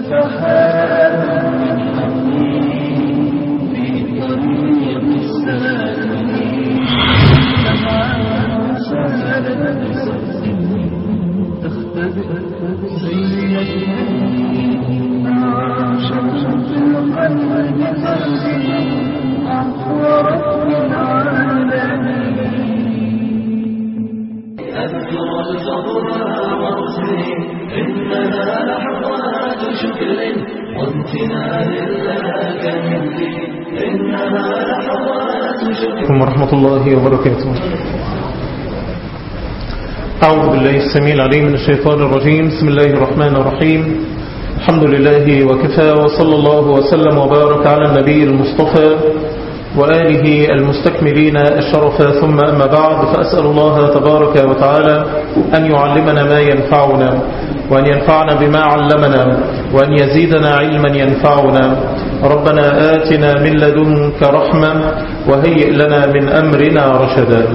نفحات من حنين في طريق السالمين نفعات سالت بصدق تختبئ سيئتين شمس في القلب بقلبي أطورت من عالمين أذكر الجبر وارسلي إنها لحظات شكر وامتنان لك مني إنها لحظات شكر عليكم ورحمة الله وبركاته أعوذ بالله السميع العليم من الشيطان الرجيم بسم الله الرحمن الرحيم الحمد لله وكفى وصلى الله وسلم وبارك على النبي المصطفى وآله المستكملين الشرف ثم أما بعد فأسأل الله تبارك وتعالى أن يعلمنا ما ينفعنا وأن ينفعنا بما علمنا وأن يزيدنا علما ينفعنا ربنا آتنا من لدنك رحمة وهيئ لنا من أمرنا رشدا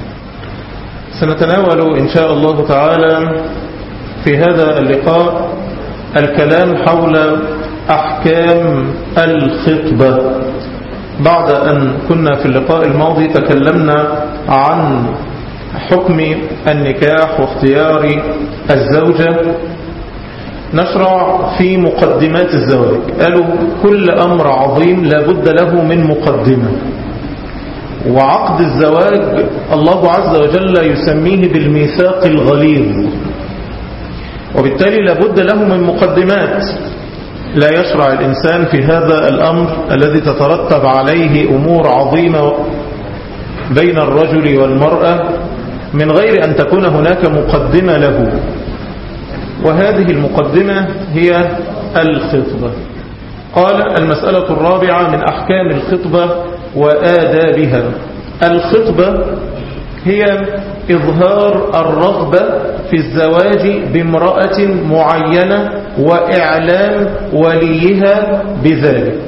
سنتناول إن شاء الله تعالى في هذا اللقاء الكلام حول أحكام الخطبة بعد أن كنا في اللقاء الماضي تكلمنا عن حكم النكاح واختيار الزوجة نشرع في مقدمات الزواج قالوا كل أمر عظيم لابد له من مقدمة وعقد الزواج الله عز وجل يسميه بالميثاق الغليظ وبالتالي لابد له من مقدمات لا يشرع الإنسان في هذا الأمر الذي تترتب عليه أمور عظيمة بين الرجل والمرأة من غير أن تكون هناك مقدمة له وهذه المقدمة هي الخطبة قال المسألة الرابعة من أحكام الخطبة وآدابها الخطبة هي إظهار الرغبة في الزواج بامرأة معينة وإعلام وليها بذلك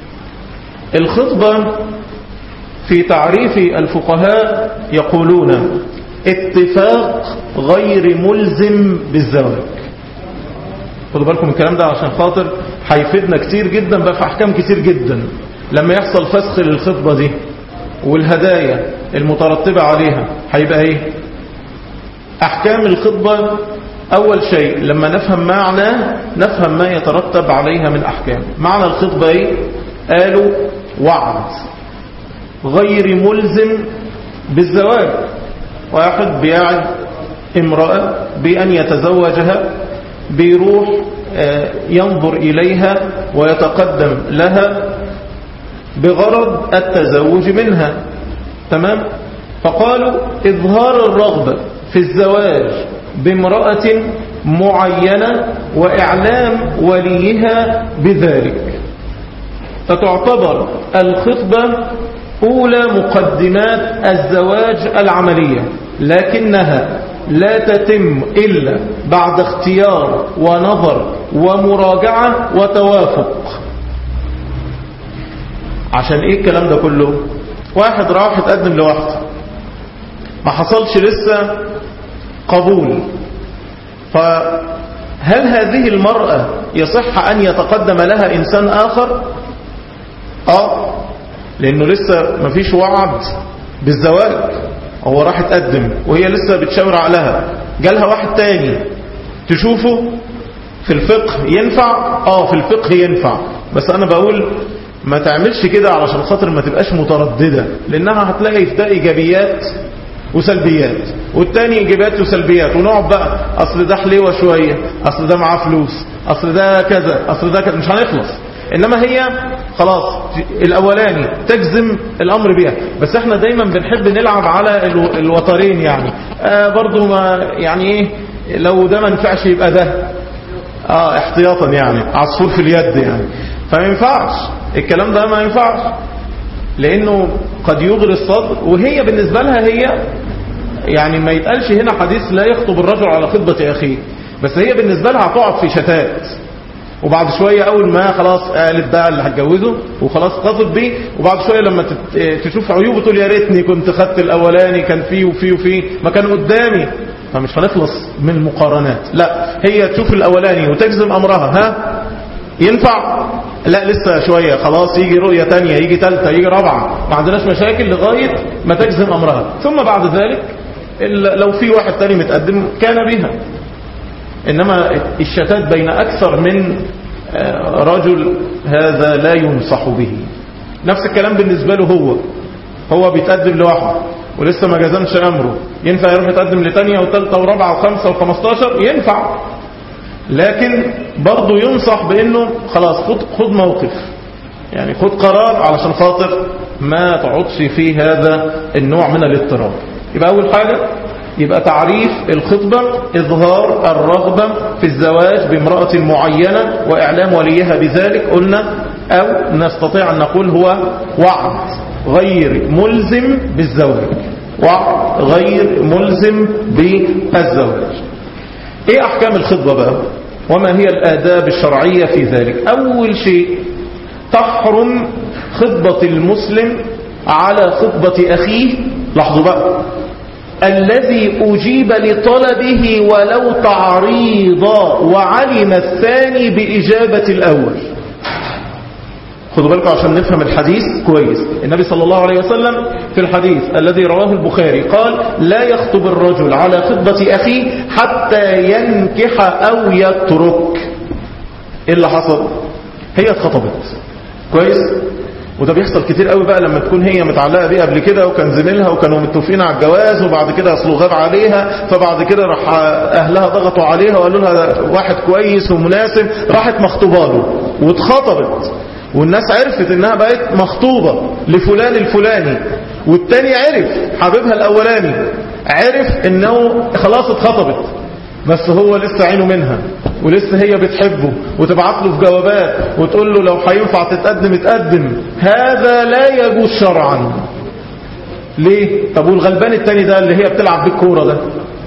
الخطبة في تعريف الفقهاء يقولون اتفاق غير ملزم بالزواج خدوا بالكم الكلام ده عشان خاطر هيفيدنا كتير جدا بقى في أحكام كتير جدا لما يحصل فسخ للخطبة دي والهدايا المترتبة عليها هيبقى ايه احكام الخطبة اول شيء لما نفهم معنى نفهم ما يترتب عليها من احكام معنى الخطبة ايه قالوا وعد غير ملزم بالزواج واحد بيعد امرأة بأن يتزوجها بيروح ينظر إليها ويتقدم لها بغرض التزوج منها تمام فقالوا إظهار الرغبة في الزواج بامرأة معينة وإعلام وليها بذلك فتعتبر الخطبة أولى مقدمات الزواج العملية لكنها لا تتم إلا بعد اختيار ونظر ومراجعة وتوافق عشان ايه الكلام ده كله واحد راح يتقدم لواحده ما حصلش لسه قبول فهل هذه المرأة يصح أن يتقدم لها إنسان آخر آه لأنه لسه ما فيش وعد بالزواج هو راح يتقدم وهي لسه بتشاور عليها جالها واحد تاني تشوفه في الفقه ينفع اه في الفقه ينفع بس انا بقول ما تعملش كده علشان خاطر ما تبقاش مترددة لانها هتلاقي في ده ايجابيات وسلبيات والتاني ايجابيات وسلبيات ونقعد بقى اصل ده حليوة شوية اصل ده معاه فلوس اصل ده كذا اصل ده كذا مش هنخلص انما هي خلاص الاولاني تجزم الامر بيها بس احنا دايما بنحب نلعب على الوترين يعني آه برضو ما يعني ايه لو ده ما نفعش يبقى ده اه احتياطا يعني عصفور في اليد يعني فما ينفعش الكلام ده ما ينفعش لانه قد يغري الصدر وهي بالنسبة لها هي يعني ما يتقالش هنا حديث لا يخطب الرجل على خطبة اخيه بس هي بالنسبة لها هتقعد في شتات وبعد شوية اول ما خلاص قالت بقى اللي هتجوزه وخلاص خطب بيه وبعد شوية لما تشوف عيوبه تقول يا ريتني كنت خدت الاولاني كان فيه وفيه وفيه ما كان قدامي فمش هنخلص من المقارنات لا هي تشوف الاولاني وتجزم امرها ها ينفع لا لسه شوية خلاص يجي رؤية تانية يجي تالتة يجي رابعة ما عندناش مشاكل لغاية ما تجزم أمرها ثم بعد ذلك ال- لو في واحد تاني متقدم كان بها إنما الشتات بين أكثر من آه، رجل هذا لا ينصح به نفس الكلام بالنسبة له هو هو بيتقدم لوحده ولسه ما جزمش أمره ينفع يروح يتقدم لتانية وتالتة ورابعة وخمسة وخمستاشر ينفع لكن برضه ينصح بأنه خلاص خد, خد موقف يعني خد قرار علشان خاطر ما تقعدش في هذا النوع من الاضطراب يبقى أول حاجة يبقى تعريف الخطبة إظهار الرغبة في الزواج بامرأة معينة وإعلام وليها بذلك قلنا أو نستطيع أن نقول هو وعد غير ملزم بالزواج وعد غير ملزم بالزواج ايه احكام الخطبة بقى وما هي الاداب الشرعية في ذلك اول شيء تحرم خطبة المسلم على خطبة اخيه لاحظوا بقى الذي اجيب لطلبه ولو تعريضا وعلم الثاني باجابة الاول خدوا بالكم عشان نفهم الحديث كويس النبي صلى الله عليه وسلم في الحديث الذي رواه البخاري قال لا يخطب الرجل على خطبة أخيه حتى ينكح أو يترك إيه اللي حصل هي اتخطبت كويس وده بيحصل كتير قوي بقى لما تكون هي متعلقه بيه قبل كده وكان زميلها وكانوا متفقين على الجواز وبعد كده اصله غاب عليها فبعد كده راح اهلها ضغطوا عليها وقالوا لها واحد كويس ومناسب راحت مخطوبه له واتخطبت والناس عرفت انها بقت مخطوبة لفلان الفلاني والتاني عرف حبيبها الاولاني عرف انه خلاص اتخطبت بس هو لسه عينه منها ولسه هي بتحبه وتبعت له في جوابات وتقول له لو هينفع تتقدم اتقدم هذا لا يجوز شرعا ليه طب والغلبان التاني ده اللي هي بتلعب بالكوره ده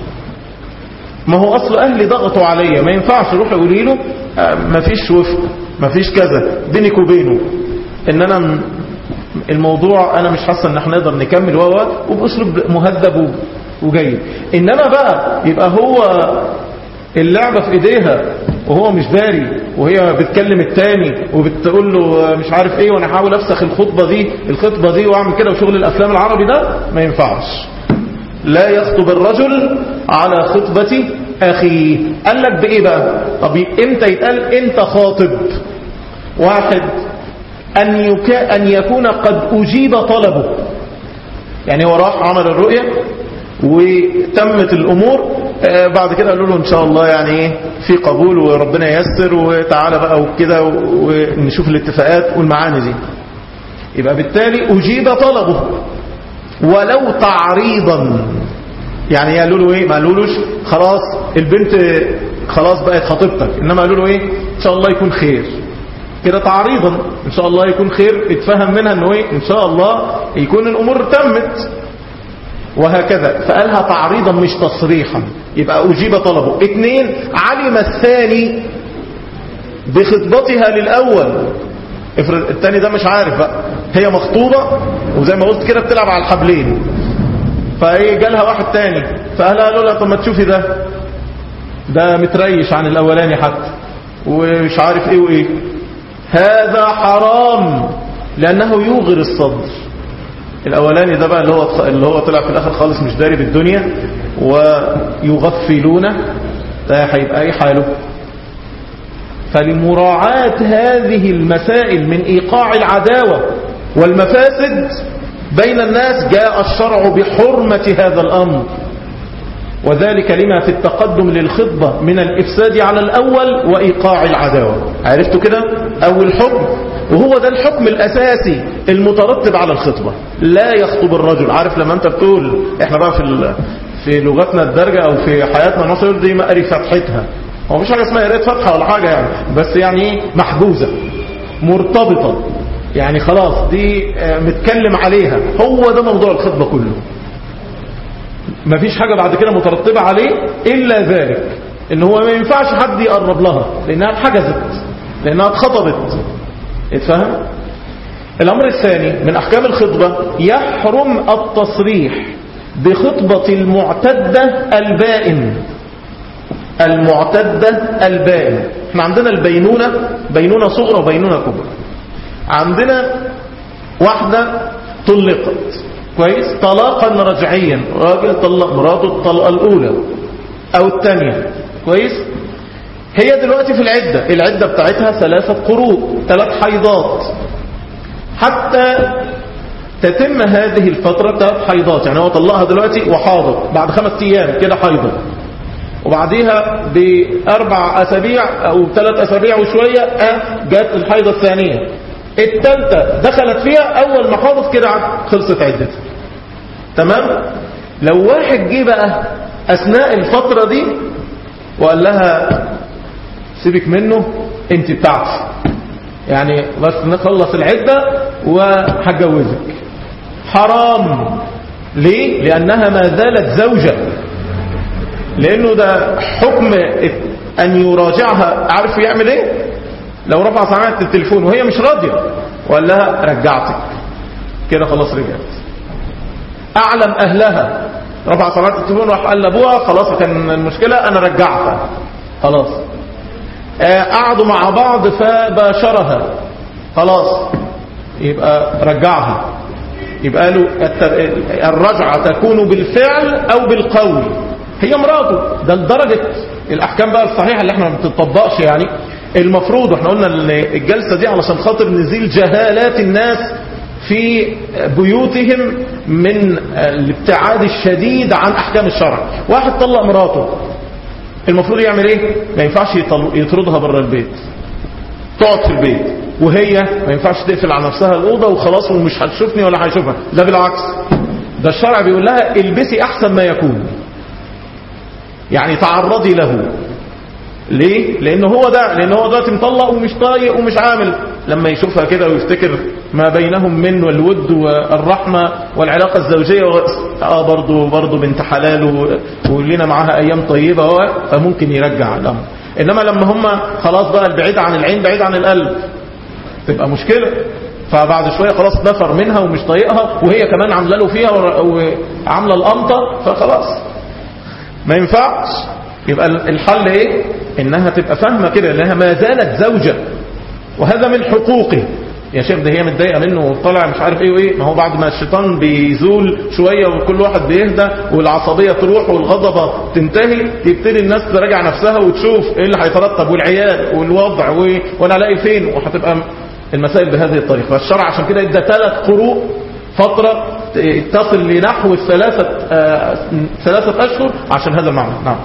ما هو اصل اهلي ضغطوا عليا ما ينفعش اروح اقول له آه، مفيش وفق مفيش كذا بينك وبينه ان انا م- الموضوع انا مش حاسه ان احنا نقدر نكمل و و- وباسلوب مهذب و- وجيد انما بقى يبقى هو اللعبه في ايديها وهو مش داري وهي بتكلم التاني وبتقول له آه، مش عارف ايه وانا احاول افسخ الخطبه دي الخطبه دي واعمل كده وشغل الافلام العربي ده ما ينفعش لا يخطب الرجل على خطبة أخيه قال لك بإيه بقى طب إمتى يتقال أنت خاطب واحد أن, يكا أن يكون قد أجيب طلبه يعني هو راح عمل الرؤية وتمت الأمور آه، بعد كده قالوا له إن شاء الله يعني إيه في قبول وربنا ييسر وتعالى بقى وكده ونشوف الاتفاقات والمعاني دي يبقى بالتالي أجيب طلبه ولو تعريضا يعني قالوا له ايه ما قالولوش خلاص البنت خلاص بقت خطيبتك انما قالوا له ايه ان شاء الله يكون خير كده تعريضا ان شاء الله يكون خير اتفهم منها انه ايه ان شاء الله يكون الامور تمت وهكذا فقالها تعريضا مش تصريحا يبقى اجيب طلبه اتنين علم الثاني بخطبتها للاول افرض التاني ده مش عارف بقى هي مخطوبة وزي ما قلت كده بتلعب على الحبلين فايه جالها واحد تاني فاهلها قالوا لها طب ما تشوفي ده ده متريش عن الاولاني حتى ومش عارف ايه وايه هذا حرام لانه يوغر الصدر الاولاني ده بقى اللي هو اللي هو طلع في الاخر خالص مش داري بالدنيا ويغفلونه ده هيبقى ايه حاله فلمراعاة هذه المسائل من إيقاع العداوة والمفاسد بين الناس جاء الشرع بحرمة هذا الأمر وذلك لما في التقدم للخطبة من الإفساد على الأول وإيقاع العداوة عرفتوا كده أول حكم وهو ده الحكم الأساسي المترتب على الخطبة لا يخطب الرجل عارف لما أنت بتقول إحنا بقى في ال... في لغتنا الدرجة أو في حياتنا المصرية دي مقري فتحتها هو مفيش حاجة اسمها قرايه فتحة ولا حاجة يعني بس يعني ايه محجوزة مرتبطة يعني خلاص دي آه، متكلم عليها هو ده موضوع الخطبة كله مفيش حاجة بعد كده مترتبة عليه إلا ذلك إن هو ما ينفعش حد يقرب لها لأنها اتحجزت لأنها اتخطبت اتفهم؟ الأمر الثاني من أحكام الخطبة يحرم التصريح بخطبة المعتدة البائن المعتدة البائن احنا عندنا البينونة بينونة صغرى وبينونة كبرى عندنا واحدة طلقت كويس طلاقا رجعيا راجل طلق مراته الطلقة الأولى أو الثانية كويس هي دلوقتي في العدة العدة بتاعتها ثلاثة قروء ثلاث حيضات حتى تتم هذه الفترة ثلاث حيضات يعني هو طلقها دلوقتي وحاضر بعد خمس أيام كده حيضة وبعديها بأربع أسابيع أو ثلاث أسابيع وشوية آه جات الحيضة الثانية الثالثة دخلت فيها أول ما حاضت كده خلصت عدتها تمام لو واحد جه بقى أثناء الفترة دي وقال لها سيبك منه انت بتاعتي يعني بس نخلص العدة وهجوزك حرام ليه لأنها ما زالت زوجة لأنه ده حكم أن يراجعها عارف يعمل ايه لو رفع سماعة التليفون وهي مش راضية وقال لها رجعتك كده خلاص رجعت أعلم أهلها رفع سماعة التليفون راح قال لأبوها خلاص كان المشكلة أنا رجعتها خلاص قعدوا مع بعض فباشرها خلاص يبقى رجعها يبقى له الرجعة تكون بالفعل أو بالقول هي مراته ده لدرجة الأحكام بقى الصحيحة اللي احنا ما بتطبقش يعني المفروض واحنا قلنا ان الجلسة دي علشان خاطر نزيل جهالات الناس في بيوتهم من الابتعاد الشديد عن أحكام الشرع واحد طلق مراته المفروض يعمل ايه ما ينفعش يطردها بره البيت تقعد في البيت وهي ما ينفعش تقفل على نفسها الأوضة وخلاص ومش هتشوفني ولا هيشوفها لا بالعكس ده الشرع بيقول لها البسي أحسن ما يكون يعني تعرضي له ليه لان هو ده لان هو دلوقتي مطلق ومش طايق ومش عامل لما يشوفها كده ويفتكر ما بينهم من والود والرحمة والعلاقة الزوجية اه برضه برضه بنت حلال ولينا معاها ايام طيبة فممكن يرجع الامر انما لما هم خلاص بقى البعيد عن العين بعيد عن القلب تبقى مشكلة فبعد شوية خلاص نفر منها ومش طايقها وهي كمان عامله له فيها وعامله القمطة فخلاص ما ينفعش يبقى الحل ايه انها تبقى فاهمة كده انها ما زالت زوجة وهذا من حقوقه يا شيخ ده هي متضايقه منه وطلع مش عارف ايه وايه ما هو بعد ما الشيطان بيزول شويه وكل واحد بيهدى والعصبيه تروح والغضبه تنتهي يبتدي الناس تراجع نفسها وتشوف ايه اللي هيترتب والعيال والوضع وانا الاقي فين وهتبقى المسائل بهذه الطريقه فالشرع عشان كده ادى ثلاث قروء فتره تصل لنحو الثلاثه آه ثلاثه اشهر عشان هذا المعنى نعم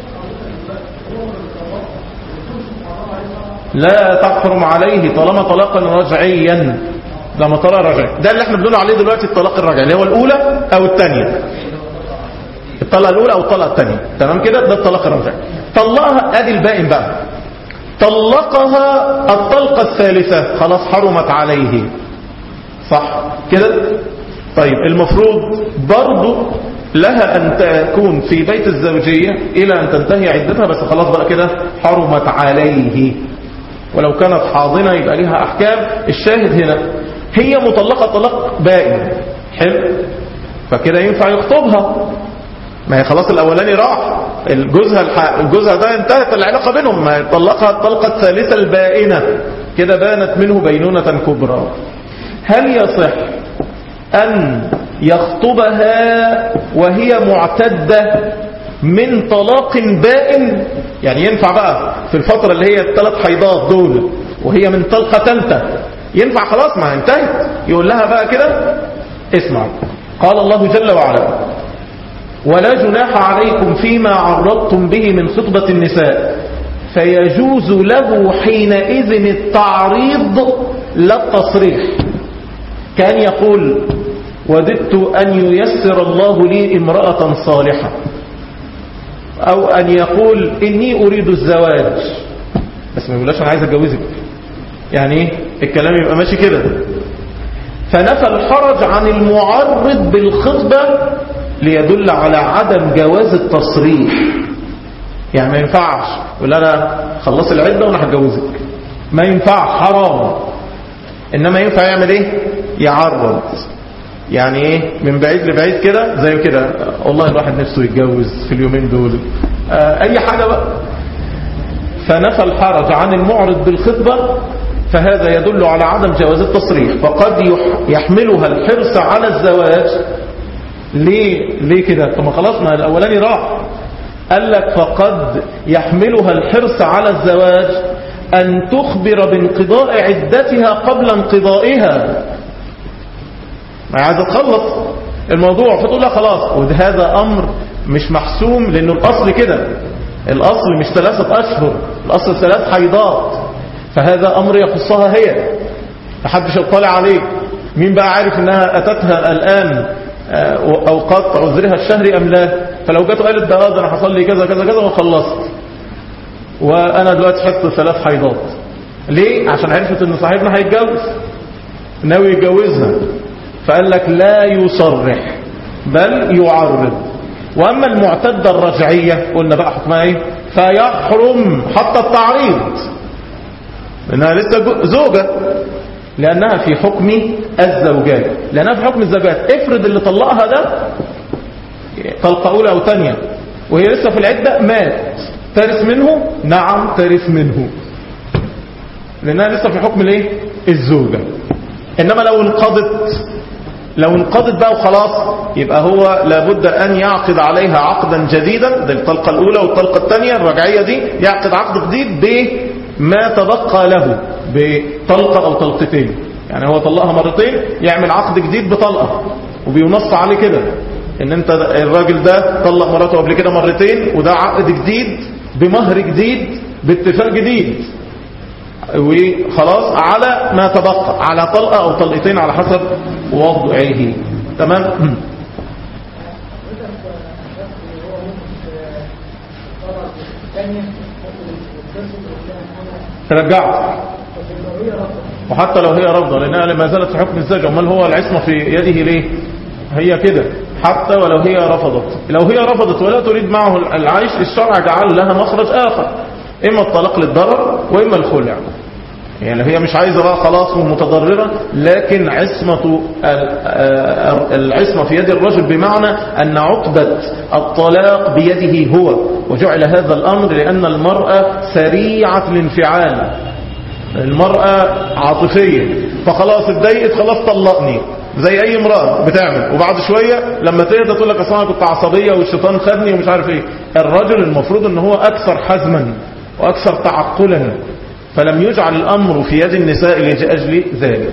لا تحرم عليه طالما طلاقا رجعيا لما طلاق رجعي ده اللي احنا بنقول عليه دلوقتي الطلاق الرجعي اللي هو الاولى او الثانيه الطلقه الاولى او الطلقه الثانيه تمام كده ده الطلاق الرجعي طلقها ادي البائن بقى طلقها الطلقه الثالثه خلاص حرمت عليه صح كده طيب المفروض برضه لها أن تكون في بيت الزوجية إلى أن تنتهي عدتها بس خلاص بقى كده حرمت عليه ولو كانت حاضنة يبقى لها أحكام الشاهد هنا هي مطلقة طلاق بائن حلو فكده ينفع يخطبها ما هي خلاص الأولاني راح الجوزها الجوزها ده انتهت العلاقة بينهم ما طلقها الطلقة الثالثة البائنة كده بانت منه بينونة كبرى هل يصح أن يخطبها وهي معتدة من طلاق بائن يعني ينفع بقى في الفترة اللي هي الثلاث حيضات دول وهي من طلقة ثالثة ينفع خلاص ما انتهت يقول لها بقى كده اسمع قال الله جل وعلا ولا جناح عليكم فيما عرضتم به من خطبة النساء فيجوز له حينئذ التعريض لا التصريح كان يقول وددت أن ييسر الله لي امرأة صالحة أو أن يقول إني أريد الزواج بس ما يقولش أنا عايز أتجوزك يعني إيه الكلام يبقى ماشي كده فنفى الحرج عن المعرض بالخطبة ليدل على عدم جواز التصريح يعني ما ينفعش يقول أنا خلص العدة وأنا هتجوزك ما ينفع حرام إنما ينفع يعمل إيه يعرض يعني ايه من بعيد لبعيد كده زي كده والله الواحد نفسه يتجوز في اليومين دول آه اي حاجة بقى فنفى الحرج عن المعرض بالخطبة فهذا يدل على عدم جواز التصريح فقد يح- يحملها الحرص على الزواج ليه ليه كده طب ما خلاص ما الاولاني راح قال لك فقد يحملها الحرص على الزواج ان تخبر بانقضاء عدتها قبل انقضائها ما عايزه تخلص الموضوع فتقول لها خلاص وهذا امر مش محسوم لانه الاصل كده الاصل مش ثلاثه اشهر الاصل ثلاث حيضات فهذا امر يخصها هي محدش يطلع عليه مين بقى عارف انها اتتها الان آه، اوقات عذرها الشهري ام لا فلو جت وقالت ده آه، ده انا حصل لي كذا كذا كذا وخلصت وانا دلوقتي حست ثلاث حيضات ليه عشان عرفت ان صاحبنا هيتجوز ناوي يتجوزها فقال لك لا يصرح بل يعرض واما المعتدة الرجعية قلنا بقى حكمها ايه فيحرم حتى التعريض لانها لسه جو- زوجة لانها في حكم الزوجات لانها في حكم الزوجات افرض اللي طلقها ده طلقة اولى او تانية وهي لسه في العدة مات ترث منه نعم ترث منه لانها لسه في حكم الايه الزوجة انما لو انقضت لو انقضت بقى وخلاص يبقى هو لابد ان يعقد عليها عقدا جديدا ده الطلقة الاولى والطلقة الثانية الرجعية دي يعقد عقد جديد بما تبقى له بطلقة او طلقتين يعني هو طلقها مرتين يعمل عقد جديد بطلقة وبينص عليه كده ان انت الراجل ده طلق مراته قبل كده مرتين وده عقد جديد بمهر جديد باتفاق جديد وخلاص على ما تبقى على طلقة او طلقتين على حسب وضعه تمام ترجعت وحتى لو هي رافضه لانها ما زالت في حكم الزوج امال هو العصمه في يده ليه هي كده حتى ولو هي رفضت لو هي رفضت ولا تريد معه العيش الشرع جعل لها مخرج اخر اما الطلاق للضرر واما الخلع يعني هي مش عايزة بقى خلاص ومتضررة لكن عصمة العصمة في يد الرجل بمعنى أن عقدة الطلاق بيده هو وجعل هذا الأمر لأن المرأة سريعة الانفعال المرأة عاطفية فخلاص اتضايقت خلاص طلقني زي اي امرأة بتعمل وبعد شوية لما تهدى تقول لك اصل انا كنت عصبية والشيطان خدني ومش عارف ايه الرجل المفروض ان هو اكثر حزما واكثر تعقلا فلم يجعل الامر في يد النساء لاجل ذلك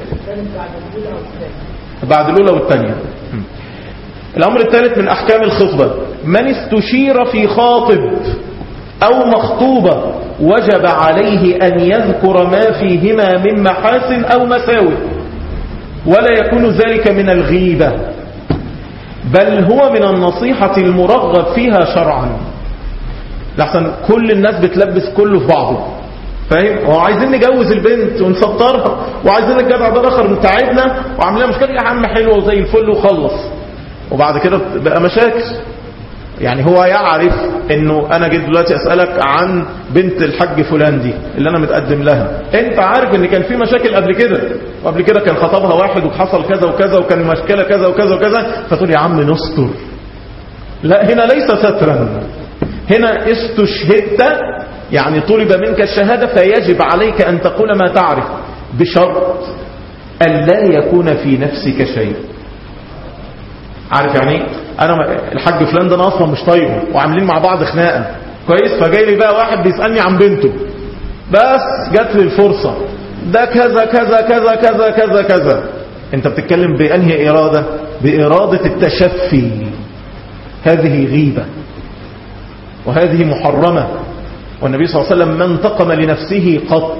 بعد الاولى والثانية الامر الثالث من احكام الخطبة من استشير في خاطب او مخطوبة وجب عليه ان يذكر ما فيهما من محاسن او مساوئ ولا يكون ذلك من الغيبة بل هو من النصيحة المرغب فيها شرعا لحسن كل الناس بتلبس كله في بعضه فاهم وعايزين نجوز البنت ونسطرها وعايزين الجدع ده اخر تعبنا وعاملين مشكله يا عم حلوه وزي الفل وخلص وبعد كده بقى مشاكل يعني هو يعرف انه انا جيت دلوقتي اسالك عن بنت الحاج فلان دي اللي انا متقدم لها انت عارف ان كان في مشاكل قبل كده وقبل كده كان خطبها واحد وحصل كذا وكذا وكان مشكله كذا وكذا وكذا فتقول يا عم نستر لا هنا ليس سترا هنا استشهدت يعني طلب منك الشهادة فيجب عليك أن تقول ما تعرف بشرط أن لا يكون في نفسك شيء عارف يعني أنا الحاج فلان ده أنا أصلا مش طيبه وعاملين مع بعض خناقة كويس فجاي لي بقى واحد بيسألني عن بنته بس جات لي الفرصة ده كذا كذا كذا كذا كذا كذا انت بتتكلم بأنهي إرادة بإرادة التشفي هذه غيبة وهذه محرمة والنبي صلى الله عليه وسلم ما انتقم لنفسه قط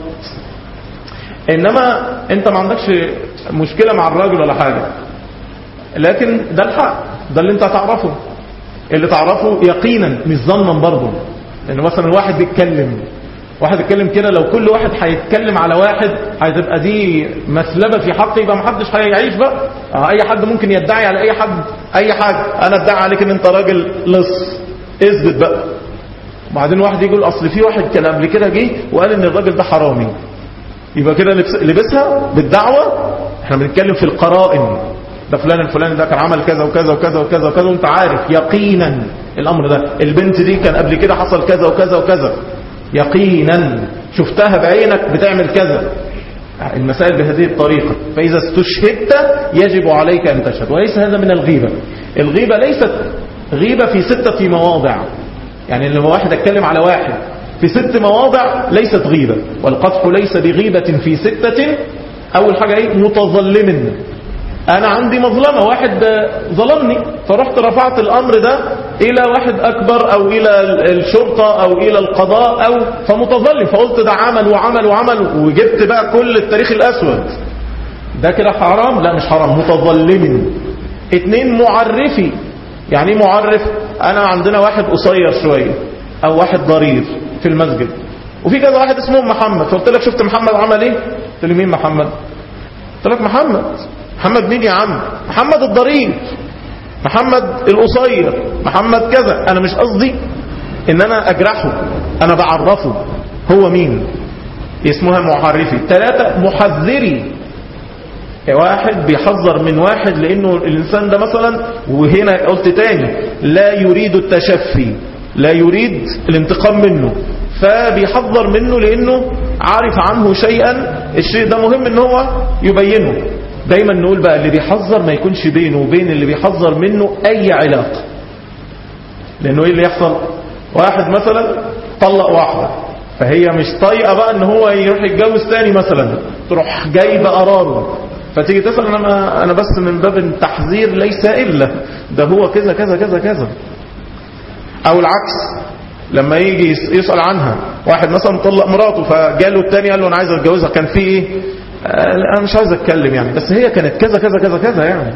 انما انت ما عندكش مشكلة مع الراجل ولا حاجة لكن ده الحق ده اللي انت تعرفه اللي تعرفه يقينا مش ظنا برضه لان مثلا واحد بيتكلم واحد يتكلم كده لو كل واحد هيتكلم على واحد هتبقى دي مسلبة في حقه يبقى محدش هيعيش بقى اه اي حد ممكن يدعي على اي حد اي حاجة انا ادعي عليك ان انت راجل لص اثبت بقى وبعدين واحد يقول اصل في واحد كان قبل كده جه وقال ان الراجل ده حرامي يبقى كده لبسها بالدعوة احنا بنتكلم في القرائن ده فلان الفلاني ده كان عمل كذا وكذا وكذا وكذا وكذا وانت عارف يقينا الامر ده البنت دي كان قبل كده حصل كذا وكذا وكذا يقينا شفتها بعينك بتعمل كذا المسائل بهذه الطريقة فإذا استشهدت يجب عليك أن تشهد وليس هذا من الغيبة الغيبة ليست غيبة في ستة مواضع يعني لما واحد اتكلم على واحد في ست مواضع ليست غيبة والقطح ليس بغيبة في ستة أول حاجة ايه متظلم أنا عندي مظلمة واحد ظلمني فرحت رفعت الأمر ده إلى واحد أكبر أو إلى الشرطة أو إلى القضاء أو فمتظلم فقلت ده عمل وعمل وعمل وجبت بقى كل التاريخ الأسود ده كده حرام لا مش حرام متظلم اتنين معرفي يعني ايه معرف انا عندنا واحد قصير شوية او واحد ضرير في المسجد وفي كذا واحد اسمه محمد فقلت لك شفت محمد عمل ايه قلت لي مين محمد قلت لك محمد محمد مين يا عم محمد الضرير محمد القصير محمد كذا انا مش قصدي ان انا اجرحه انا بعرفه هو مين اسمها معرفي ثلاثة محذري واحد بيحذر من واحد لانه الانسان ده مثلا وهنا قلت تاني لا يريد التشفي لا يريد الانتقام منه فبيحذر منه لانه عارف عنه شيئا الشيء ده مهم ان هو يبينه دايما نقول بقى اللي بيحذر ما يكونش بينه وبين اللي بيحذر منه اي علاقة لانه ايه اللي يحصل واحد مثلا طلق واحدة فهي مش طايقة بقى ان هو يروح يتجوز تاني مثلا تروح جايبة قراره فتيجي تسأل أنا, أنا بس من باب التحذير ليس إلا ده هو كذا كذا كذا كذا أو العكس لما يجي يسأل عنها واحد مثلا طلق مراته فجاله التاني قال له أنا عايز أتجوزها كان في إيه أنا مش عايز أتكلم يعني بس هي كانت كذا كذا كذا كذا يعني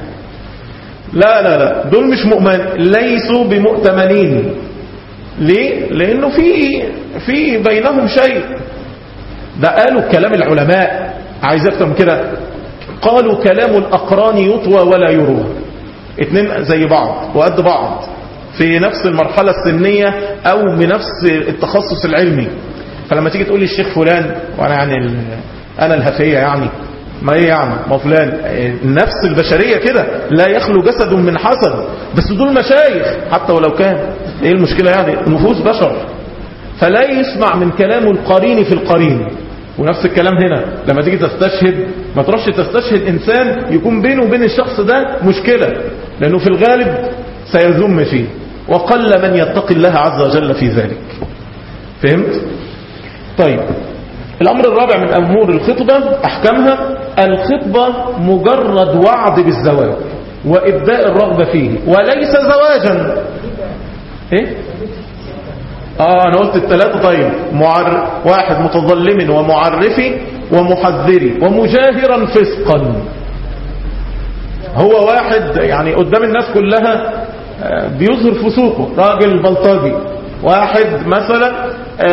لا لا لا دول مش مؤمن ليسوا بمؤتمنين ليه لأنه في في بينهم شيء ده قالوا كلام العلماء عايز أكتر من كده قالوا كلام الأقران يطوى ولا يروى اتنين زي بعض وقد بعض في نفس المرحلة السنية أو بنفس التخصص العلمي فلما تيجي تقول لي الشيخ فلان وأنا يعني ال... أنا الهفية يعني ما ايه يعني ما فلان النفس البشرية كده لا يخلو جسد من حسد بس دول مشايخ حتى ولو كان ايه المشكلة يعني نفوس بشر فلا يسمع من كلام القرين في القرين ونفس الكلام هنا لما تيجي تستشهد ما تروحش تستشهد انسان يكون بينه وبين الشخص ده مشكلة لانه في الغالب سيذم فيه وقل من يتقي الله عز وجل في ذلك فهمت طيب الامر الرابع من امور الخطبة احكامها الخطبة مجرد وعد بالزواج وابداء الرغبة فيه وليس زواجا ايه اه انا قلت الثلاثة طيب معر... واحد متظلم ومعرفي ومحذري ومجاهرا فسقا هو واحد يعني قدام الناس كلها بيظهر فسوقه راجل بلطجي واحد مثلا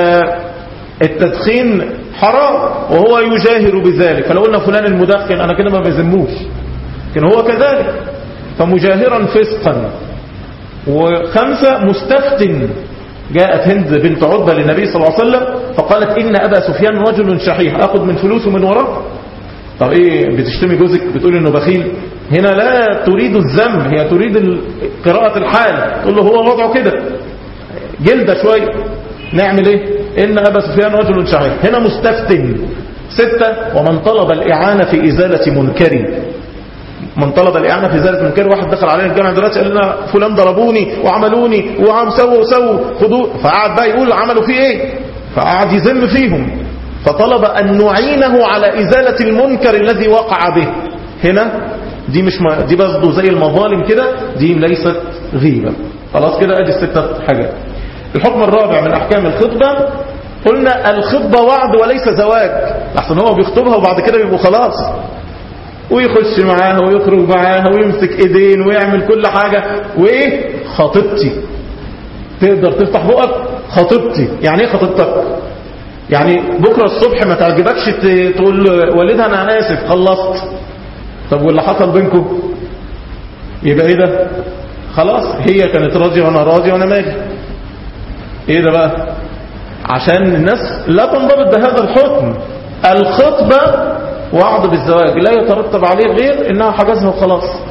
التدخين حرام وهو يجاهر بذلك فلو قلنا فلان المدخن انا كده ما بذموش لكن هو كذلك فمجاهرا فسقا وخمسة مستفتن جاءت هند بنت عتبة للنبي صلى الله عليه وسلم فقالت إن أبا سفيان رجل شحيح أخذ من فلوسه من وراه طب إيه بتشتمي جوزك بتقول إنه بخيل هنا لا تريد الذم هي تريد قراءة الحال تقول له هو وضعه كده جلدة شوية نعمل إيه إن أبا سفيان رجل شحيح هنا مستفتن ستة ومن طلب الإعانة في إزالة منكر من طلب الإعانة في إزالة منكر واحد دخل علينا الجامعة دلوقتي قال لنا فلان ضربوني وعملوني وعم سووا وسووا خدوا فقعد بقى يقول عملوا فيه ايه فقعد يذم فيهم فطلب أن نعينه على إزالة المنكر الذي وقع به هنا دي مش ما دي برضه زي المظالم كده دي ليست غيبة خلاص كده ادي الستة حاجات الحكم الرابع من أحكام الخطبة قلنا الخطبة وعد وليس زواج لحسن هو بيخطبها وبعد كده بيبقوا خلاص ويخش معاها ويخرج معاها ويمسك ايدين ويعمل كل حاجة وايه خطيبتي تقدر تفتح بقك خطيبتي يعني ايه خطيبتك يعني بكرة الصبح ما تعجبكش تقول والدها انا اسف خلصت طب واللي حصل بينكم يبقى ايه ده خلاص هي كانت راضية وانا راضي وانا مالي ايه ده بقى عشان الناس لا تنضبط بهذا الحكم الخطبة وعد بالزواج لا يترتب عليه غير انها حجزها وخلاص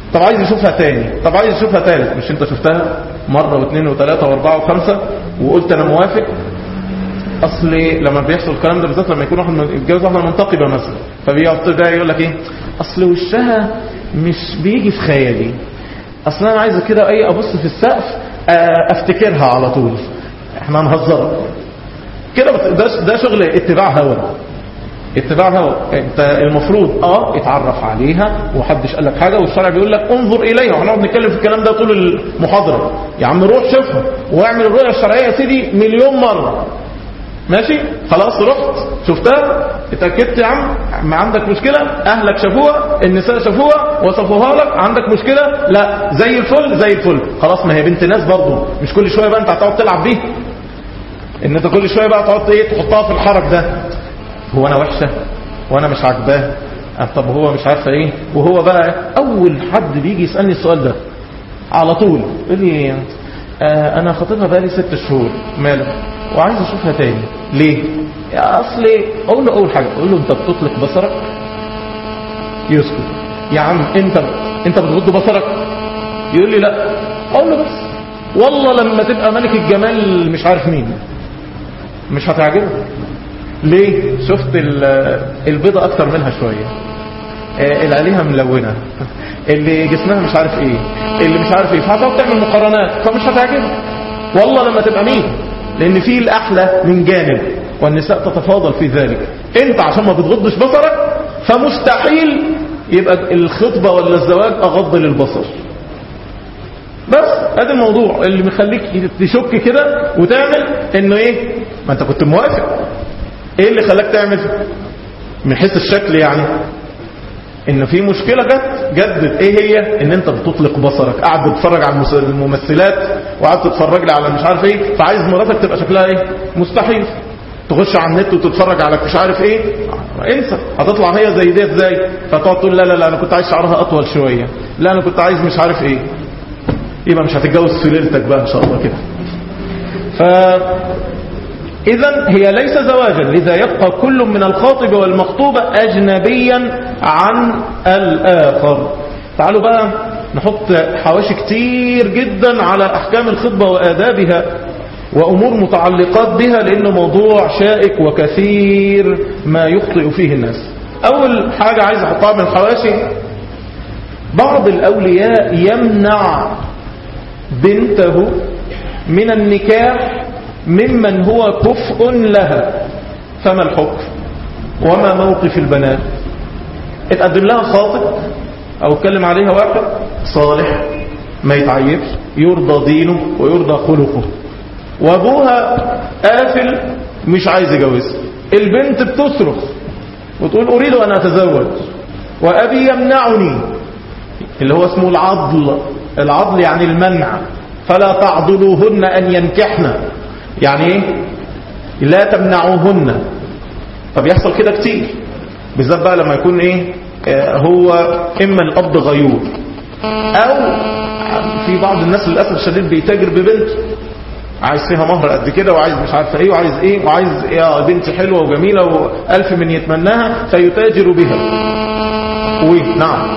طب عايز يشوفها تاني طب عايز يشوفها تالت مش انت شفتها مرة واثنين وثلاثة واربعة وخمسة وقلت انا موافق اصل لما بيحصل الكلام ده بالذات لما يكون واحد يتجوز واحده منتقبه مثلا فبيقعد ده يقول لك ايه اصل وشها مش بيجي في خيالي اصل انا عايزه كده اي ابص في السقف آه، افتكرها على طول احنا هنهزر كده بت- ده ده شغل اتباع هوى اتباع هوى انت المفروض اه اتعرف عليها ومحدش قال لك حاجه والشرع بيقول لك انظر اليها وهنقعد نتكلم في الكلام ده طول المحاضره يا عم روح شوفها واعمل الرؤيه الشرعيه يا سيدي مليون مره ماشي خلاص رحت شفتها اتاكدت يا عم ما عندك مشكله اهلك شافوها النساء شافوها وصفوها لك عندك مشكله لا زي الفل زي الفل خلاص ما هي بنت ناس برضه مش كل شويه بقى انت هتقعد تلعب بيها ان انت كل شويه بقى تقعد ايه تحطها في الحرج ده هو انا وحشه وانا مش عاجباه آه، طب هو مش عارفه ايه وهو بقى اول حد بيجي يسالني السؤال ده على طول يقول لي آه انا خطيبها بقالي ست شهور ماله وعايز اشوفها تاني ليه يا اصل اقول له اول حاجه اقول له انت بتطلق بصرك يسكت يا عم انت انت بتغض بصرك يقول لي لا اقول له بس والله لما تبقى ملك الجمال مش عارف مين مش هتعجبه ليه شفت ال- البيضة اكتر منها شوية آه، اللي عليها ملونة اللي جسمها مش عارف ايه اللي مش عارف ايه فهتقعد تعمل مقارنات فمش هتعجبك والله لما تبقى مين لان في الاحلى من جانب والنساء تتفاضل في ذلك انت عشان ما بتغضش بصرك فمستحيل يبقى الخطبة ولا الزواج اغض للبصر بس ادي الموضوع اللي مخليك تشك كده وتعمل انه ايه ما انت كنت موافق ايه اللي خلاك تعمل من حيث الشكل يعني ان في مشكله جت جدت ايه هي ان انت بتطلق بصرك قاعد بتتفرج على المس- الممثلات وقعدت تتفرج لي على مش عارف ايه فعايز مراتك تبقى شكلها ايه مستحيل تخش على النت وتتفرج على مش عارف ايه انسى هتطلع هي زي دي ازاي فتقعد تقول لا لا لا انا كنت عايز شعرها اطول شويه لا انا كنت عايز مش عارف ايه يبقى مش هتتجوز في ليلتك بقى ان شاء الله كده ف إذا هي ليس زواجا لذا يبقى كل من الخاطب والمخطوبة أجنبيا عن الآخر تعالوا بقى نحط حواشي كتير جدا على أحكام الخطبة وآدابها وأمور متعلقات بها لأنه موضوع شائك وكثير ما يخطئ فيه الناس أول حاجة عايز أحطها من الحواشي بعض الأولياء يمنع بنته من النكاح ممن هو كفء لها فما الحكم وما موقف البنات اتقدم لها خاطب او اتكلم عليها واحد صالح ما يتعيبش يرضى دينه ويرضى خلقه وابوها قافل مش عايز يجوزها البنت بتصرخ وتقول اريد ان اتزوج وابي يمنعني اللي هو اسمه العضل العضل يعني المنع فلا تعضلوهن ان ينكحن يعني ايه لا تمنعوهن فبيحصل كده كتير بالذات بقى لما يكون ايه آه هو اما الاب غيور او في بعض الناس للاسف الشديد بيتاجر ببنته عايز فيها مهر قد كده وعايز مش عارفه ايه وعايز ايه وعايز يا بنت حلوه وجميله والف من يتمناها فيتاجر بها ونعم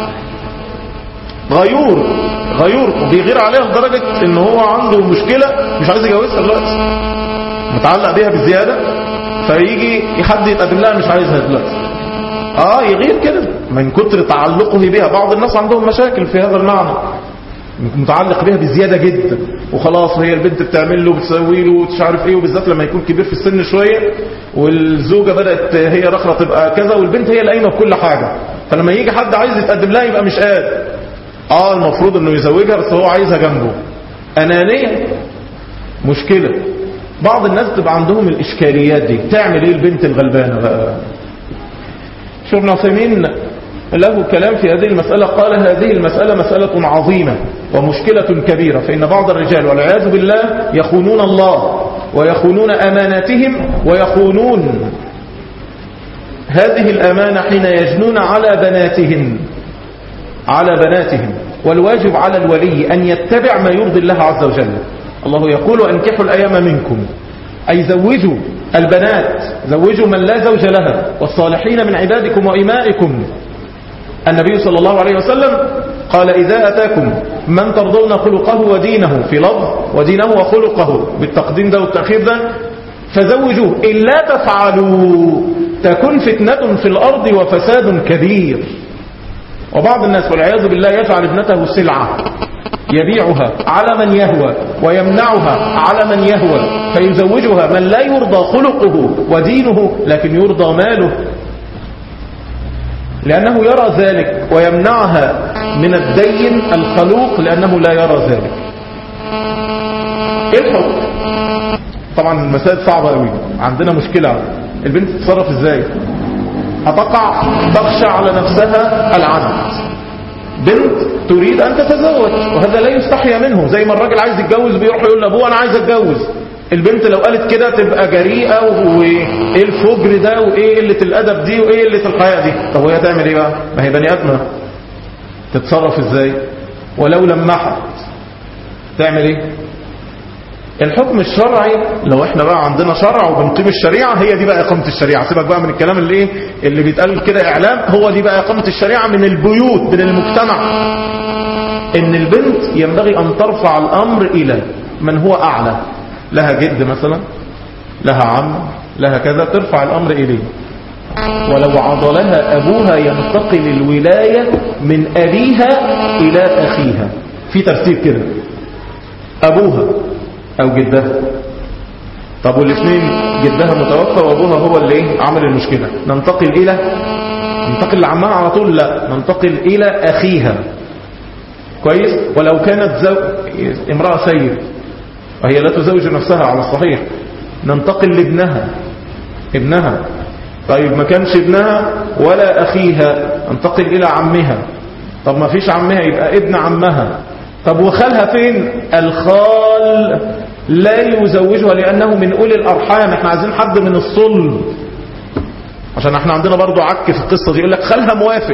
غيور غيور بيغير عليها لدرجة ان هو عنده مشكلة مش عايز يجوزها دلوقتي متعلق بيها بزيادة فيجي حد يتقدم لها مش عايزها دلوقتي اه يغير كده من كتر تعلقه بها بعض الناس عندهم مشاكل في هذا المعنى متعلق بها بزيادة جدا وخلاص هي البنت بتعمل له وبتسوي له ومش عارف ايه وبالذات لما يكون كبير في السن شوية والزوجة بدأت هي رخرة تبقى كذا والبنت هي القايمة بكل حاجة فلما يجي حد عايز يتقدم لها يبقى مش قادر اه المفروض انه يزوجها بس هو عايزها جنبه انانية مشكلة بعض الناس بتبقى عندهم الاشكاليات دي تعمل ايه البنت الغلبانة بقى شو ابن عثيمين له كلام في هذه المسألة قال هذه المسألة مسألة عظيمة ومشكلة كبيرة فإن بعض الرجال والعياذ بالله يخونون الله ويخونون أماناتهم ويخونون هذه الأمانة حين يجنون على بناتهم على بناتهم والواجب على الولي أن يتبع ما يرضي الله عز وجل الله يقول أنكحوا الأيام منكم أي زوجوا البنات زوجوا من لا زوج لها والصالحين من عبادكم وإمائكم النبي صلى الله عليه وسلم قال إذا أتاكم من ترضون خلقه ودينه في لفظ ودينه وخلقه بالتقديم ده والتأخير ده فزوجوه إن لا تفعلوا تكن فتنة في الأرض وفساد كبير وبعض الناس والعياذ بالله يجعل ابنته سلعة يبيعها على من يهوى ويمنعها على من يهوى فيزوجها من لا يرضى خلقه ودينه لكن يرضى ماله لأنه يرى ذلك ويمنعها من الدين الخلوق لأنه لا يرى ذلك ايه الحكم طبعا المسائل صعبة قوي عندنا مشكلة البنت تتصرف ازاي هتقع تخشى على نفسها العنت بنت تريد ان تتزوج وهذا لا يستحيا منه زي ما الراجل عايز يتجوز بيروح يقول لابوه انا عايز اتجوز البنت لو قالت كده تبقى جريئة وايه الفجر ده وايه قلة الادب دي وايه قلة الحياء دي طب وهي تعمل ايه بقى ما هي بني ادمة تتصرف ازاي ولو لمحت تعمل ايه الحكم الشرعي لو احنا بقى عندنا شرع وبنقيم الشريعة هي دي بقى اقامة الشريعة سيبك بقى من الكلام اللي ايه اللي بيتقال كده اعلام هو دي بقى اقامة الشريعة من البيوت من المجتمع ان البنت ينبغي ان ترفع الامر الى من هو اعلى لها جد مثلا لها عم لها كذا ترفع الامر اليه ولو عضلها ابوها ينتقل الولاية من ابيها الى اخيها في ترتيب كده ابوها او جدها طب والاثنين جدها متوفى وابوها هو اللي ايه عمل المشكلة ننتقل الى ننتقل لعمها على طول لا ننتقل الى اخيها كويس ولو كانت زو... امرأة سيد وهي لا تزوج نفسها على الصحيح ننتقل لابنها ابنها طيب ما كانش ابنها ولا اخيها ننتقل الى عمها طب ما فيش عمها يبقى ابن عمها طب وخالها فين الخال لا يزوجها لأنه من أولي الأرحام احنا عايزين حد من الصلب عشان احنا عندنا برضو عك في القصة دي يقول لك خالها موافق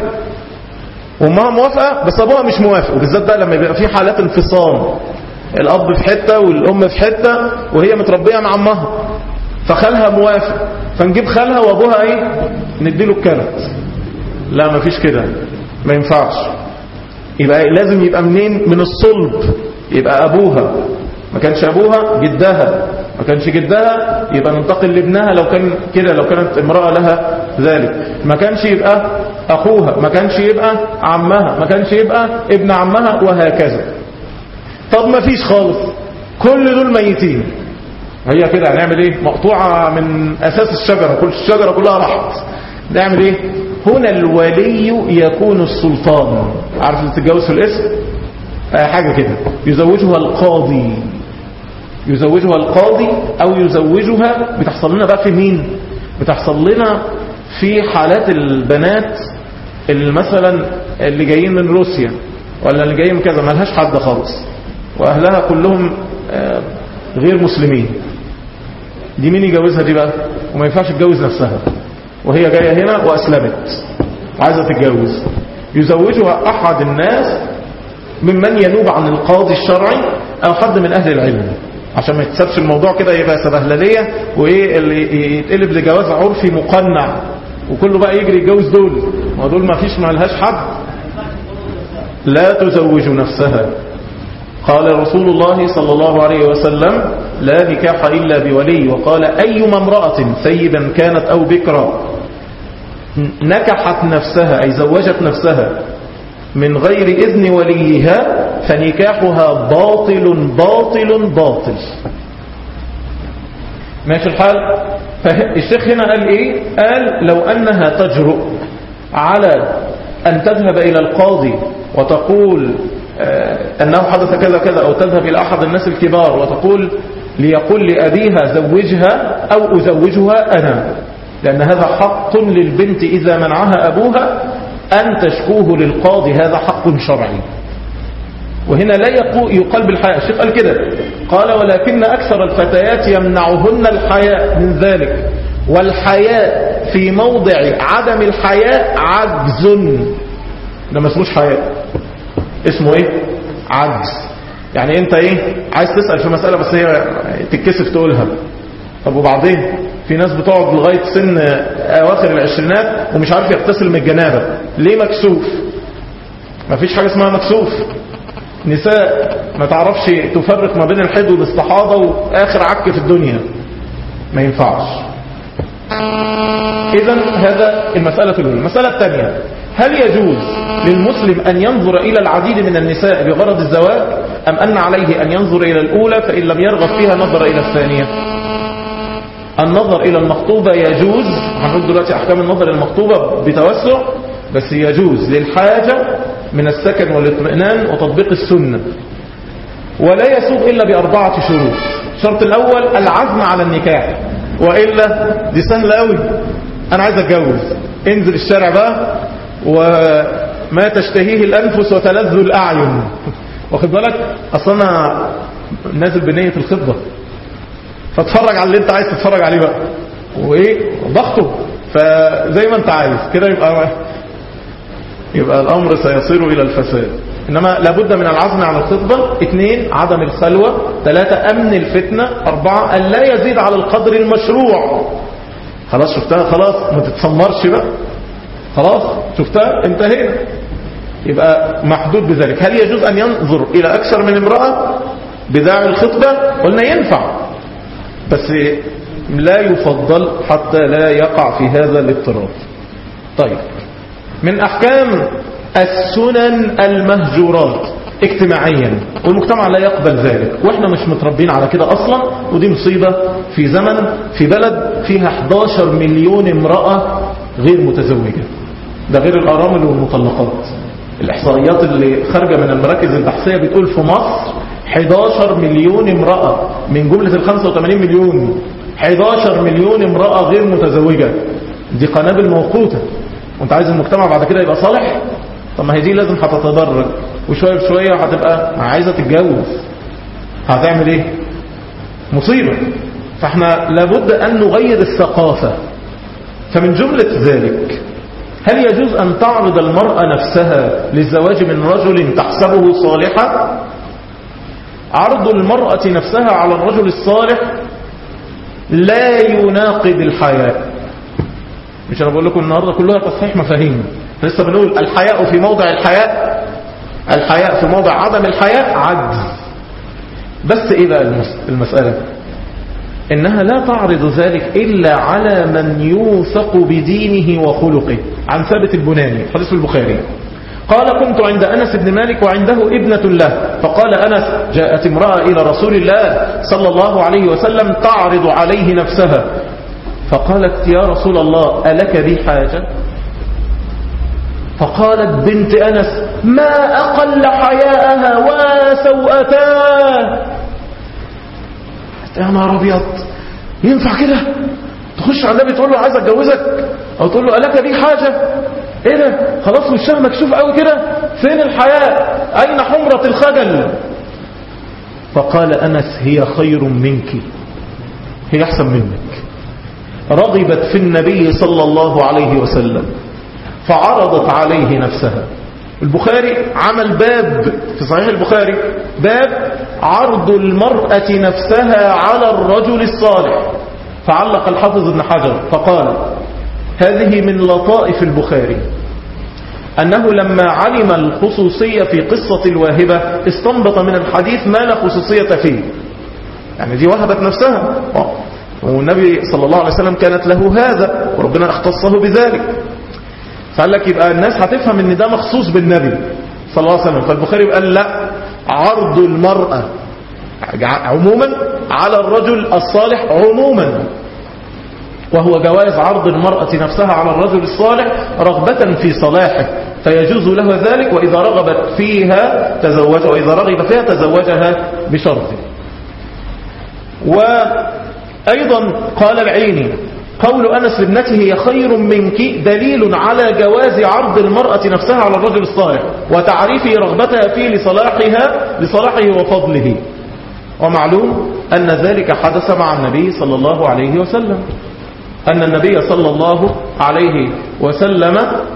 وامها موافقة بس ابوها مش موافق وبالذات بقى لما يبقى في حالات انفصام الاب في حتة والام في حتة وهي متربية مع امها فخالها موافق فنجيب خالها وابوها ايه نديله الكارت لا مفيش كده ما ينفعش يبقى لازم يبقى منين من الصلب يبقى ابوها ما كانش ابوها جدها ما كانش جدها يبقى ننتقل لابنها لو كان كده لو كانت امرأة لها ذلك ما كانش يبقى اخوها ما كانش يبقى عمها ما كانش يبقى ابن عمها وهكذا طب ما فيش خالص كل دول ميتين هي كده هنعمل ايه مقطوعة من اساس الشجرة كل الشجرة كلها راحت نعمل ايه هنا الولي يكون السلطان عارف اللي تتجوز في الاسم آه حاجة كده يزوجها القاضي يزوجها القاضي او يزوجها بتحصل لنا بقى في مين بتحصل لنا في حالات البنات اللي مثلا اللي جايين من روسيا ولا اللي جايين من كذا ملهاش حد خالص واهلها كلهم آه غير مسلمين دي مين يجوزها دي بقى وما ينفعش تجوز نفسها وهي جاية هنا وأسلمت وعايزة تتجوز يزوجها أحد الناس ممن ينوب عن القاضي الشرعي أو حد من أهل العلم عشان ما يتسابش الموضوع كده يبقى سبهللية وإيه اللي يتقلب لجواز عرفي مقنع وكله بقى يجري يتجوز دول ودول ما فيش ما لهاش حد لا تزوج نفسها قال رسول الله صلى الله عليه وسلم لا نكاح إلا بولي وقال أيما امرأة ثيبا كانت أو بكرا نكحت نفسها أي زوجت نفسها من غير إذن وليها فنكاحها باطل باطل باطل ماشي الحال فالشيخ هنا قال إيه قال لو أنها تجرؤ على أن تذهب إلى القاضي وتقول أنه حدث كذا كذا أو تذهب إلى أحد الناس الكبار وتقول ليقول لأبيها زوجها أو أزوجها أنا لأن هذا حق للبنت إذا منعها أبوها أن تشكوه للقاضي هذا حق شرعي وهنا لا يقال بالحياء الشيخ قال كده قال ولكن أكثر الفتيات يمنعهن الحياء من ذلك والحياء في موضع عدم الحياء عجز ده ما اسموش حياء اسمه ايه عجز يعني انت ايه عايز تسأل في مسألة بس هي تتكسف تقولها طب وبعدين في ناس بتقعد لغاية سن أواخر العشرينات ومش عارف يغتسل من الجنابة ليه مكسوف ما فيش حاجة اسمها مكسوف نساء ما تعرفش تفرق ما بين الحيض والاستحاضة وآخر عك في الدنيا ما ينفعش إذا هذا المسألة الأولى المسألة الثانية هل يجوز للمسلم أن ينظر إلى العديد من النساء بغرض الزواج أم أن عليه أن ينظر إلى الأولى فإن لم يرغب فيها نظر إلى الثانية النظر إلى المخطوبة يجوز هنقول دلوقتي أحكام النظر المخطوبة بتوسع بس يجوز للحاجة من السكن والاطمئنان وتطبيق السنة ولا يسوق إلا بأربعة شروط الشرط الأول العزم على النكاح وإلا دي سهلة قوي أنا عايز أتجوز انزل الشارع بقى وما تشتهيه الأنفس وتلذ الأعين واخد بالك أصلا أنا نازل بنية الخطبة فاتفرج على اللي انت عايز تتفرج عليه بقى وايه ضغطه فزي ما انت عايز كده يبقى يبقى الامر سيصير الى الفساد انما لابد من العزم على الخطبة اثنين عدم الخلوة ثلاثة امن الفتنة اربعة ان لا يزيد على القدر المشروع خلاص شفتها خلاص ما تتسمرش بقى خلاص شفتها انتهينا يبقى محدود بذلك هل يجوز ان ينظر الى اكثر من امرأة بداعي الخطبة قلنا ينفع بس لا يفضل حتى لا يقع في هذا الاضطراب طيب من أحكام السنن المهجورات اجتماعيا والمجتمع لا يقبل ذلك واحنا مش متربين على كده اصلا ودي مصيبة في زمن في بلد فيها 11 مليون امرأة غير متزوجة ده غير الارامل والمطلقات الاحصائيات اللي خارجة من المراكز البحثية بتقول في مصر 11 مليون امرأة من جملة ال 85 مليون 11 مليون امرأة غير متزوجة دي قنابل موقوتة وانت عايز المجتمع بعد كده يبقى صالح طب ما هي دي لازم هتتدرج وشوية بشوية هتبقى عايزة تتجوز هتعمل ايه مصيبة فاحنا لابد ان نغير الثقافة فمن جملة ذلك هل يجوز ان تعرض المرأة نفسها للزواج من رجل تحسبه صالحا عرض المرأة نفسها على الرجل الصالح لا يناقض الحياء مش انا بقول لكم النهارده كلها تصحيح مفاهيم لسه بنقول الحياء في موضع الحياء الحياء في موضع عدم الحياء عجز بس ايه بقى المسألة انها لا تعرض ذلك الا على من يوثق بدينه وخلقه عن ثابت البناني حديث البخاري قال كنت عند أنس بن مالك وعنده ابنة له فقال أنس جاءت امرأة إلى رسول الله صلى الله عليه وسلم تعرض عليه نفسها فقالت يا رسول الله ألك بي حاجة فقالت بنت أنس ما أقل حياءها وسوءتاه يا نهار أبيض ينفع كده تخش على النبي تقول له عايز أتجوزك أو تقول له ألك بي حاجة ايه ده خلاص وشها مكشوف قوي كده فين الحياة اين حمرة الخجل فقال انس هي خير منك هي احسن منك رغبت في النبي صلى الله عليه وسلم فعرضت عليه نفسها البخاري عمل باب في صحيح البخاري باب عرض المرأة نفسها على الرجل الصالح فعلق الحافظ ابن حجر فقال هذه من لطائف البخاري أنه لما علم الخصوصية في قصة الواهبة استنبط من الحديث ما لا خصوصية فيه يعني دي وهبت نفسها والنبي صلى الله عليه وسلم كانت له هذا وربنا اختصه بذلك فقال لك يبقى الناس هتفهم ان ده مخصوص بالنبي صلى الله عليه وسلم فالبخاري قال لا عرض المرأة عموما على الرجل الصالح عموما وهو جواز عرض المرأة نفسها على الرجل الصالح رغبة في صلاحه فيجوز له ذلك وإذا رغبت فيها تزوج وإذا رغب فيها تزوجها بشرط وأيضا قال العيني قول أنس لابنته هي خير منك دليل على جواز عرض المرأة نفسها على الرجل الصالح وتعريف رغبتها فيه لصلاحها لصلاحه وفضله ومعلوم أن ذلك حدث مع النبي صلى الله عليه وسلم أن النبي صلى الله عليه وسلم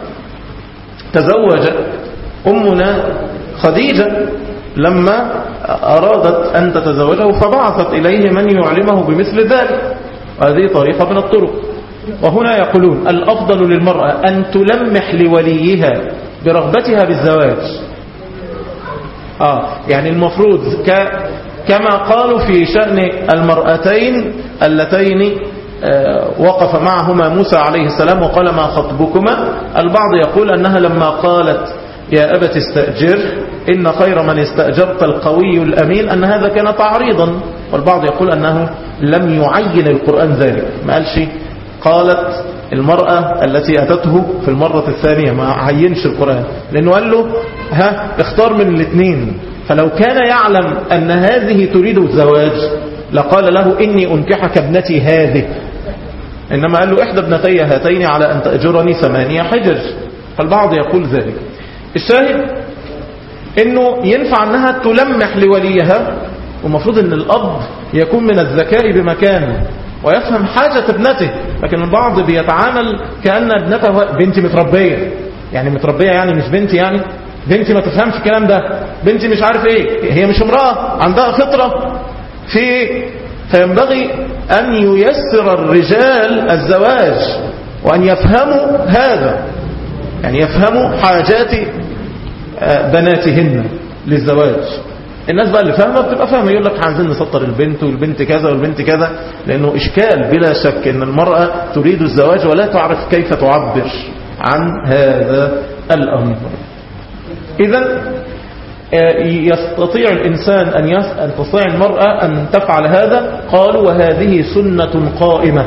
تزوج أمنا خديجة لما أرادت أن تتزوجه فبعثت إليه من يعلمه بمثل ذلك هذه طريقة من الطرق وهنا يقولون الأفضل للمرأة أن تلمح لوليها برغبتها بالزواج آه يعني المفروض ك كما قالوا في شأن المرأتين اللتين آه وقف معهما موسى عليه السلام وقال ما خطبكما البعض يقول أنها لما قالت يا أبت استأجر إن خير من استأجرت القوي الأمين أن هذا كان تعريضا والبعض يقول أنه لم يعين القرآن ذلك ما قالش قالت المرأة التي أتته في المرة الثانية ما عينش القرآن لأنه قال له ها اختار من الاثنين فلو كان يعلم أن هذه تريد الزواج لقال له إني أنكحك ابنتي هذه إنما قال له إحدى ابنتي هاتين على أن تأجرني ثمانية حجج فالبعض يقول ذلك الشاهد انه ينفع انها تلمح لوليها ومفروض ان الاب يكون من الذكاء بمكانه ويفهم حاجة ابنته لكن البعض بيتعامل كأن ابنته بنتي متربية يعني متربية يعني مش بنتي يعني بنتي ما تفهمش الكلام ده بنتي مش عارف ايه هي مش امرأة عندها فطرة في فينبغي أن ييسر الرجال الزواج وأن يفهموا هذا يعني يفهموا حاجات بناتهن للزواج الناس بقى اللي فاهمه بتبقى فاهمه يقول لك عايزين نسطر البنت والبنت كذا والبنت كذا لانه اشكال بلا شك ان المراه تريد الزواج ولا تعرف كيف تعبر عن هذا الامر اذا يستطيع الانسان ان يس... ان تستطيع المراه ان تفعل هذا قالوا وهذه سنه قائمه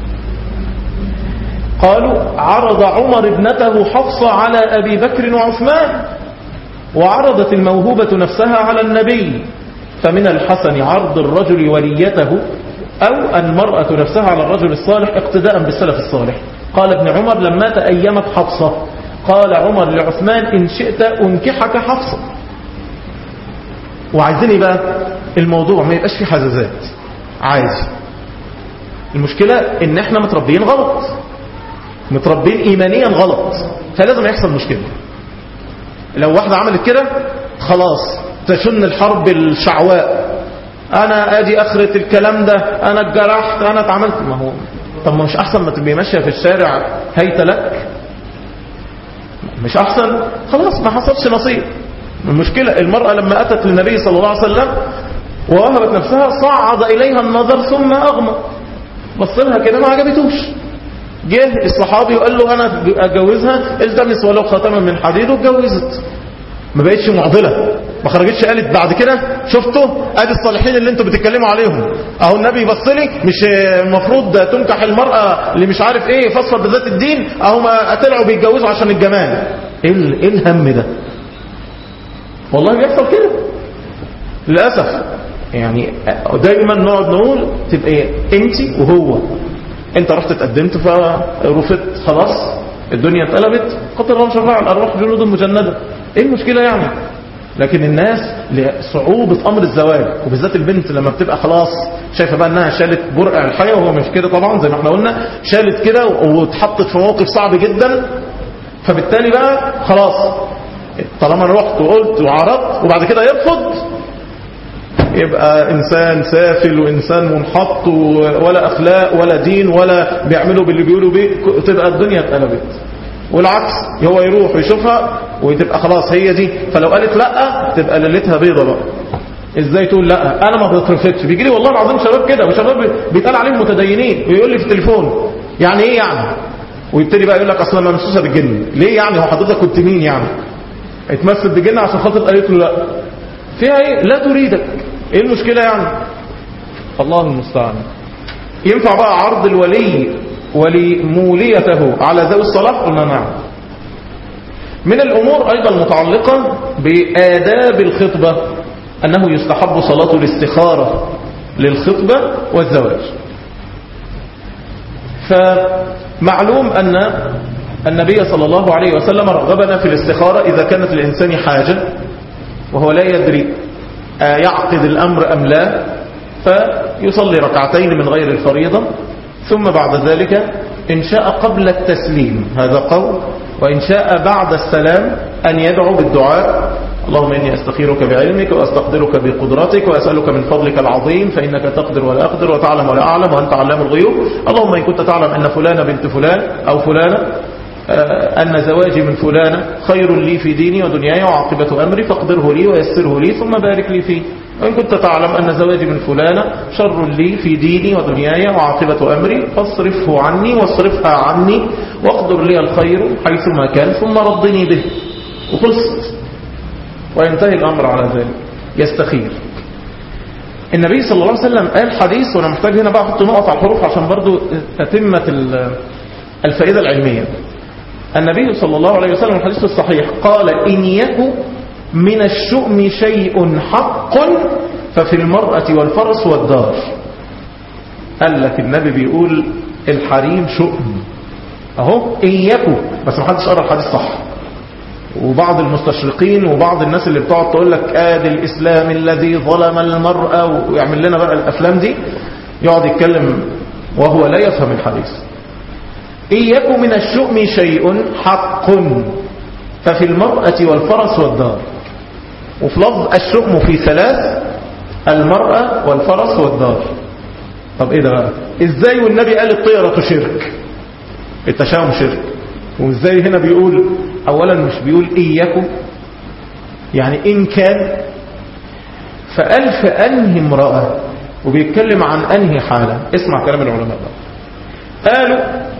قالوا عرض عمر ابنته حفصة على أبي بكر وعثمان وعرضت الموهوبة نفسها على النبي فمن الحسن عرض الرجل وليته أو المرأة نفسها على الرجل الصالح اقتداء بالسلف الصالح قال ابن عمر لما تأيمت حفصة قال عمر لعثمان إن شئت أنكحك حفصة وعايزيني بقى الموضوع ما يبقاش فيه حزازات عايز المشكلة ان احنا متربيين غلط متربين ايمانيا غلط فلازم يحصل مشكلة لو واحدة عملت كده خلاص تشن الحرب الشعواء انا ادي اخرة الكلام ده انا اتجرحت انا اتعملت ما هو طب ما مش احسن ما تبقي ماشية في الشارع هيت لك مش احسن خلاص ما حصلش نصيب المشكلة المرأة لما اتت للنبي صلى الله عليه وسلم ووهبت نفسها صعد اليها النظر ثم اغمى بص لها كده ما عجبتوش جه الصحابي وقال له انا اتجوزها التمس ولو خاتما من حديد واتجوزت ما بقتش معضله ما خرجتش قالت بعد كده شفتوا ادي الصالحين اللي انتوا بتتكلموا عليهم اهو النبي بص لي مش المفروض تنكح المراه اللي مش عارف ايه فصفر بذات الدين اهو ما طلعوا بيتجوزوا عشان الجمال ايه ايه الهم ده والله بيحصل كده للاسف يعني دايما نقعد نقول تبقى انت وهو انت رحت اتقدمت فرفضت خلاص الدنيا اتقلبت قدر الله شرع الارواح جنود مجنده ايه المشكله يعني لكن الناس لصعوبة امر الزواج وبالذات البنت لما بتبقى خلاص شايفه بقى انها شالت برقع الحياه وهو مش كده طبعا زي ما احنا قلنا شالت كده واتحطت في موقف صعب جدا فبالتالي بقى خلاص طالما انا رحت وقلت وعرضت وبعد كده يرفض يبقى إنسان سافل وإنسان منحط ولا أخلاق ولا دين ولا بيعملوا باللي بيقولوا بيه تبقى الدنيا اتقلبت والعكس هو يروح ويشوفها وتبقى خلاص هي دي فلو قالت لا تبقى ليلتها بيضة بقى ازاي تقول لا انا ما بترفضش بيجي لي والله العظيم شباب كده وشباب بيتقال عليهم متدينين ويقول لي في التليفون يعني ايه يعني ويبتدي بقى يقول لك اصلا انا ممسوسه بالجن ليه يعني هو حضرتك كنت مين يعني اتمثل بالجن عشان خاطر قالت له لا فيها ايه لا تريدك ايه المشكلة يعني الله المستعان ينفع بقى عرض الولي ولموليته على ذوي الصلاح قلنا نعم من الأمور أيضا المتعلقة بآداب الخطبة أنه يستحب صلاة الاستخارة للخطبة والزواج فمعلوم أن النبي صلى الله عليه وسلم رغبنا في الاستخارة إذا كانت للإنسان حاجة وهو لا يدري يعقد الأمر أم لا فيصلي ركعتين من غير الفريضة ثم بعد ذلك إن شاء قبل التسليم هذا قول وإن شاء بعد السلام أن يدعو بالدعاء اللهم إني أستخيرك بعلمك وأستقدرك بقدرتك وأسألك من فضلك العظيم فإنك تقدر ولا أقدر وتعلم ولا أعلم وأنت علام الغيوب اللهم إن كنت تعلم أن فلان بنت فلان أو فلانة آه، أن زواجي من فلانة خير لي في ديني ودنياي وعاقبة أمري فاقدره لي ويسره لي ثم بارك لي فيه وإن كنت تعلم أن زواجي من فلانة شر لي في ديني ودنياي وعاقبة أمري فاصرفه عني واصرفها عني واقدر لي الخير حيثما كان ثم رضني به وخلصت وينتهي الأمر على ذلك يستخير النبي صلى الله عليه وسلم قال حديث وأنا محتاج هنا بقى أحط نقط على الحروف عشان برضو تتمة ال- الفائدة العلمية النبي صلى الله عليه وسلم الحديث الصحيح قال إن يك من الشؤم شيء حق ففي المرأة والفرس والدار قال لك النبي بيقول الحريم شؤم اهو إن يكو بس ما حدش قرأ الحديث صح وبعض المستشرقين وبعض الناس اللي بتقعد تقول لك ادي الاسلام الذي ظلم المرأة ويعمل لنا بقى الافلام دي يقعد يتكلم وهو لا يفهم الحديث إن يكن من الشؤم شيء حق ففي المرأة والفرس والدار وفي لفظ الشؤم في ثلاث المرأة والفرس والدار طب ايه ده بقى ازاي والنبي قال الطيرة شرك التشاؤم شرك وازاي هنا بيقول اولا مش بيقول اياكم يعني ان كان فقال في انهي امرأة وبيتكلم عن انهي حالة اسمع كلام العلماء بقى قالوا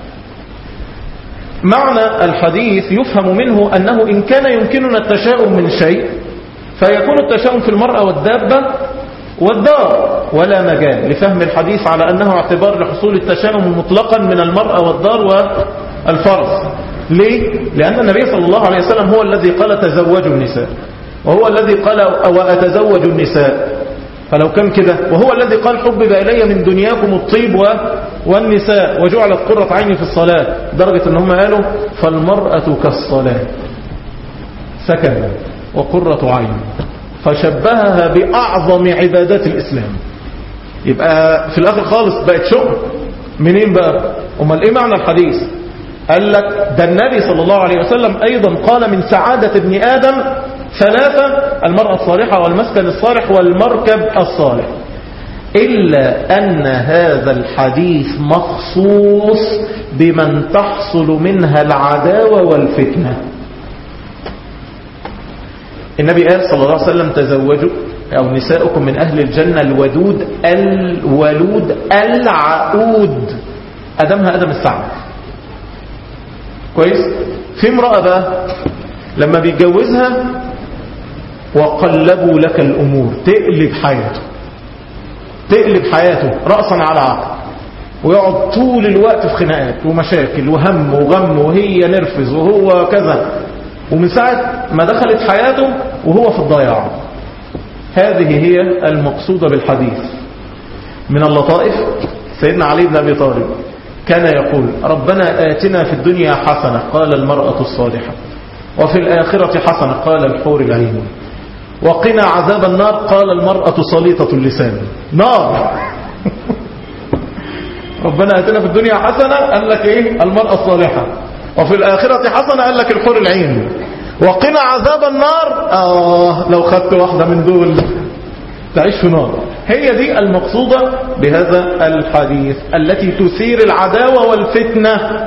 معنى الحديث يفهم منه أنه إن كان يمكننا التشاؤم من شيء فيكون التشاؤم في المرأة والدابة والدار ولا مجال لفهم الحديث على أنه اعتبار لحصول التشاؤم مطلقا من المرأة والدار والفرس ليه؟ لأن النبي صلى الله عليه وسلم هو الذي قال تزوجوا النساء وهو الذي قال وأتزوج النساء فلو كان كده وهو الذي قال حبب إلي من دنياكم الطيب و... والنساء وجعلت قرة عيني في الصلاة درجة ان هم قالوا فالمرأة كالصلاة سكن وقرة عين فشبهها بأعظم عبادات الإسلام يبقى في الآخر خالص بقت شؤم منين بقى امال ايه معنى الحديث قال لك ده النبي صلى الله عليه وسلم أيضا قال من سعادة ابن آدم ثلاثة المرأة الصالحة والمسكن الصالح والمركب الصالح إلا أن هذا الحديث مخصوص بمن تحصل منها العداوة والفتنة النبي قال صلى الله عليه وسلم تزوجوا أو نساؤكم من أهل الجنة الودود الولود العقود أدمها أدم السعد كويس في امرأة بقى لما بيتجوزها وقلبوا لك الأمور تقلب حياته تقلب حياته رأسا على عقل ويقعد طول الوقت في خناقات ومشاكل وهم وغم وهي نرفز وهو كذا ومن ساعة ما دخلت حياته وهو في الضياع هذه هي المقصودة بالحديث من اللطائف سيدنا علي بن أبي طالب كان يقول ربنا آتنا في الدنيا حسنة قال المرأة الصالحة وفي الآخرة حسنة قال الحور العين وقنا عذاب النار قال المرأة صليطة اللسان نار ربنا آتنا في الدنيا حسنة قال لك ايه المرأة الصالحة وفي الآخرة حسنة قال لك الحور العين وقنا عذاب النار آه لو خدت واحدة من دول تعيش في نار هي دي المقصودة بهذا الحديث التي تثير العداوة والفتنة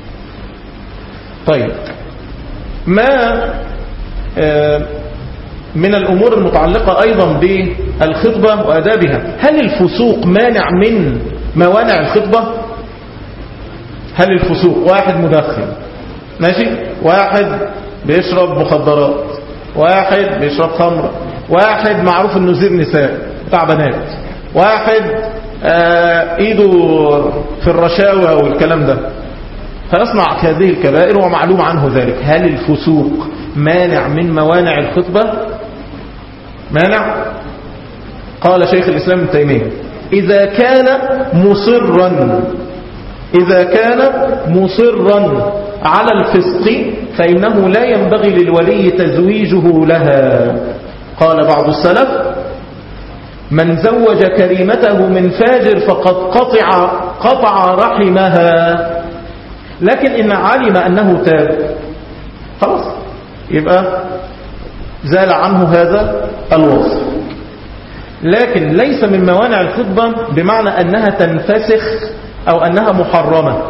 طيب ما آه من الأمور المتعلقة أيضا بالخطبة وأدابها هل الفسوق مانع من موانع الخطبة هل الفسوق واحد مدخن ماشي واحد بيشرب مخدرات واحد بيشرب خمر واحد معروف انه زير نساء بتاع بنات واحد آه ايده في الرشاوى والكلام ده فيصنع هذه الكبائر ومعلوم عنه ذلك هل الفسوق مانع من موانع الخطبة مانع قال شيخ الإسلام ابن تيمية إذا كان مصرا إذا كان مصرا على الفسق فإنه لا ينبغي للولي تزويجه لها قال بعض السلف من زوج كريمته من فاجر فقد قطع, قطع رحمها لكن إن علم أنه تاب خلاص يبقى زال عنه هذا الوصف لكن ليس من موانع الخطبة بمعنى أنها تنفسخ أو أنها محرمة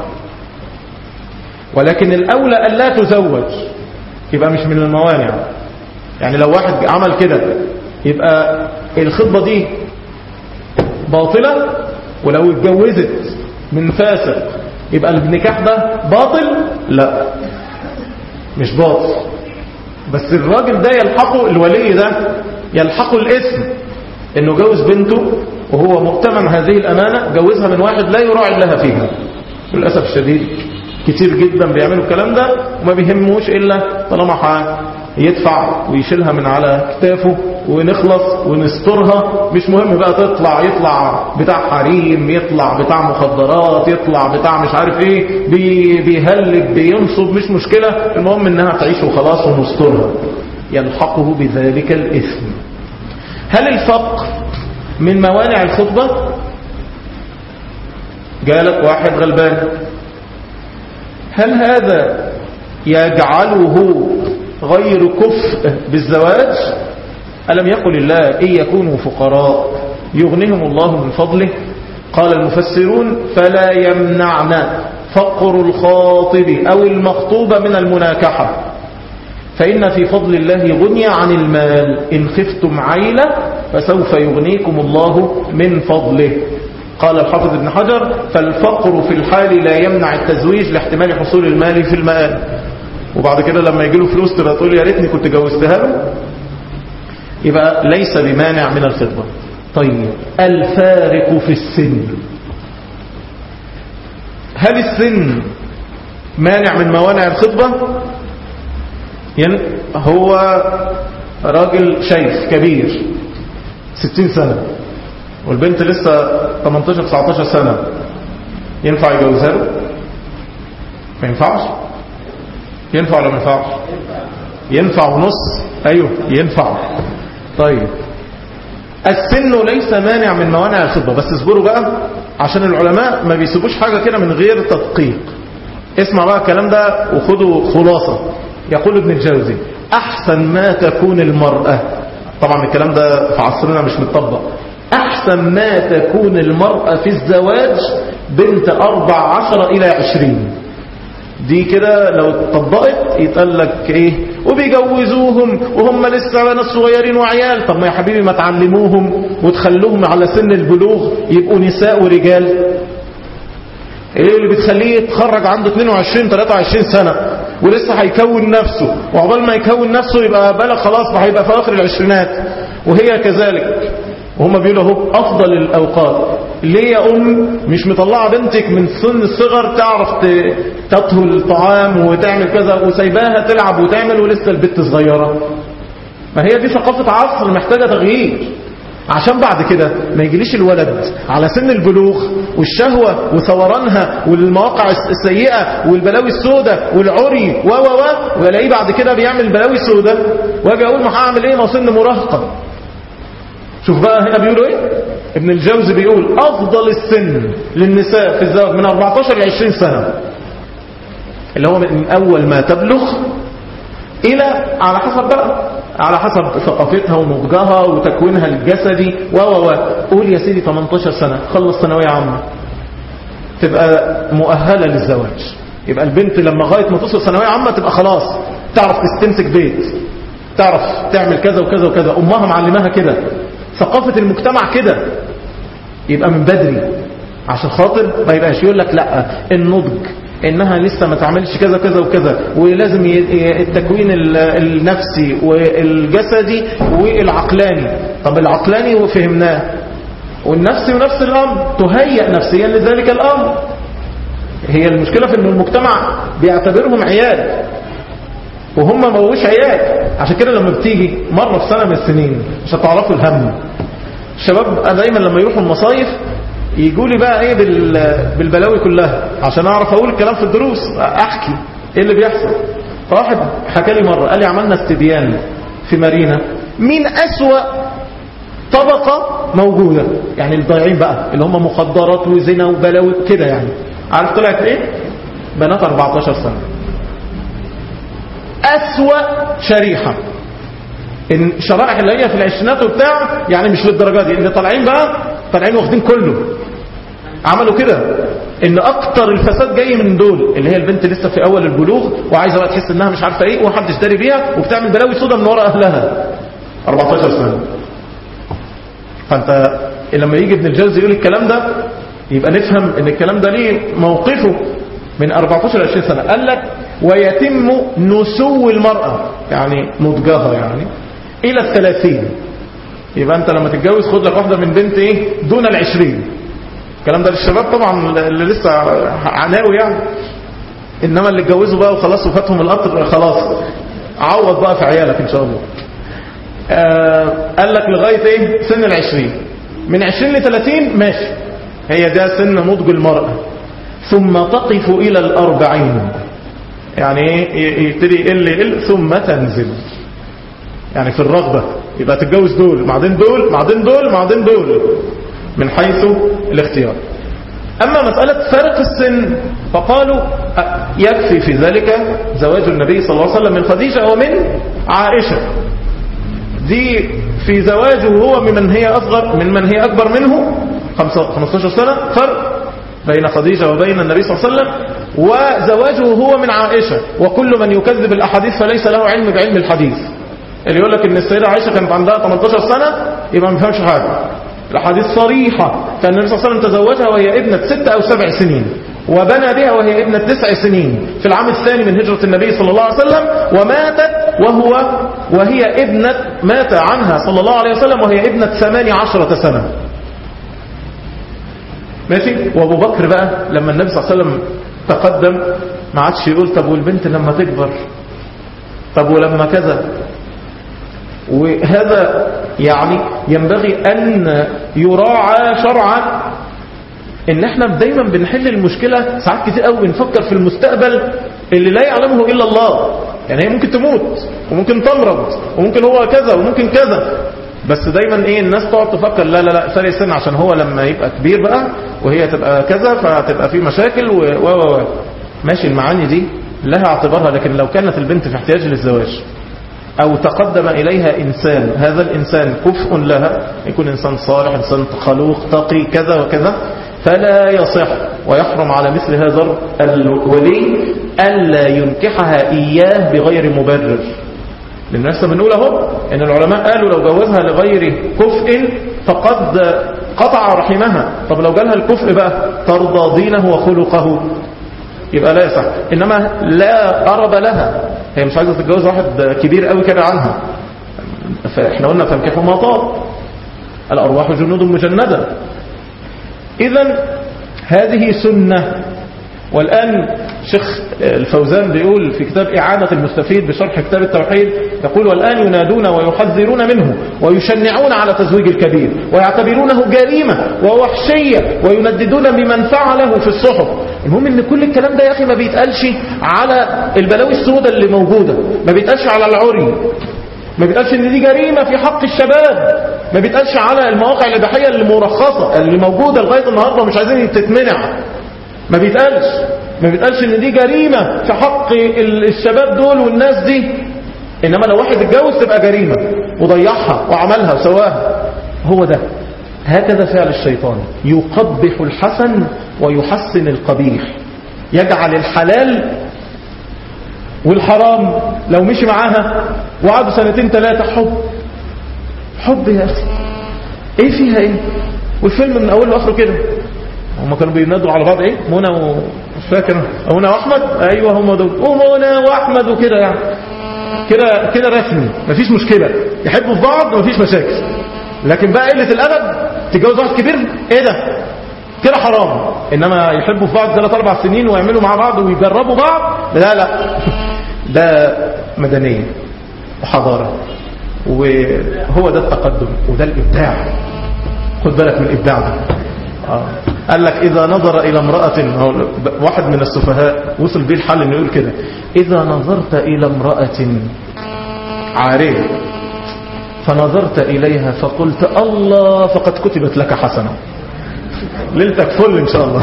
ولكن الأولى أن لا تزوج يبقى مش من الموانع يعني لو واحد عمل كده يبقى الخطبة دي باطلة ولو اتجوزت من فاسق يبقى النكاح ده باطل لا مش باطل بس الراجل ده يلحقه الولي ده يلحقه الاسم انه جوز بنته وهو مؤتمن هذه الامانة جوزها من واحد لا يراعي لها فيها للأسف الشديد كتير جدا بيعملوا الكلام ده وما بيهموش إلا طالما يدفع ويشيلها من على كتافه ونخلص ونسترها مش مهم بقى تطلع يطلع بتاع حريم يطلع بتاع مخدرات يطلع بتاع مش عارف ايه بي بيهلك بينصب مش مشكلة المهم انها تعيش وخلاص ونسترها يلحقه بذلك الإثم هل الفقر من موانع الخطبة جالك واحد غلبان هل هذا يجعله غير كفء بالزواج ألم يقل الله إن يكونوا فقراء يغنهم الله من فضله قال المفسرون فلا يمنعن فقر الخاطب أو المخطوب من المناكحة فإن في فضل الله غني عن المال إن خفتم عيلة فسوف يغنيكم الله من فضله قال الحافظ ابن حجر فالفقر في الحال لا يمنع التزويج لاحتمال حصول المال في المآل وبعد كده لما يجي له فلوس تبقى تقول يا ريتني كنت جوزتها له يبقى ليس بمانع من الخطبة طيب الفارق في السن هل السن مانع من موانع الخطبة يعني هو راجل شيخ كبير ستين سنة والبنت لسه 18-19 سنة ينفع يجوزها له ما ينفعش ينفع ولا ما ينفعش ينفع ونص ايوه ينفع طيب السن ليس مانع من موانع الخطبة بس اصبروا بقى عشان العلماء ما بيسيبوش حاجة كده من غير تدقيق اسمع بقى الكلام ده وخدوا خلاصة يقول ابن الجوزي احسن ما تكون المرأة طبعا الكلام ده في عصرنا مش متطبق احسن ما تكون المرأة في الزواج بنت اربع عشر الى عشرين دي كده لو اتطبقت يتقال لك ايه وبيجوزوهم وهم لسه ناس صغيرين وعيال طب ما يا حبيبي ما تعلموهم وتخلوهم على سن البلوغ يبقوا نساء ورجال ايه اللي بتخليه يتخرج عنده 22 23 سنة ولسه هيكون نفسه وعقبال ما يكون نفسه يبقى بلغ خلاص هيبقى في اخر العشرينات وهي كذلك وهم بيقولوا اهو افضل الاوقات ليه يا ام مش مطلعه بنتك من سن الصغر تعرف تطهو الطعام وتعمل كذا وسايباها تلعب وتعمل ولسه البنت صغيره ما هي دي ثقافه عصر محتاجه تغيير عشان بعد كده ما يجيليش الولد على سن البلوغ والشهوة وثورانها والمواقع السيئة والبلاوي السوداء والعري و و و والاقيه بعد كده بيعمل بلاوي سوداء واجي اقول ما هعمل ايه ما سن مراهقة شوف بقى هنا بيقولوا ايه ابن الجوزي بيقول افضل السن للنساء في الزواج من 14 ل 20 سنة اللي هو من اول ما تبلغ الى على حسب بقى على حسب ثقافتها ونضجها وتكوينها الجسدي و و و قول يا سيدي 18 سنة خلص ثانوية عامة تبقى مؤهلة للزواج يبقى البنت لما غاية ما توصل ثانوية عامة تبقى خلاص تعرف تستمسك بيت تعرف تعمل كذا وكذا وكذا امها معلماها كده ثقافة المجتمع كده يبقى من بدري عشان خاطر ما يبقاش يقول لك لا النضج انها لسه ما تعملش كذا كذا وكذا ولازم التكوين النفسي والجسدي والعقلاني طب العقلاني وفهمناه والنفسي ونفس الامر تهيئ نفسيا لذلك الامر هي المشكلة في ان المجتمع بيعتبرهم عيال وهم ما بقوش عيال عشان كده لما بتيجي مرة في سنة من السنين مش هتعرفوا الهم الشباب دايما لما يروحوا المصايف يجوا لي بقى ايه بالبلاوي كلها عشان اعرف اقول الكلام في الدروس احكي ايه اللي بيحصل فواحد حكى لي مرة قال لي عملنا استبيان في مارينا مين اسوأ طبقة موجودة يعني الضايعين بقى اللي هم مخدرات وزنا وبلاوي كده يعني عارف طلعت ايه بنات 14 سنة أسوأ شريحة ان شرائح اللي هي في العشرينات وبتاع يعني مش للدرجه دي اللي طالعين بقى طالعين واخدين كله عملوا كده ان اكتر الفساد جاي من دول اللي هي البنت لسه في اول البلوغ وعايزه بقى تحس انها مش عارفه ايه ومحدش داري بيها وبتعمل بلاوي سودا من ورا اهلها 14 سنه فانت لما يجي ابن الجوزي يقول الكلام ده يبقى نفهم ان الكلام ده ليه موقفه من 14 ل 20 سنه قال لك ويتم نسو المراه يعني نضجها يعني الى الثلاثين يبقى انت لما تتجوز خد لك واحده من بنت ايه دون العشرين الكلام ده للشباب طبعا اللي لسه عناوي يعني انما اللي اتجوزوا بقى وخلاص وفاتهم القطر خلاص عوض بقى في عيالك ان شاء الله آه قال لك لغايه ايه سن العشرين من عشرين لثلاثين ماشي هي ده سن نضج المرأة ثم تقف الى الاربعين يعني ايه يبتدي يقل يقل ثم تنزل يعني في الرغبة يبقى تتجوز دول بعدين دول بعدين دول بعدين دول من حيث الاختيار أما مسألة فرق السن فقالوا يكفي في ذلك زواج النبي صلى الله عليه وسلم من خديجة ومن عائشة دي في زواجه هو ممن هي أصغر من من هي أكبر منه 15 سنة فرق بين خديجة وبين النبي صلى الله عليه وسلم وزواجه هو من عائشة وكل من يكذب الأحاديث فليس له علم بعلم الحديث اللي يقول لك ان السيدة عائشة كانت عندها 18 سنة يبقى ما فهمش حاجة الحديث صريحة كان النبي صلى الله عليه وسلم تزوجها وهي ابنة ست أو سبع سنين وبنى بها وهي ابنة تسع سنين في العام الثاني من هجرة النبي صلى الله عليه وسلم وماتت وهو وهي ابنة مات عنها صلى الله عليه وسلم وهي ابنة ثمان عشرة سنة ماشي وابو بكر بقى لما النبي صلى الله عليه وسلم تقدم ما عادش يقول طب والبنت لما تكبر طب ولما كذا وهذا يعني ينبغي أن يراعى شرعا ان احنا دايما بنحل المشكلة ساعات كتير قوي بنفكر في المستقبل اللي لا يعلمه الا الله يعني هي ممكن تموت وممكن تمرض وممكن هو كذا وممكن كذا بس دايما ايه الناس تقعد تفكر لا لا لا فرق سن عشان هو لما يبقى كبير بقى وهي تبقى كذا فتبقى في مشاكل و و و ماشي المعاني دي لها اعتبارها لكن لو كانت البنت في احتياج للزواج أو تقدم إليها إنسان هذا الإنسان كفء لها يكون إنسان صالح إنسان خلوق تقي كذا وكذا فلا يصح ويحرم على مثل هذا الولي ألا ينكحها إياه بغير مبرر لأن لسه بنقول اهو إن العلماء قالوا لو جوزها لغير كفء فقد قطع رحمها طب لو جالها الكفء بقى ترضى دينه وخلقه يبقى لا يصح إنما لا قرب لها هي مش عايزة تتجوز واحد كبير قوي كده عنها فإحنا قلنا فانكحوا ما طاب الأرواح جنود مجندة إذا هذه سنة والآن شيخ الفوزان بيقول في كتاب إعانة المستفيد بشرح كتاب التوحيد يقول والآن ينادون ويحذرون منه ويشنعون على تزويج الكبير ويعتبرونه جريمة ووحشية وينددون بمن فعله في الصحف المهم ان كل الكلام ده يا أخي ما بيتقالش على البلاوي السوداء اللي موجودة ما بيتقالش على العري ما بيتقالش ان دي جريمة في حق الشباب ما بيتقالش على المواقع الإباحية اللي مرخصة اللي موجودة لغاية النهاردة مش عايزين تتمنع ما بيتقالش ما بيتقالش ان دي جريمة في حق الشباب دول والناس دي انما لو واحد اتجوز تبقى جريمة وضيعها وعملها وسواها هو ده هكذا فعل الشيطان يقبح الحسن ويحسن القبيح يجعل الحلال والحرام لو مشي معاها وقعدوا سنتين ثلاثة حب حب يا أخي ايه فيها ايه والفيلم من اوله لاخره كده هم كانوا بينادوا على بعض ايه منى ومش فاكر منى واحمد ايوه هم دول ومنى واحمد وكده يعني كده كده رسمي مفيش مشكله يحبوا في بعض مفيش مشاكل لكن بقى قله الادب تتجوز واحد كبير ايه ده كده حرام انما يحبوا في بعض ثلاث اربع سنين ويعملوا مع بعض ويجربوا بعض لا لا ده مدنيه وحضاره وهو ده التقدم وده الابداع خد بالك من الابداع ده آه. قال لك إذا نظر إلى امرأة واحد من السفهاء وصل بيه الحل إنه يقول كده إذا نظرت إلى امرأة عارية فنظرت إليها فقلت الله فقد كتبت لك حسنة ليلتك فل إن شاء الله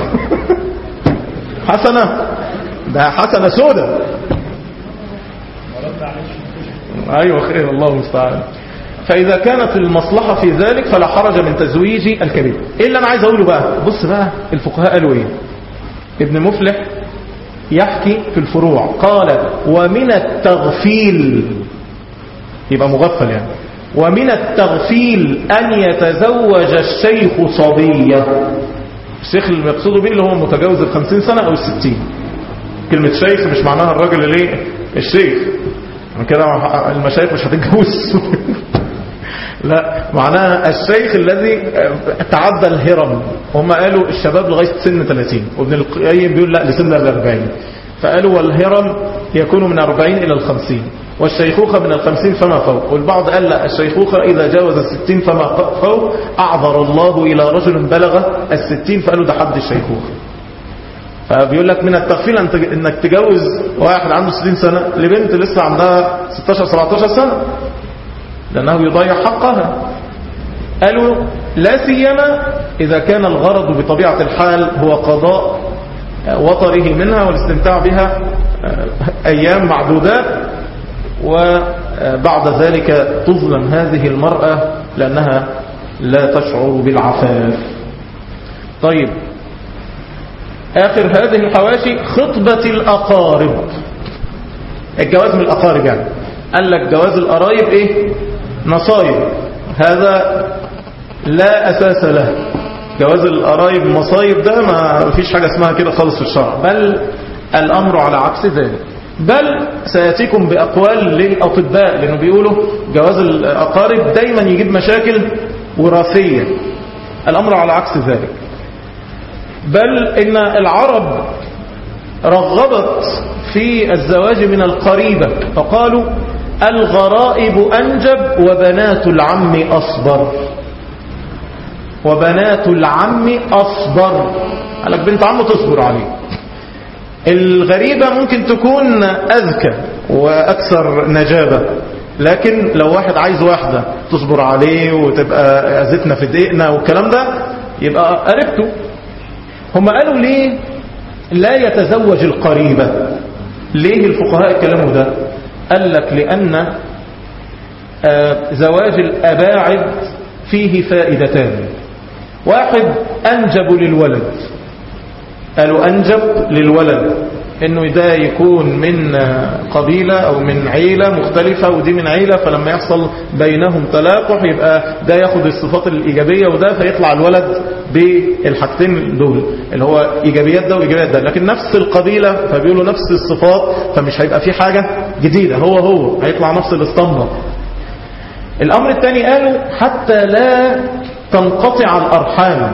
حسنة ده حسنة سودة أيوة خير الله المستعان فإذا كانت المصلحة في ذلك فلا حرج من تزويج الكبير إيه اللي أنا عايز أقوله بقى بص بقى الفقهاء قالوا إيه ابن مفلح يحكي في الفروع قال ومن التغفيل يبقى مغفل يعني ومن التغفيل أن يتزوج الشيخ صبية الشيخ اللي يقصده به اللي هو متجاوز الخمسين سنة أو الستين كلمة شيخ مش معناها الراجل اللي ايه الشيخ من كده المشايخ مش هتتجوز لا معناها الشيخ الذي تعدى الهرم هم قالوا الشباب لغاية سن 30 وابن القيم بيقول لا لسن ال 40 فقالوا والهرم يكون من 40 إلى ال 50 والشيخوخة من الخمسين فما فوق والبعض قال لا الشيخوخة إذا جاوز الستين فما فوق أعذر الله إلى رجل بلغ الستين فقالوا ده حد الشيخوخة فبيقول لك من التغفيل انك تجوز واحد عنده 60 سنة لبنت لسه عندها 16 17 سنة لأنه يضيع حقها قالوا لا سيما إذا كان الغرض بطبيعة الحال هو قضاء وطره منها والاستمتاع بها أيام معدودات وبعد ذلك تظلم هذه المرأة لأنها لا تشعر بالعفاف طيب آخر هذه الحواشي خطبة الأقارب الجواز من الأقارب يعني قال لك جواز القرايب إيه نصايب هذا لا أساس له جواز القرايب مصايب ده ما فيش حاجة اسمها كده خالص في الشرع بل الأمر على عكس ذلك بل سيأتيكم بأقوال للأطباء لأنه بيقولوا جواز الأقارب دايما يجيب مشاكل وراثية الأمر على عكس ذلك بل إن العرب رغبت في الزواج من القريبة فقالوا الغرائب أنجب وبنات العم أصبر وبنات العم أصبر قال لك بنت عم تصبر عليه الغريبة ممكن تكون أذكى وأكثر نجابة لكن لو واحد عايز واحدة تصبر عليه وتبقى أذتنا في دقيقنا والكلام ده يبقى قربته هم قالوا ليه لا يتزوج القريبة ليه الفقهاء اتكلموا ده قال لك لأن زواج الأباعد فيه فائدتان واحد أنجب للولد قالوا أنجب للولد انه ده يكون من قبيلة او من عيلة مختلفة ودي من عيلة فلما يحصل بينهم تلاقح يبقى ده ياخد الصفات الايجابية وده فيطلع الولد بالحاجتين دول اللي هو ايجابيات ده وايجابيات ده لكن نفس القبيلة فبيقولوا نفس الصفات فمش هيبقى في حاجة جديدة هو هو هيطلع نفس الاسطمبة الامر الثاني قالوا حتى لا تنقطع الارحام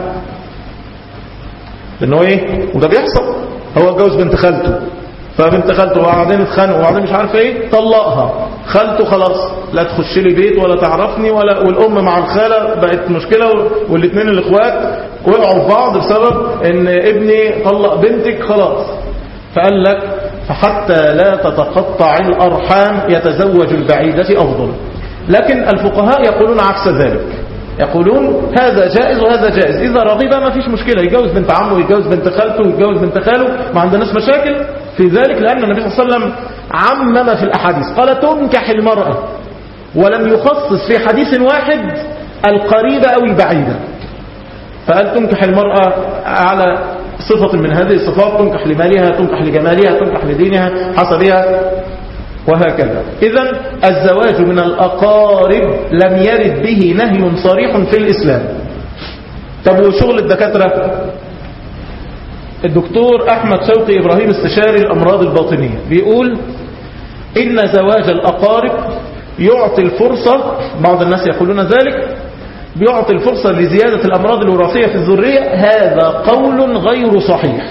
لانه ايه وده بيحصل هو اتجوز بنت خالته فبنت خالته وبعدين اتخانقوا وبعدين مش عارف ايه طلقها خالته خلاص لا تخش لي بيت ولا تعرفني ولا والام مع الخاله بقت مشكله والاثنين الاخوات وقعوا في بعض بسبب ان ابني طلق بنتك خلاص فقال لك فحتى لا تتقطع الارحام يتزوج البعيده افضل لكن الفقهاء يقولون عكس ذلك يقولون هذا جائز وهذا جائز إذا رغب ما فيش مشكلة يتجوز بنت عمه يتجوز بنت خالته يتجوز بنت خاله ما عندناش مشاكل في ذلك لأن النبي صلى الله عليه وسلم عمم في الأحاديث قال تنكح المرأة ولم يخصص في حديث واحد القريبة أو البعيدة فقال تنكح المرأة على صفة من هذه الصفات تنكح لمالها تنكح لجمالها تنكح لدينها حسبها وهكذا إذا الزواج من الأقارب لم يرد به نهي صريح في الإسلام طب وشغل الدكاترة الدكتور أحمد شوقي إبراهيم استشاري الأمراض الباطنية بيقول إن زواج الأقارب يعطي الفرصة بعض الناس يقولون ذلك بيعطي الفرصة لزيادة الأمراض الوراثية في الذرية هذا قول غير صحيح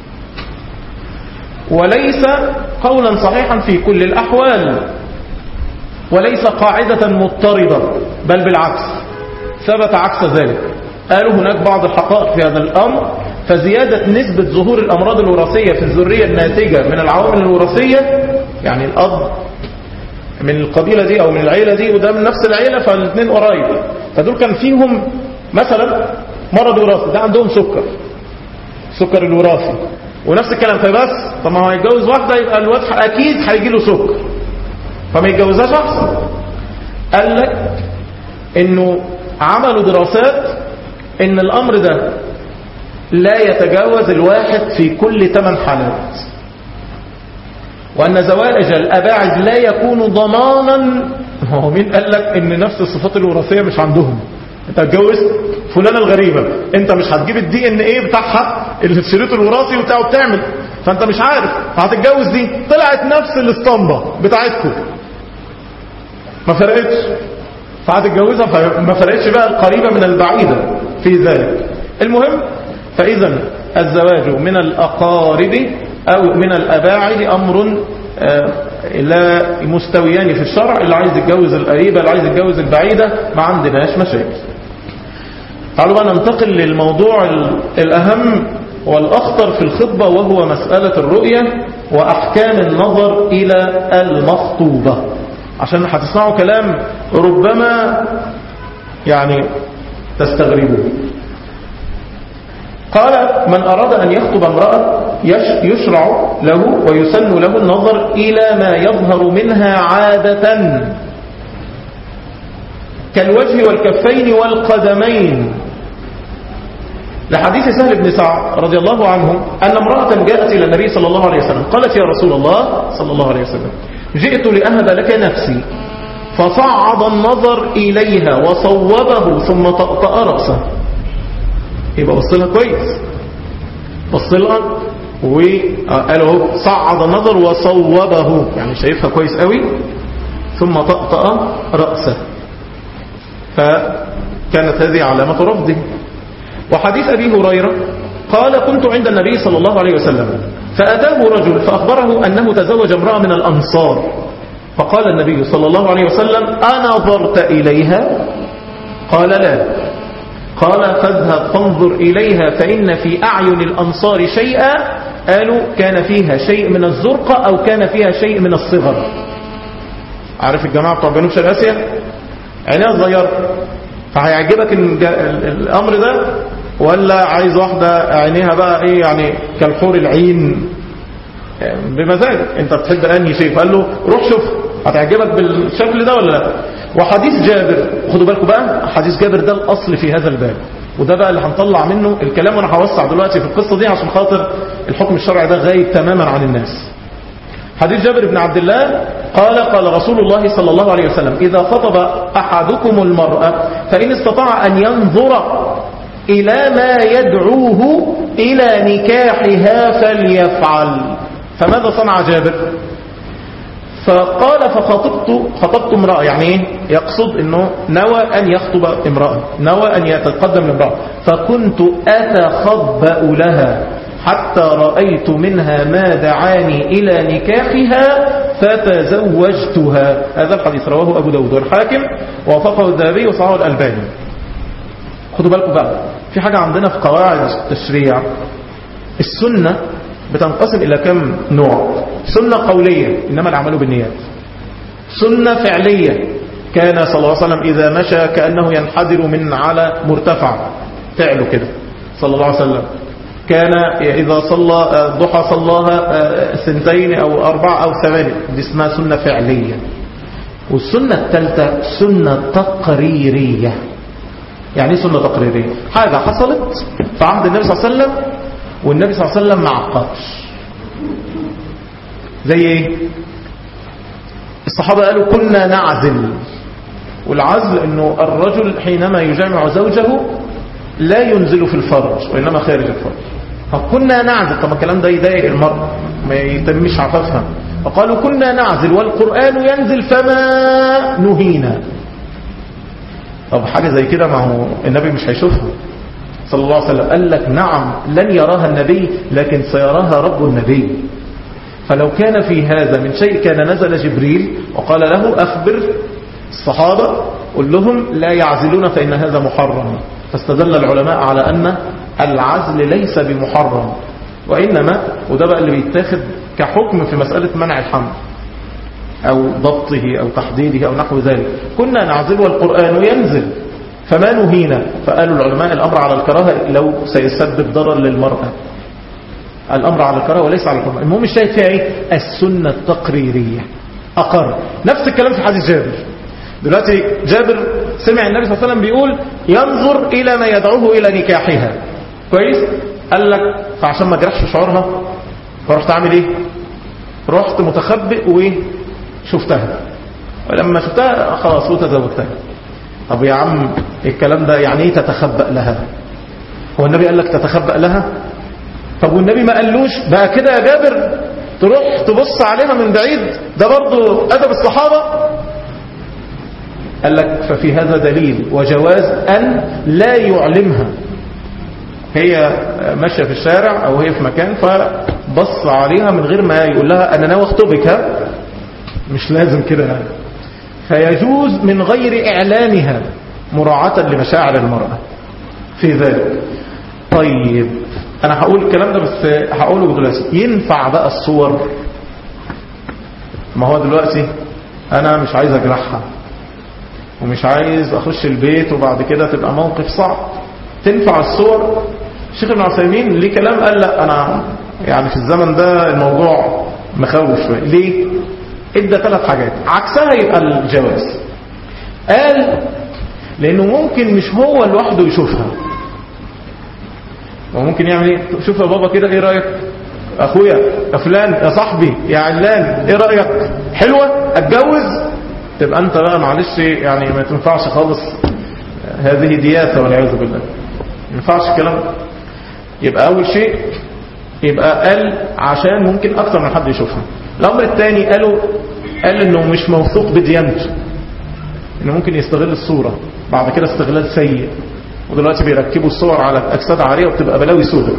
وليس قولا صحيحا في كل الأحوال وليس قاعدة مضطردة بل بالعكس ثبت عكس ذلك قالوا هناك بعض الحقائق في هذا الأمر فزيادة نسبة ظهور الأمراض الوراثية في الذرية الناتجة من العوامل الوراثية يعني الأب من القبيلة دي أو من العيلة دي وده من نفس العيلة فالاثنين قريب فدول كان فيهم مثلا مرض وراثي ده عندهم سكر سكر الوراثي ونفس الكلام فبس طب ما هو هيتجوز واحدة يبقى الواد اكيد هيجي له سكر فما يتجوزهاش احسن قال لك انه عملوا دراسات ان الامر ده لا يتجاوز الواحد في كل ثمان حالات وأن زواج الأباعد لا يكون ضمانا هو مين قال لك ان نفس الصفات الوراثية مش عندهم انت اتجوزت فلانة الغريبة انت مش هتجيب الدي ان ايه بتاعها الشريط الوراثي بتاعه بتعمل فانت مش عارف فهتتجوز دي طلعت نفس الاسطمبة بتاعتكم ما فرقتش فهتتجوزها فما فرقتش بقى القريبة من البعيدة في ذلك المهم فإذا الزواج من الأقارب أو من الأباعد أمر لا مستويان في الشرع اللي عايز يتجوز القريبة اللي عايز يتجوز البعيدة ما عندناش مشاكل تعالوا بقى ننتقل للموضوع الأهم والأخطر في الخطبة وهو مسألة الرؤية وأحكام النظر إلى المخطوبة عشان هتسمعوا كلام ربما يعني تستغربوه قال من أراد أن يخطب امرأة يشرع له ويسن له النظر إلى ما يظهر منها عادة كالوجه والكفين والقدمين لحديث سهل بن سعد رضي الله عنه أن امرأة جاءت إلى النبي صلى الله عليه وسلم قالت يا رسول الله صلى الله عليه وسلم جئت لأهب لك نفسي فصعد النظر إليها وصوبه ثم طأطأ رأسه يبقى بص لها كويس بص لها وقال اهو صعد النظر وصوبه يعني شايفها كويس قوي ثم طأطأ رأسه فكانت هذه علامة رفضه وحديث أبي هريرة قال كنت عند النبي صلى الله عليه وسلم فأتاه رجل فأخبره أنه تزوج امرأة من الأنصار فقال النبي صلى الله عليه وسلم أنظرت إليها قال لا قال فاذهب فانظر إليها فإن في أعين الأنصار شيئا قالوا كان فيها شيء من الزرقة أو كان فيها شيء من الصغر عارف الجماعة بتوع جنوب شرق آسيا عينيها صغيرة فهيعجبك الأمر ده ولا عايز واحدة عينيها بقى ايه يعني كالحور العين بمزاجك انت بتحب انهي شيء فقال له روح شوف هتعجبك بالشكل ده ولا لا وحديث جابر خدوا بالكم بقى حديث جابر ده الاصل في هذا الباب وده بقى اللي هنطلع منه الكلام وانا هوسع دلوقتي في القصة دي عشان خاطر الحكم الشرعي ده غايب تماما عن الناس حديث جابر بن عبد الله قال قال رسول الله صلى الله عليه وسلم إذا خطب أحدكم المرأة فإن استطاع أن ينظر إلى ما يدعوه إلى نكاحها فليفعل فماذا صنع جابر فقال فخطبت خطبت امرأة يعني ايه يقصد انه نوى ان يخطب امرأة نوى ان يتقدم لامرأة فكنت اتخبأ لها حتى رأيت منها ما دعاني الى نكاحها فتزوجتها هذا الحديث رواه ابو داود والحاكم ووافقه الذهبي وصححه الالباني خدوا بالكم بقى في حاجة عندنا في قواعد التشريع السنة بتنقسم إلى كم نوع سنة قولية إنما الأعمال بالنيات سنة فعلية كان صلى الله عليه وسلم إذا مشى كأنه ينحدر من على مرتفع فعله كده صلى الله عليه وسلم كان إذا صلى الضحى صلاها سنتين أو أربع أو ثمانية دي اسمها سنة فعلية والسنة الثالثة سنة تقريرية يعني سنة تقريرية حاجة حصلت في عهد النبي صلى الله عليه وسلم والنبي صلى الله عليه وسلم ما عقبش زي ايه الصحابة قالوا كنا نعزل والعزل انه الرجل حينما يجامع زوجه لا ينزل في الفرج وانما خارج الفرج فكنا نعزل طب الكلام ده يضايق المرأة ما يتمش عفافها فقالوا كنا نعزل والقرآن ينزل فما نهينا طب حاجة زي كده ما هو النبي مش هيشوفها صلى الله عليه وسلم قال لك نعم لن يراها النبي لكن سيراها رب النبي فلو كان في هذا من شيء كان نزل جبريل وقال له أخبر الصحابة قل لهم لا يعزلون فإن هذا محرم فاستدل العلماء على أن العزل ليس بمحرم وإنما وده بقى اللي بيتاخد كحكم في مسألة منع الحمل أو ضبطه أو تحديده أو نحو ذلك كنا نعزل والقرآن ينزل فما نهينا فقالوا العلماء الأمر على الكراهة لو سيسبب ضرر للمرأة الأمر على الكراهة وليس على الحرمة المهم الشاهد فيها ايه السنة التقريرية أقر نفس الكلام في حديث جابر دلوقتي جابر سمع النبي صلى الله عليه وسلم بيقول ينظر إلى ما يدعوه إلى نكاحها كويس قال لك فعشان ما جرحش شعورها فرحت عامل ايه رحت متخبئ وشفتها ولما شفتها خلاص وتزوجتها طب يا عم الكلام ده يعني ايه تتخبأ لها هو النبي قال لك تتخبأ لها طب والنبي ما قالوش بقى كده يا جابر تروح تبص عليها من بعيد ده برضو أدب الصحابة قال لك ففي هذا دليل وجواز أن لا يعلمها هي ماشية في الشارع أو هي في مكان فبص عليها من غير ما يقول لها أنا ناوي أخطبك مش لازم كده يعني فيجوز من غير إعلامها مراعاة لمشاعر المرأة في ذلك طيب أنا هقول الكلام ده بس هقوله دلوقتي ينفع بقى الصور ما هو دلوقتي أنا مش عايز أجرحها ومش عايز أخش البيت وبعد كده تبقى موقف صعب تنفع الصور الشيخ ابن عثيمين ليه كلام قال لا أنا يعني في الزمن ده الموضوع مخوف شوية ليه ادى ثلاث حاجات عكسها يبقى الجواز قال لانه ممكن مش هو لوحده يشوفها وممكن يعمل ايه شوف يا بابا كده ايه رايك اخويا يا فلان يا صاحبي يا علان ايه رايك حلوه اتجوز تبقى انت بقى معلش يعني ما تنفعش خالص هذه دياثه والعياذ بالله ما ينفعش الكلام ده يبقى اول شيء يبقى قال عشان ممكن اكتر من حد يشوفها الامر الثاني قالوا قال انه مش موثوق بديانته انه ممكن يستغل الصورة بعد كده استغلال سيء ودلوقتي بيركبوا الصور على اجساد عارية وبتبقى بلاوي سوداء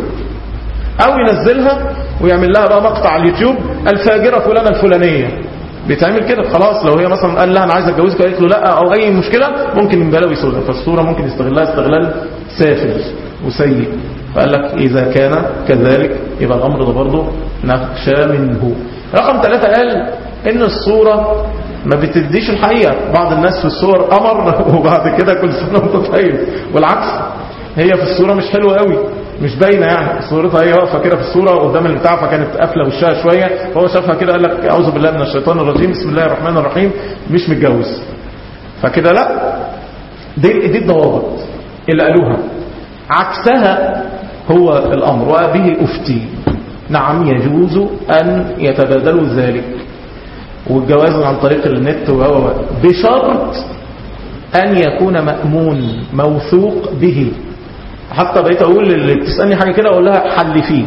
او ينزلها ويعمل لها بقى مقطع على اليوتيوب الفاجرة فلانة الفلانية بيتعمل كده خلاص لو هي مثلا قال لها انا عايز اتجوزك قالت له لا او اي مشكلة ممكن من بلاوي سوداء فالصورة ممكن يستغلها استغلال سافل وسيء فقال لك إذا كان كذلك يبقى الأمر ده برضه نخشى منه رقم ثلاثة قال إن الصورة ما بتديش الحقيقة بعض الناس في الصور قمر وبعد كده كل سنة وانت طيب والعكس هي في الصورة مش حلوة قوي مش باينة يعني صورتها هي واقفة كده في الصورة قدام البتاع فكانت قافلة وشها شوية فهو شافها كده قال لك أعوذ بالله من الشيطان الرجيم بسم الله الرحمن الرحيم مش متجوز فكده لا دي, دي الضوابط اللي قالوها عكسها هو الأمر وبه أفتي نعم يجوز أن يتبادلوا ذلك والجواز عن طريق النت وهو بشرط أن يكون مأمون موثوق به حتى بقيت أقول اللي بتسألني حاجة كده أقول لها حل فيه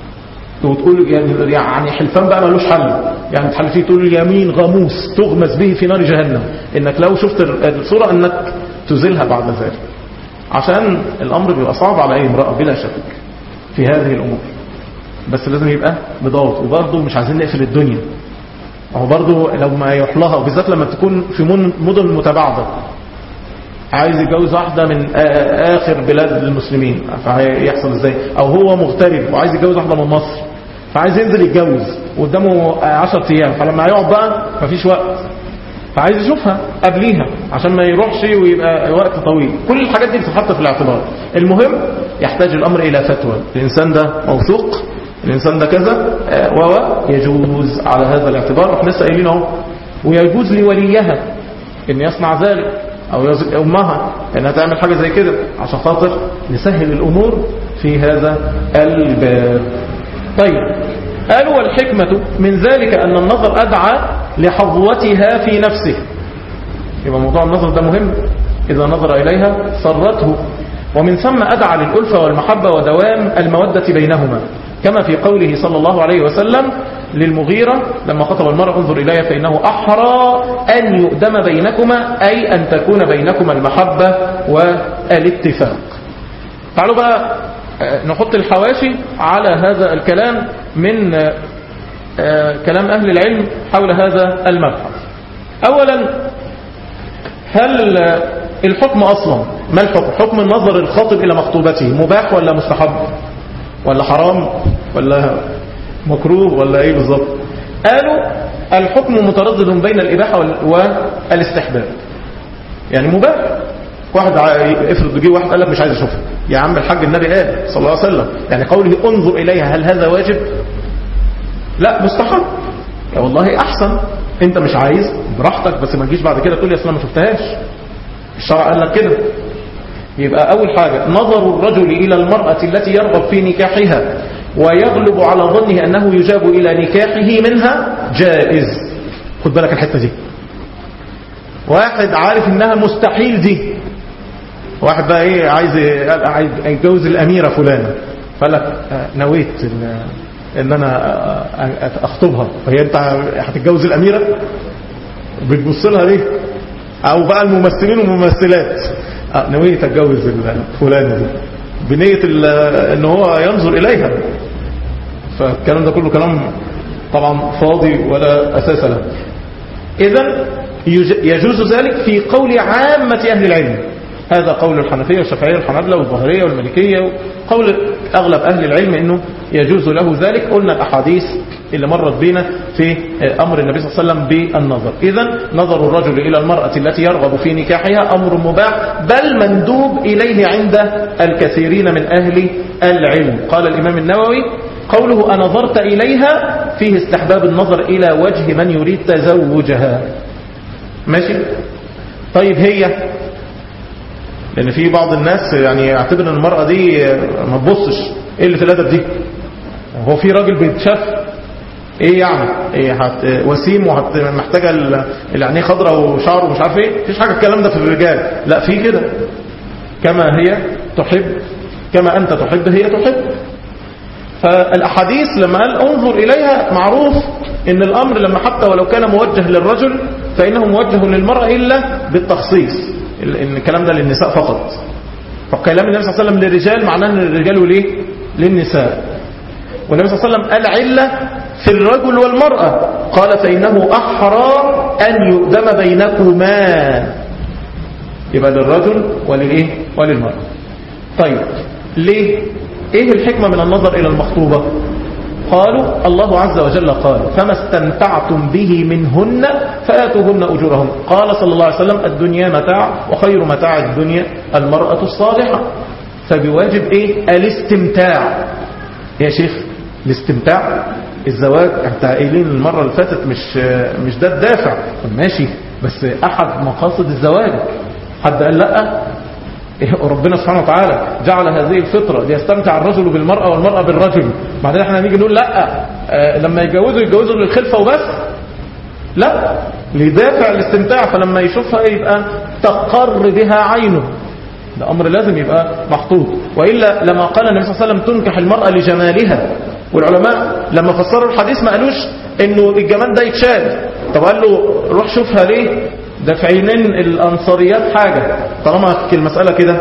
وتقول يعني حلفان بقى ملوش حل يعني تحل فيه تقول يمين غموس تغمس به في نار جهنم انك لو شفت الصورة انك تزيلها بعد ذلك عشان الامر بيبقى صعب على اي امرأة بلا شك في هذه الامور بس لازم يبقى بضابط وبرضه مش عايزين نقفل الدنيا هو برضه لو ما يروح لها وبالذات لما تكون في مدن متباعدة عايز يتجوز واحدة من آخر بلاد المسلمين فهيحصل ازاي او هو مغترب وعايز يتجوز واحدة من مصر فعايز ينزل يتجوز قدامه 10 ايام فلما يقعد بقى مفيش وقت فعايز يشوفها قبليها عشان ما يروحش ويبقى وقت طويل كل الحاجات دي بتتحط في الاعتبار المهم يحتاج الامر الى فتوى الانسان ده موثوق الانسان ده كذا وهو يجوز على هذا الاعتبار واحنا لسه قايلين اهو ويجوز لوليها ان يصنع ذلك او يزق امها انها تعمل حاجه زي كده عشان خاطر نسهل الامور في هذا الباب طيب قالوا والحكمة من ذلك أن النظر أدعى لحظوتها في نفسه يبقى موضوع النظر ده مهم إذا نظر إليها سرته ومن ثم أدعى للألفة والمحبة ودوام المودة بينهما كما في قوله صلى الله عليه وسلم للمغيرة لما خطب المرء انظر إلي فإنه أحرى أن يؤدم بينكما أي أن تكون بينكما المحبة والاتفاق تعالوا بقى نحط الحواشي على هذا الكلام من كلام أهل العلم حول هذا المبحث أولا هل الحكم أصلا ما الحكم حكم النظر الخاطب إلى مخطوبته مباح ولا مستحب ولا حرام ولا مكروه ولا ايه بالظبط قالوا الحكم متردد بين الإباحة والاستحباب يعني مباح واحد افرض جه واحد قال لك مش عايز اشوفها يا عم الحاج النبي قال صلى الله عليه وسلم يعني قوله انظر اليها هل هذا واجب لا مستحب يا والله احسن انت مش عايز براحتك بس ما تجيش بعد كده تقول لي اصل أنا ما شفتهاش الشرع قال لك كده يبقى أول حاجة نظر الرجل إلى المرأة التي يرغب في نكاحها ويغلب على ظنه أنه يجاب إلى نكاحه منها جائز خد بالك الحتة دي واحد عارف إنها مستحيل دي واحد بقى إيه عايز عايز يتجوز الأميرة فلانة فقال لك آه، نويت إن, إن أنا آه، أخطبها فهي أنت هتتجوز الأميرة بتبص لها ليه او بقى الممثلين والممثلات آه، نويت اتجوز الفلانه دي بنيه ال- ان هو ينظر اليها فالكلام ده كله كلام طبعا فاضي ولا اساس له اذا يج- يجوز ذلك في قول عامه اهل العلم هذا قول الحنفيه والشافعيه والحنابلة والظاهريه والمالكيه قول اغلب اهل العلم انه يجوز له ذلك قلنا الاحاديث اللي مرت بينا في امر النبي صلى الله عليه وسلم بالنظر اذا نظر الرجل الى المراه التي يرغب في نكاحها امر مباح بل مندوب اليه عند الكثيرين من اهل العلم قال الامام النووي قوله أنظرت إليها فيه استحباب النظر إلى وجه من يريد تزوجها ماشي طيب هي لأن في بعض الناس يعني يعتبر أن المرأة دي ما تبصش إيه اللي في الأدب دي هو في راجل بيتشاف ايه يعني ايه هت وسيم وهت محتاجه ال- العينيه خضراء وشعره ومش عارف ايه مفيش حاجه الكلام ده في الرجال لا في كده كما هي تحب كما انت تحب هي تحب فالأحاديث لما قال انظر إليها معروف إن الأمر لما حتى ولو كان موجه للرجل فإنه موجه للمرأة إلا بالتخصيص إن الكلام ده للنساء فقط فكلام النبي صلى الله عليه وسلم للرجال معناه أن الرجال ليه للنساء والنبي صلى الله عليه وسلم قال علة في الرجل والمرأة قال فإنه أحرى أن يؤدم بينكما يبقى للرجل وللإيه وللمرأة طيب ليه ايه الحكمة من النظر الى المخطوبة قالوا الله عز وجل قال فما استمتعتم به منهن فآتوهن أجورهن قال صلى الله عليه وسلم الدنيا متاع وخير متاع الدنيا المرأة الصالحة فبواجب ايه الاستمتاع يا شيخ الاستمتاع الزواج احنا قايلين المرة اللي فاتت مش مش ده الدافع طب ماشي بس احد مقاصد الزواج حد قال لا ربنا سبحانه وتعالى جعل هذه الفطرة ليستمتع الرجل بالمرأة والمرأة بالرجل بعدين احنا نيجي نقول لا آه، لما يتجوزوا يتجوزوا للخلفة وبس لا لدافع الاستمتاع فلما يشوفها يبقى تقر بها عينه ده أمر لازم يبقى محطوط وإلا لما قال النبي صلى الله عليه وسلم تنكح المرأة لجمالها والعلماء لما فسروا الحديث ما قالوش انه الجمال ده يتشال طب قال له روح شوفها ليه ده في عينين الأنصاريات حاجة طالما المسألة كده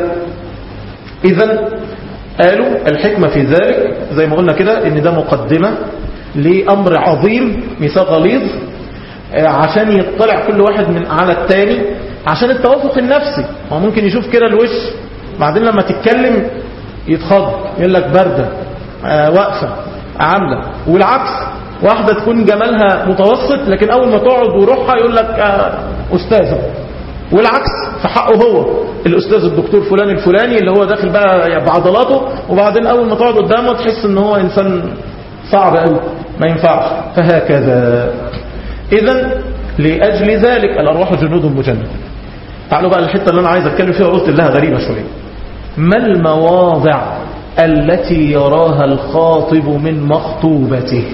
إذا قالوا الحكمة في ذلك زي ما قلنا كده ان ده مقدمة لأمر عظيم ميثاق غليظ آه، عشان يطلع كل واحد من على التاني عشان التوافق النفسي هو ممكن يشوف كده الوش بعدين لما تتكلم يتخض يقول لك باردة آه، واقفة عاملة والعكس واحدة تكون جمالها متوسط لكن أول ما تقعد وروحها يقول لك آه، أستاذة والعكس في حقه هو الأستاذ الدكتور فلان الفلاني اللي هو داخل بقى بعضلاته وبعدين أول ما تقعد قدامه تحس ان هو إنسان صعب قوي ما ينفعش فهكذا إذا لأجل ذلك الأرواح جنود مجند تعالوا بقى الحتة اللي أنا عايز أتكلم فيها قلت لها غريبة شوية ما المواضع التي يراها الخاطب من مخطوبته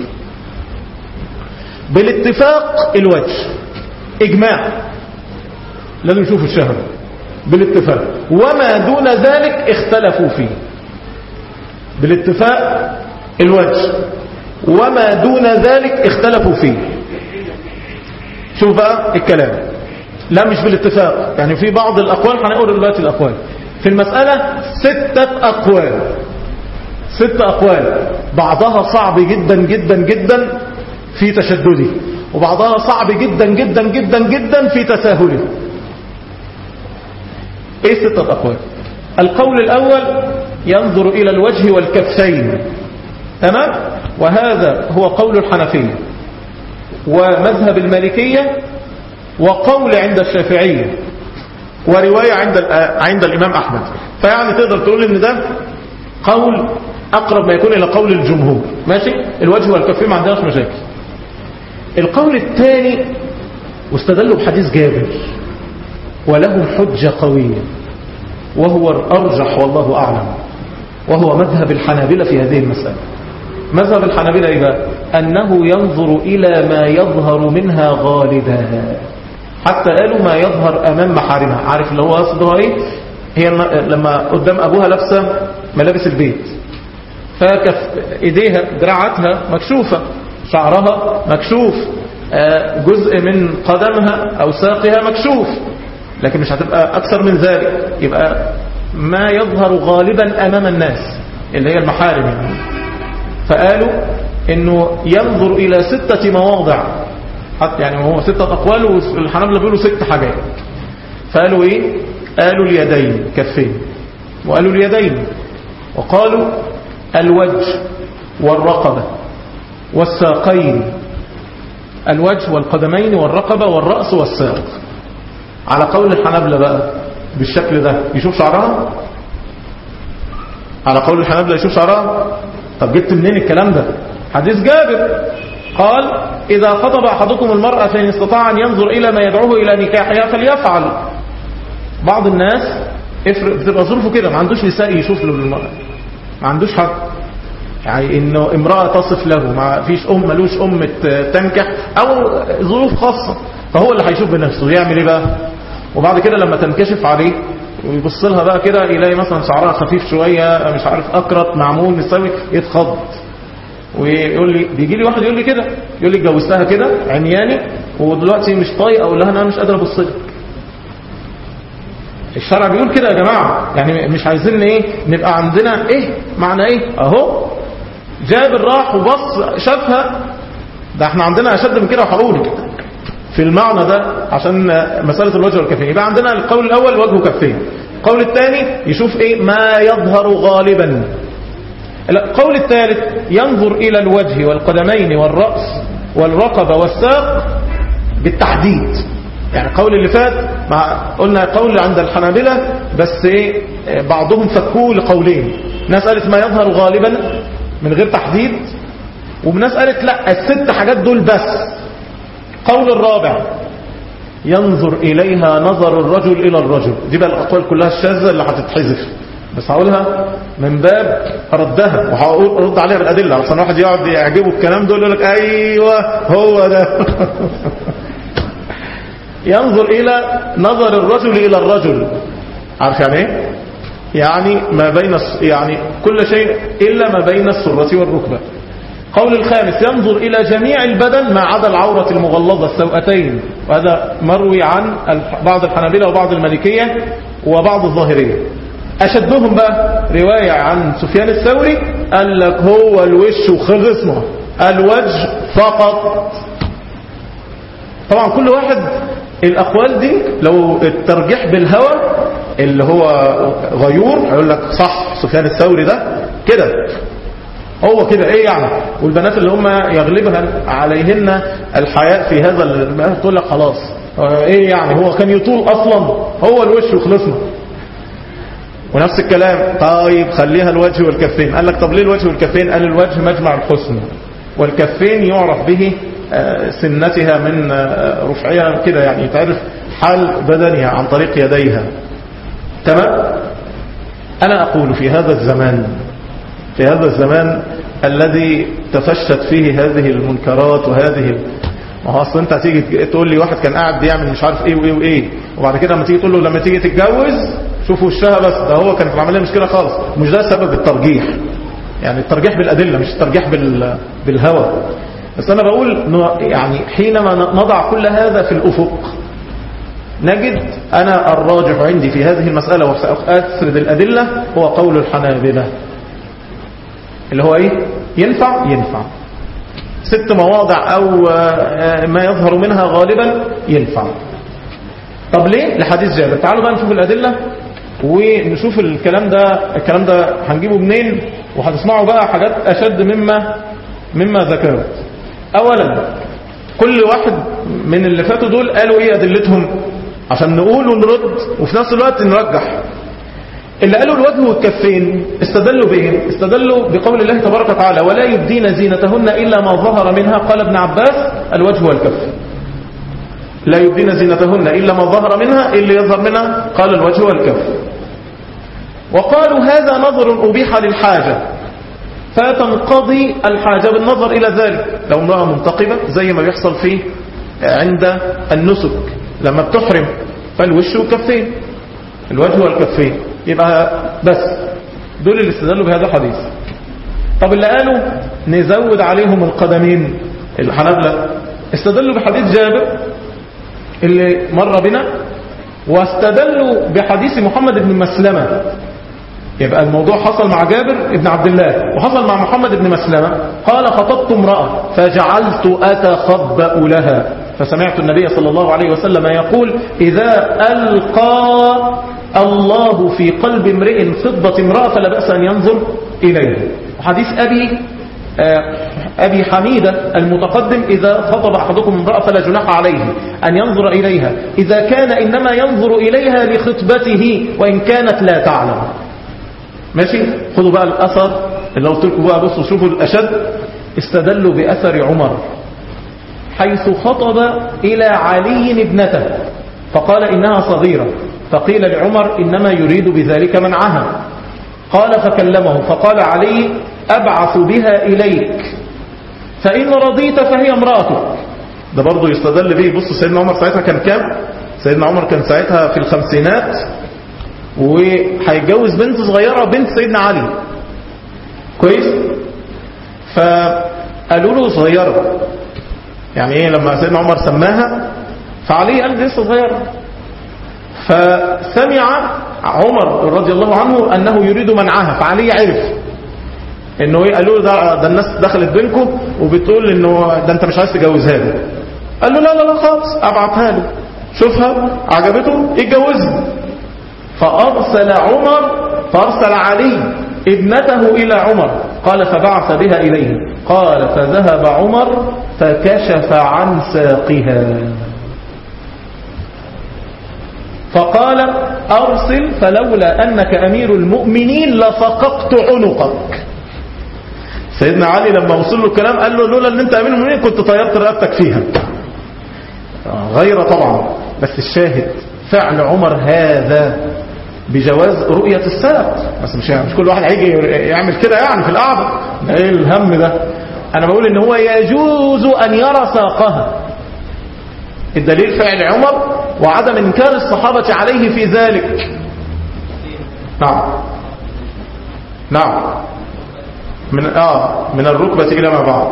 بالاتفاق الوجه إجماع لازم يشوفوا الشهر بالاتفاق وما دون ذلك اختلفوا فيه بالاتفاق الوجه وما دون ذلك اختلفوا فيه شوف بقى الكلام لا مش بالاتفاق يعني في بعض الأقوال هنقول دلوقتي الأقوال في المسألة ستة أقوال ستة أقوال بعضها صعب جدا جدا جدا في تشدده وبعضها صعب جدا جدا جدا جدا في تساهله ايه ستة أقوال القول الأول ينظر إلى الوجه والكفين تمام وهذا هو قول الحنفية ومذهب المالكية وقول عند الشافعية ورواية عند عند الإمام أحمد فيعني تقدر تقول إن ده قول أقرب ما يكون إلى قول الجمهور ماشي الوجه والكفين ما عندناش مشاكل القول الثاني واستدلوا بحديث جابر ولهم حجة قوية وهو الأرجح والله أعلم وهو مذهب الحنابلة في هذه المسألة مذهب الحنابلة إيه بقى؟ أنه ينظر إلى ما يظهر منها غالبا حتى قالوا ما يظهر أمام محارمها عارف اللي هو قصدها إيه هي لما قدام أبوها لابسة ملابس البيت فكف إيديها دراعاتها مكشوفة شعرها مكشوف جزء من قدمها أو ساقها مكشوف لكن مش هتبقى أكثر من ذلك يبقى ما يظهر غالبا أمام الناس اللي هي المحارم يعني. فقالوا انه ينظر الى ستة مواضع حتى يعني هو ستة اقوال والحنابلة بيقولوا ست حاجات فقالوا ايه قالوا اليدين كفين وقالوا اليدين وقالوا الوجه والرقبة والساقين الوجه والقدمين والرقبة والرأس والساق على قول الحنابلة بقى بالشكل ده يشوف شعرها على قول الحنابلة يشوف شعرها طب جبت منين الكلام ده حديث جابر قال إذا خطب أحدكم المرأة فإن استطاع أن ينظر إلى ما يدعوه إلى نكاحها فليفعل بعض الناس بتبقى ظروفه كده ما عندوش نساء يشوف له المرأة ما عندوش حد يعني انه امرأة تصف له ما فيش ام ملوش ام تنكح او ظروف خاصة فهو اللي هيشوف بنفسه يعمل ايه بقى وبعد كده لما تنكشف عليه ويبص لها بقى كده يلاقي مثلا شعرها خفيف شوية مش عارف اقرط معمول مستوي يتخض ويقول لي بيجي لي واحد يقول لي كده يقول لي اتجوزتها كده عمياني ودلوقتي مش طايق اقول لها انا مش قادر ابص لك الشرع بيقول كده يا جماعة يعني مش عايزين ايه نبقى عندنا ايه معنى ايه اهو جابر راح وبص شافها ده احنا عندنا اشد من كده وحقولي في المعنى ده عشان مسألة الوجه والكفين يبقى عندنا القول الاول وجه كفين القول الثاني يشوف ايه ما يظهر غالبا القول الثالث ينظر الى الوجه والقدمين والرأس والرقبة والساق بالتحديد يعني قول اللي فات مع قلنا قول عند الحنابلة بس ايه بعضهم فكوه لقولين ناس قالت ما يظهر غالبا من غير تحديد وناس قالت لا الست حاجات دول بس قول الرابع ينظر إليها نظر الرجل إلى الرجل دي بقى الأقوال كلها الشاذة اللي هتتحذف بس هقولها من باب ردها وهقول ارد عليها بالأدلة عشان واحد يقعد يعجبه الكلام دول يقول لك أيوة هو ده ينظر إلى نظر الرجل إلى الرجل عارف يعني ايه يعني ما بين يعني كل شيء إلا ما بين السرة والركبة قول الخامس ينظر إلى جميع البدن ما عدا العورة المغلظة السوأتين وهذا مروي عن بعض الحنابلة وبعض المالكية وبعض الظاهرية أشدهم بقى رواية عن سفيان الثوري قال لك هو الوش وخلصنا الوجه فقط طبعا كل واحد الأقوال دي لو الترجيح بالهوى اللي هو غيور هيقول لك صح سفيان الثوري ده كده هو كده ايه يعني والبنات اللي هم يغلبها عليهن الحياء في هذا المال تقول لك خلاص ايه يعني هو كان يطول اصلا هو الوش وخلصنا ونفس الكلام طيب خليها الوجه والكفين قال لك طب ليه الوجه والكفين قال الوجه مجمع الحسن والكفين يعرف به سنتها من رفعها كده يعني تعرف حال بدنها عن طريق يديها تمام أنا أقول في هذا الزمان في هذا الزمان الذي تفشت فيه هذه المنكرات وهذه ما هو اصل انت هتيجي تقول لي واحد كان قاعد بيعمل مش عارف ايه وايه وايه وبعد كده لما تيجي تقول له لما تيجي تتجوز شوف وشها بس ده هو كانت العمليه مش كده خالص مش ده سبب الترجيح يعني الترجيح بالادله مش الترجيح بال بالهوى بس انا بقول يعني حينما نضع كل هذا في الافق نجد أنا الراجح عندي في هذه المسألة وسأسرد الأدلة هو قول الحنابلة اللي هو إيه ينفع ينفع ست مواضع أو ما يظهر منها غالبا ينفع طب ليه لحديث جابر تعالوا بقى نشوف الأدلة ونشوف الكلام ده الكلام ده هنجيبه منين وهتسمعوا بقى حاجات أشد مما مما ذكرت أولا كل واحد من اللي فاتوا دول قالوا ايه أدلتهم عشان نقول ونرد وفي نفس الوقت نرجح اللي قالوا الوجه والكفين استدلوا بايه استدلوا بقول الله تبارك وتعالى ولا يبدين زينتهن إلا ما ظهر منها قال ابن عباس الوجه والكف لا يبدين زينتهن إلا ما ظهر منها إلا يظهر منها قال الوجه والكف وقالوا هذا نظر أبيح للحاجة فتنقضي الحاجة بالنظر إلى ذلك لو امرأة منتقبة زي ما بيحصل فيه عند النسك لما بتحرم فالوش والكفين الوجه والكفين يبقى بس دول اللي استدلوا بهذا الحديث طب اللي قالوا نزود عليهم القدمين الحنابلة استدلوا بحديث جابر اللي مر بنا واستدلوا بحديث محمد بن مسلمة يبقى الموضوع حصل مع جابر بن عبد الله وحصل مع محمد بن مسلمة قال خطبت امرأة فجعلت أتخبأ لها فسمعت النبي صلى الله عليه وسلم يقول إذا ألقى الله في قلب امرئ فضة امرأة فلا بأس أن ينظر إليه حديث أبي أبي حميدة المتقدم إذا خطب أحدكم امرأة فلا جناح عليه أن ينظر إليها إذا كان إنما ينظر إليها لخطبته وإن كانت لا تعلم ماشي خدوا بقى الأثر اللي قلت لكم بقى بصوا شوفوا الأشد استدلوا بأثر عمر حيث خطب إلى علي ابنته فقال إنها صغيرة فقيل لعمر إنما يريد بذلك منعها قال فكلمه فقال علي أبعث بها إليك فإن رضيت فهي امرأتك ده برضه يستدل به بص سيدنا عمر ساعتها كان كام سيدنا عمر كان ساعتها في الخمسينات وهيتجوز بنت صغيرة بنت سيدنا علي كويس فقالوا له صغيرة يعني ايه لما سيدنا عمر سماها فعلي قال لسه صغيرة فسمع عمر رضي الله عنه انه يريد منعها فعلي عرف انه ايه قالوا له ده, ده الناس دخلت بينكم وبتقول انه ده انت مش عايز تجوزها له قال له لا لا لا خالص ابعتها له شوفها عجبته يتجوزها فارسل عمر فارسل علي ابنته الى عمر قال فبعث بها اليه قال فذهب عمر فكشف عن ساقها فقال أرسل فلولا أنك أمير المؤمنين لفققت عنقك سيدنا علي لما وصل له الكلام قال له لولا ان انت امير المؤمنين كنت طيرت رقبتك فيها غير طبعا بس الشاهد فعل عمر هذا بجواز رؤية الساق بس مش مش كل واحد هيجي يعمل كده يعني في القعدة ده ايه الهم ده انا بقول ان هو يجوز ان يرى ساقها الدليل فعل عمر وعدم انكار الصحابة عليه في ذلك نعم نعم من آه من الركبة إلى ما بعد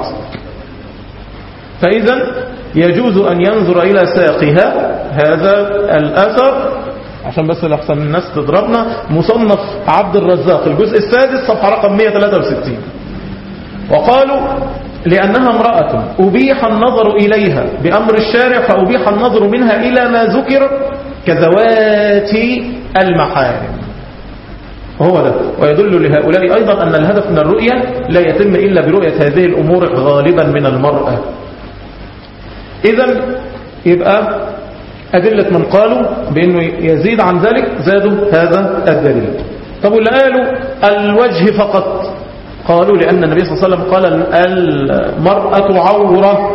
فإذا يجوز أن ينظر إلى ساقها هذا الأثر عشان بس لحسن الناس تضربنا مصنف عبد الرزاق الجزء السادس صفحة رقم 163 وقالوا لأنها امرأة أبيح النظر إليها بأمر الشارع فأبيح النظر منها إلى ما ذكر كذوات المحارم وهو ده ويدل لهؤلاء أيضا أن الهدف من الرؤية لا يتم إلا برؤية هذه الأمور غالبا من المرأة إذا يبقى أدلة من قالوا بأنه يزيد عن ذلك زادوا هذا الدليل طب واللي قالوا الوجه فقط قالوا لأن النبي صلى الله عليه وسلم قال المرأة عورة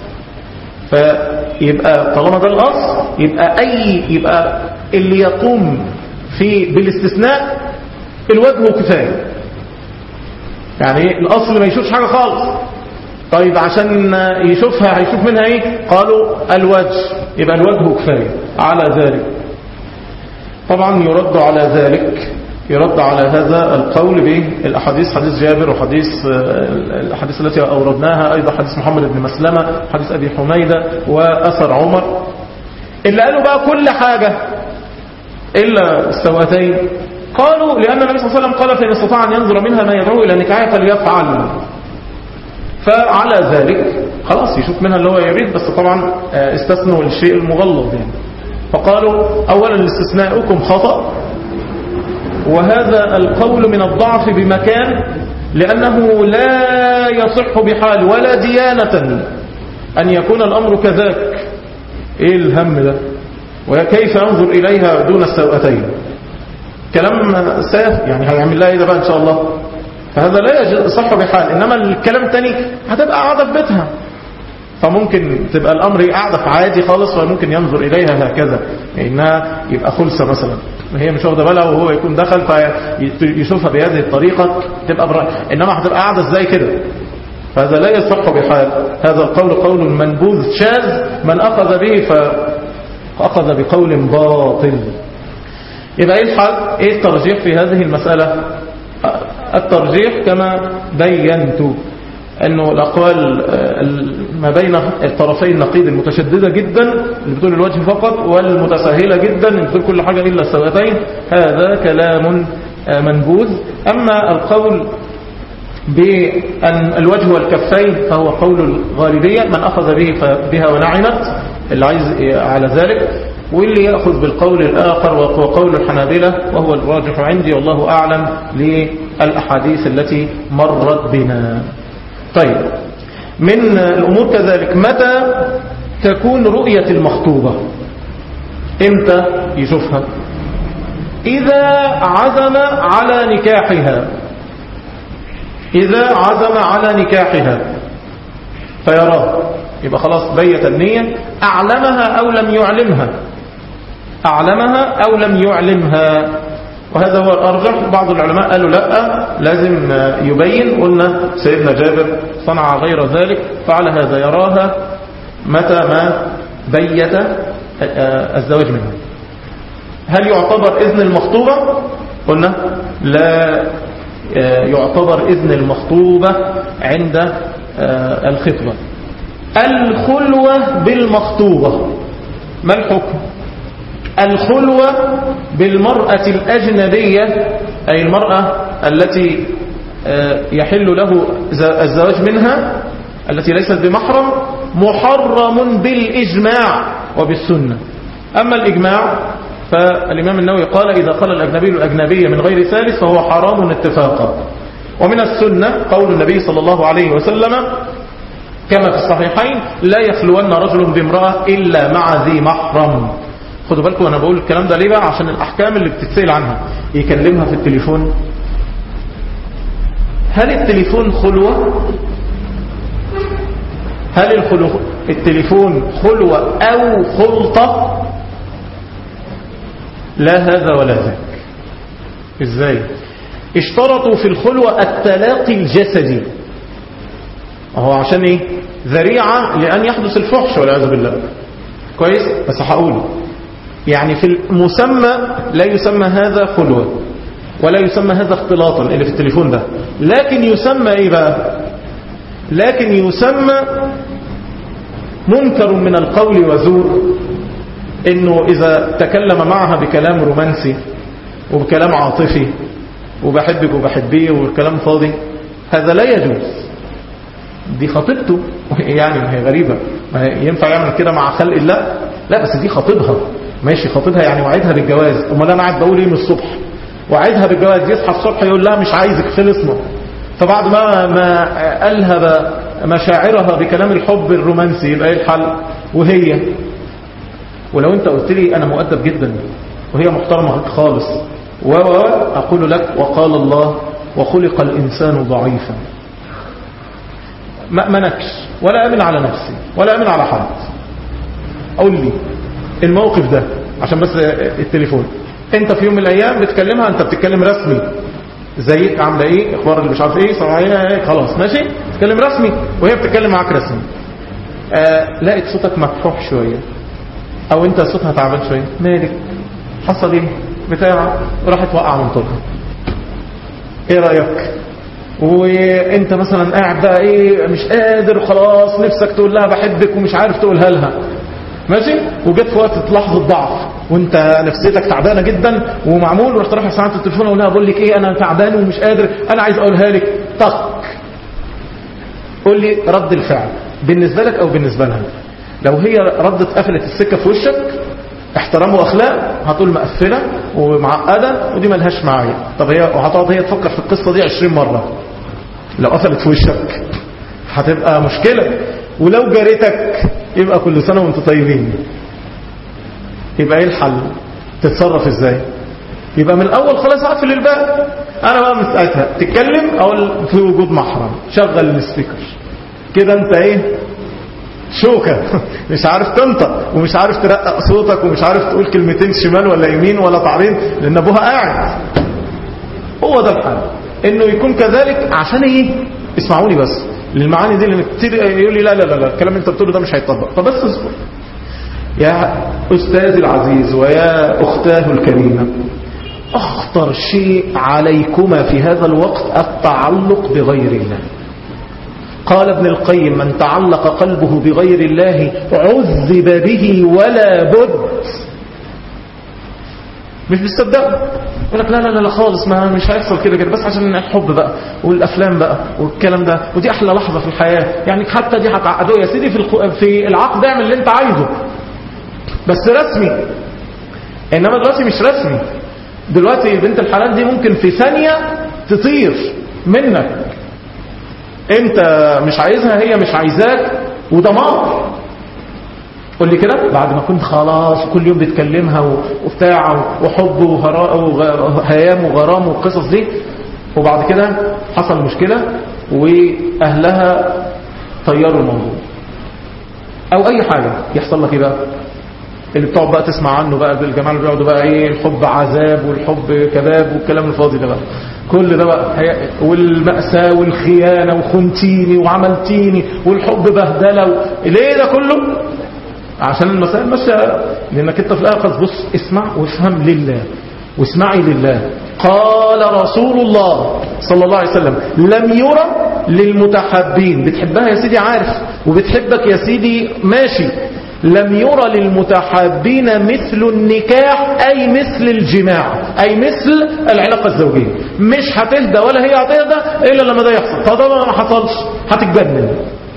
فيبقى طالما ده الأصل يبقى أي يبقى اللي يقوم في بالاستثناء الوجه كفاية يعني الأصل ما يشوفش حاجة خالص طيب عشان يشوفها هيشوف منها ايه قالوا الوجه يبقى الوجه كفاية على ذلك طبعا يرد على ذلك يرد على هذا القول بالأحاديث حديث جابر وحديث الأحاديث التي أوردناها أيضا حديث محمد بن مسلمة حديث أبي حميدة وأثر عمر اللي قالوا بقى كل حاجة إلا السواتين قالوا لأن النبي صلى الله عليه وسلم قال فإن استطاع أن ينظر منها ما يدعو إلى نكاية فليفعل فعلى ذلك خلاص يشوف منها اللي هو يريد بس طبعا استثنوا الشيء المغلظ يعني فقالوا أولا الاستثناءكم خطأ وهذا القول من الضعف بمكان لأنه لا يصح بحال ولا ديانة أن يكون الأمر كذاك إيه الهم ده وكيف ينظر إليها دون السوءتين كلام ساف يعني هيعمل لها إيه ده بقى إن شاء الله فهذا لا يصح بحال إنما الكلام الثاني هتبقى قاعدة في بيتها فممكن تبقى الأمر قاعدة في عادي خالص فممكن ينظر إليها هكذا إنها يبقى خلصة مثلا هي مش واخده بالها وهو يكون دخل فيشوفها بهذه الطريقة تبقى برا إنما هتبقى قاعدة ازاي كده فهذا لا يصح بحال هذا القول قول منبوذ شاذ من أخذ به فأخذ بقول باطل يبقى ايه الحال ايه الترجيح في هذه المسألة الترجيح كما بينت انه الاقوال ما بين الطرفين النقيض المتشددة جدا اللي بتقول الوجه فقط والمتساهلة جدا اللي بتقول كل حاجة الا السواتين هذا كلام منبوذ اما القول بأن الوجه والكفين فهو قول الغالبية من أخذ به بها ونعنت اللي عايز على ذلك واللي يأخذ بالقول الآخر وهو قول الحنابلة وهو الراجح عندي والله أعلم للأحاديث التي مرت بنا طيب من الأمور كذلك متى تكون رؤية المخطوبة امتى يشوفها إذا عزم على نكاحها إذا عزم على نكاحها فيراه يبقى خلاص بيت النية أعلمها أو لم يعلمها أعلمها أو لم يعلمها وهذا هو الأرجح بعض العلماء قالوا لا لازم يبين قلنا سيدنا جابر صنع غير ذلك فعلى هذا يراها متى ما بيت الزواج منها هل يعتبر إذن المخطوبة قلنا لا يعتبر إذن المخطوبة عند الخطبة الخلوة بالمخطوبة ما الحكم الخلوة بالمرأة الأجنبية أي المرأة التي يحل له الزواج منها التي ليست بمحرم محرم بالإجماع وبالسنة أما الإجماع فالإمام النووي قال إذا قال الأجنبي الأجنبية من غير ثالث فهو حرام اتفاقا ومن السنة قول النبي صلى الله عليه وسلم كما في الصحيحين لا يخلون رجل بامرأة إلا مع ذي محرم خدوا بالكم أنا بقول الكلام ده ليه بقى عشان الأحكام اللي بتتسأل عنها يكلمها في التليفون هل التليفون خلوة هل الخلو... التليفون خلوة أو خلطة لا هذا ولا ذاك ازاي اشترطوا في الخلوة التلاقي الجسدي هو عشان ايه ذريعة لأن يحدث الفحش والعياذ بالله كويس بس هقوله يعني في المسمى لا يسمى هذا خلوة ولا يسمى هذا اختلاطا اللي في التليفون ده لكن يسمى ايه بقى لكن يسمى منكر من القول وزور انه اذا تكلم معها بكلام رومانسي وبكلام عاطفي وبحبك وبحبيه وكلام فاضي هذا لا يجوز دي خطيبته يعني ما هي غريبة ما هي ينفع يعمل كده مع خلق الله لا بس دي خطيبها ماشي خطيبها يعني وعدها بالجواز امال انا قاعد بقول ايه من الصبح وعدها بالجواز يصحى الصبح يقول لها مش عايزك خلصنا فبعد ما ما ألهب مشاعرها بكلام الحب الرومانسي يبقى ايه الحل وهي ولو انت قلت لي انا مؤدب جدا وهي محترمة خالص وأقول لك وقال الله وخلق الإنسان ضعيفا ما أمنكش ولا أمن على نفسي ولا أمن على حد قول لي الموقف ده عشان بس التليفون انت في يوم من الايام بتكلمها انت بتتكلم رسمي زيك عامله ايه اخبار اللي مش عارف ايه صناعيه ايه خلاص ماشي تتكلم رسمي وهي بتتكلم معاك رسمي آه لقيت صوتك مكحوح شويه او انت صوتها تعبان شويه مالك حصل ايه بتاع راحت وقع من طولها ايه رايك وانت مثلا قاعد بقى ايه مش قادر خلاص نفسك تقول لها بحبك ومش عارف تقولها لها ماشي وجت في وقت لحظه ضعف وانت نفسيتك تعبانه جدا ومعمول ورحت رايح ساعه التليفون اقول لها بقول لك ايه انا تعبان ومش قادر انا عايز اقولها لك طق قول لي رد الفعل بالنسبه لك او بالنسبه لها لو هي ردت قفلت السكه في وشك احترام واخلاق هتقول مقفله ومعقده ودي ملهاش معايا طب هي وهتقعد هي تفكر في القصه دي 20 مره لو قفلت في وشك هتبقى مشكله ولو جارتك يبقى كل سنه وانتم طيبين يبقى ايه الحل تتصرف ازاي يبقى من الاول خلاص اقفل الباب انا بقى من ساعتها تتكلم او في وجود محرم شغل السبيكر كده انت ايه شوكة مش عارف تنطق ومش عارف ترقق صوتك ومش عارف تقول كلمتين شمال ولا يمين ولا تعريض لان ابوها قاعد هو ده الحال انه يكون كذلك عشان ايه اسمعوني بس للمعاني دي اللي كتير يقول لي لا لا لا لا الكلام اللي انت بتقوله ده مش هيطبق فبس اصبر يا أستاذ العزيز ويا أختاه الكريمة أخطر شيء عليكما في هذا الوقت التعلق بغير الله قال ابن القيم من تعلق قلبه بغير الله عذب به ولا بد مش بتصدقوا يقول لك لا لا لا خالص ما مش هيحصل كده كده بس عشان الحب بقى والافلام بقى والكلام ده ودي احلى لحظه في الحياه يعني حتى دي هتعقدوه يا سيدي في الخ... في العقد اعمل اللي انت عايزه بس رسمي انما دلوقتي مش رسمي دلوقتي بنت الحلال دي ممكن في ثانيه تطير منك انت مش عايزها هي مش عايزاك ودمار قول لي كده بعد ما كنت خلاص كل يوم بتكلمها وبتاع وحب وهيام وغرام والقصص دي وبعد كده حصل مشكلة واهلها طيروا الموضوع او اي حاجة يحصل لك ايه بقى اللي بتقعد بقى تسمع عنه بقى الجماعه اللي بيقعدوا بقى ايه الحب عذاب والحب كباب والكلام الفاضي ده بقى كل ده بقى هي والمأساة والخيانة وخنتيني وعملتيني والحب بهدلة و... ليه ده كله عشان المسائل ماشيه لانك انت في الاخر بص اسمع وافهم لله واسمعي لله قال رسول الله صلى الله عليه وسلم لم يرى للمتحبين بتحبها يا سيدي عارف وبتحبك يا سيدي ماشي لم يرى للمتحابين مثل النكاح أي مثل الجماع أي مثل العلاقة الزوجية مش هتهدى ولا هي هتهدى إلا لما ده يحصل فده ما حصلش هتتجنن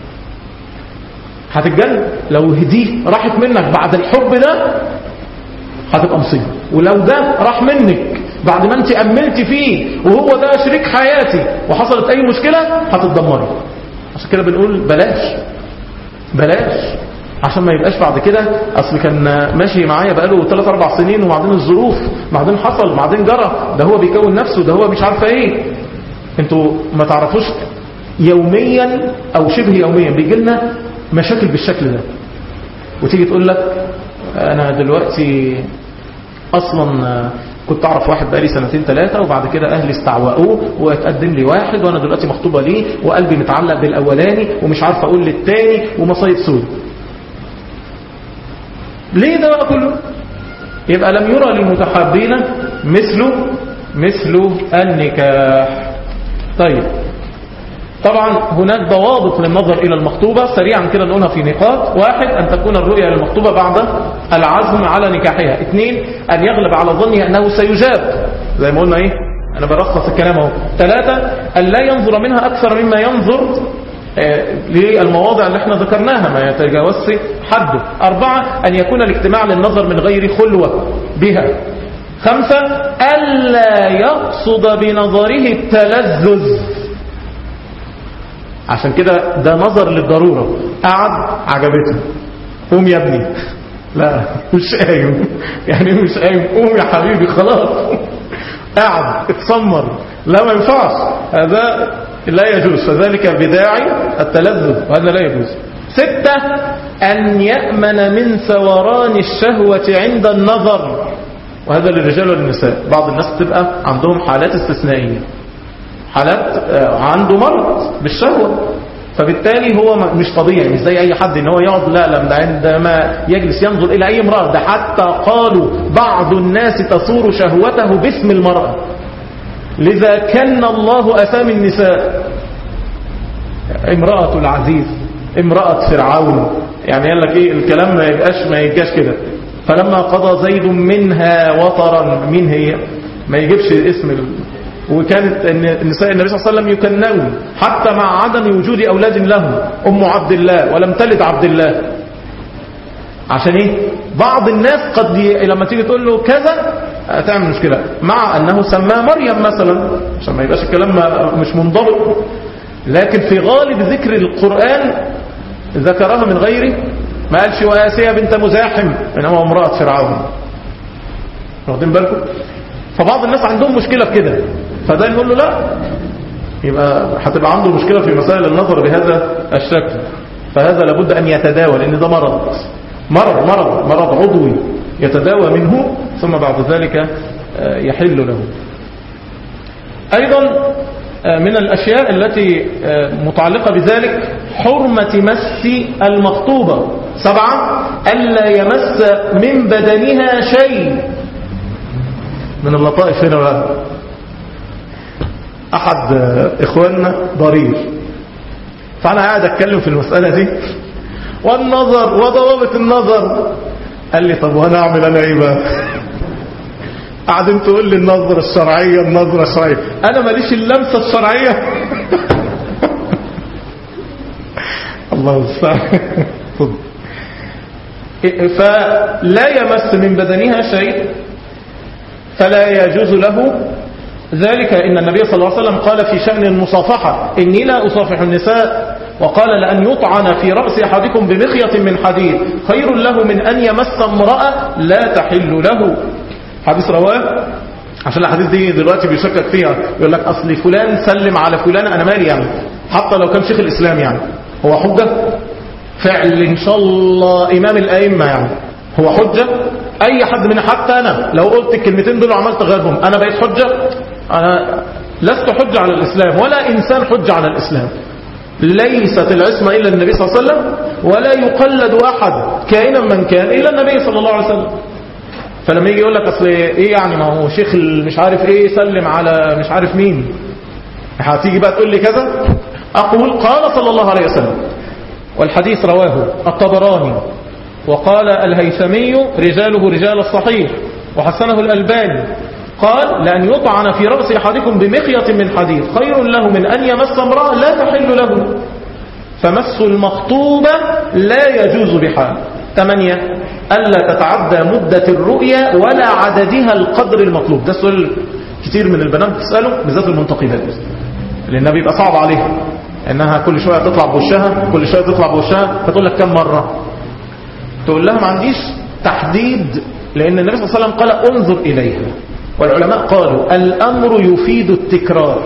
هتتجنن لو هديه راحت منك بعد الحب ده هتبقى مصيبة ولو ده راح منك بعد ما انت أملت فيه وهو ده شريك حياتي وحصلت أي مشكلة هتتدمري عشان كده بنقول بلاش بلاش عشان ما يبقاش بعد كده اصل كان ماشي معايا بقاله 3 4 سنين وبعدين الظروف بعدين حصل بعدين جرى ده هو بيكون نفسه ده هو مش عارفه ايه انتوا ما تعرفوش يوميا او شبه يوميا بيجي لنا مشاكل بالشكل ده وتيجي تقول لك انا دلوقتي اصلا كنت اعرف واحد بقالي سنتين ثلاثة وبعد كده اهلي استعوقوه واتقدم لي واحد وانا دلوقتي مخطوبة ليه وقلبي متعلق بالاولاني ومش عارف اقول للتاني ومصايب سود ليه ده بقى كله يبقى لم يرى للمتحابين مثل مثل النكاح طيب طبعا هناك ضوابط للنظر إلى المخطوبة سريعا كده نقولها في نقاط واحد أن تكون الرؤية للمخطوبة بعد العزم على نكاحها اثنين أن يغلب على ظنه أنه سيجاب زي ما قلنا إيه أنا برخص الكلام اهو ثلاثة أن لا ينظر منها أكثر مما ينظر للمواضع اللي احنا ذكرناها ما يتجاوزش حده أربعة أن يكون الاجتماع للنظر من غير خلوة بها خمسة ألا يقصد بنظره التلذذ عشان كده ده نظر للضرورة قعد عجبته قوم يا ابني لا مش قايم يعني مش قايم قوم يا حبيبي خلاص قعد اتسمر لا ما ينفعش هذا لا يجوز فذلك بداعي التلذذ وهذا لا يجوز ستة أن يأمن من ثوران الشهوة عند النظر وهذا للرجال والنساء بعض الناس تبقى عندهم حالات استثنائية حالات عنده مرض بالشهوة فبالتالي هو مش طبيعي مش زي أي حد إن هو يقعد لا لا ده عندما يجلس ينظر إلى أي امرأة ده حتى قالوا بعض الناس تثور شهوته باسم المرأة لذا كان الله أثام النساء امرأة العزيز امرأة فرعون يعني قال لك ايه الكلام ما يبقاش ما يجاش كده فلما قضى زيد منها وطرا مين هي ما يجيبش اسم ال... وكانت النساء النبي صلى الله عليه وسلم يكنون حتى مع عدم وجود أولاد لهم أم عبد الله ولم تلد عبد الله عشان ايه بعض الناس قد ي... لما تيجي تقول له كذا تعمل مشكلة مع أنه سماها مريم مثلا عشان ما يبقاش الكلام مش منضبط لكن في غالب ذكر القرآن ذكرها من غيره ما قالش وآسيا بنت مزاحم إنما امرأة فرعون واخدين بالكم فبعض الناس عندهم مشكلة في كده فده نقول له لا يبقى هتبقى عنده مشكلة في مسائل النظر بهذا الشكل فهذا لابد أن يتداوى لأن ده مرض مرض مرض مرض عضوي يتداوى منه ثم بعد ذلك آه، يحل له أيضا آه، من الأشياء التي آه، متعلقة بذلك حرمة مس المخطوبة سبعة ألا يمس من بدنها شيء من اللطائف هنا بقى أحد آه، إخواننا ضرير فأنا قاعد أتكلم في المسألة دي والنظر وضوابط النظر قال لي طب وأنا أعمل أنا إيه بقى قاعدين تقول لي النظرة الشرعية النظرة الشرعية أنا ماليش اللمسة الشرعية الله المستعان اتفضل. فلا يمس من بدنها شيء فلا يجوز له ذلك إن النبي صلى الله عليه وسلم قال في شأن المصافحة إني لا أصافح النساء وقال لأن يطعن في رأس أحدكم بمخيط من حديد خير له من أن يمس امرأة لا تحل له حديث رواه عشان الحديث دي دلوقتي بيشكك فيها يقول لك أصل فلان سلم على فلان أنا مالي يعني حتى لو كان شيخ الإسلام يعني هو حجة فعل إن شاء الله إمام الأئمة يعني هو حجة أي حد من حتى أنا لو قلت الكلمتين دول وعملت غيرهم أنا بقيت حجة أنا لست حجة على الإسلام ولا إنسان حجة على الإسلام ليست العصمة إلا النبي صلى الله عليه وسلم ولا يقلد أحد كائنا من كان إلا النبي صلى الله عليه وسلم فلما يجي يقول لك أصل إيه يعني ما هو شيخ مش عارف إيه سلم على مش عارف مين هتيجي بقى تقول لي كذا أقول قال صلى الله عليه وسلم والحديث رواه الطبراني وقال الهيثمي رجاله رجال الصحيح وحسنه الألباني قال لأن يطعن في رأس أحدكم بمخيط من حديد خير له من أن يمس امرأة لا تحل له فمس المخطوبة لا يجوز بحال ثمانية ألا تتعدى مدة الرؤية ولا عددها القدر المطلوب ده سؤال كتير من البنات تسأله بالذات المنتقبات لأنها بيبقى صعب عليها انها كل شوية تطلع بوشها كل شوية تطلع بوشها فتقول لك كم مرة تقول لها ما عنديش تحديد لان النبي صلى الله عليه وسلم قال انظر اليها والعلماء قالوا الامر يفيد التكرار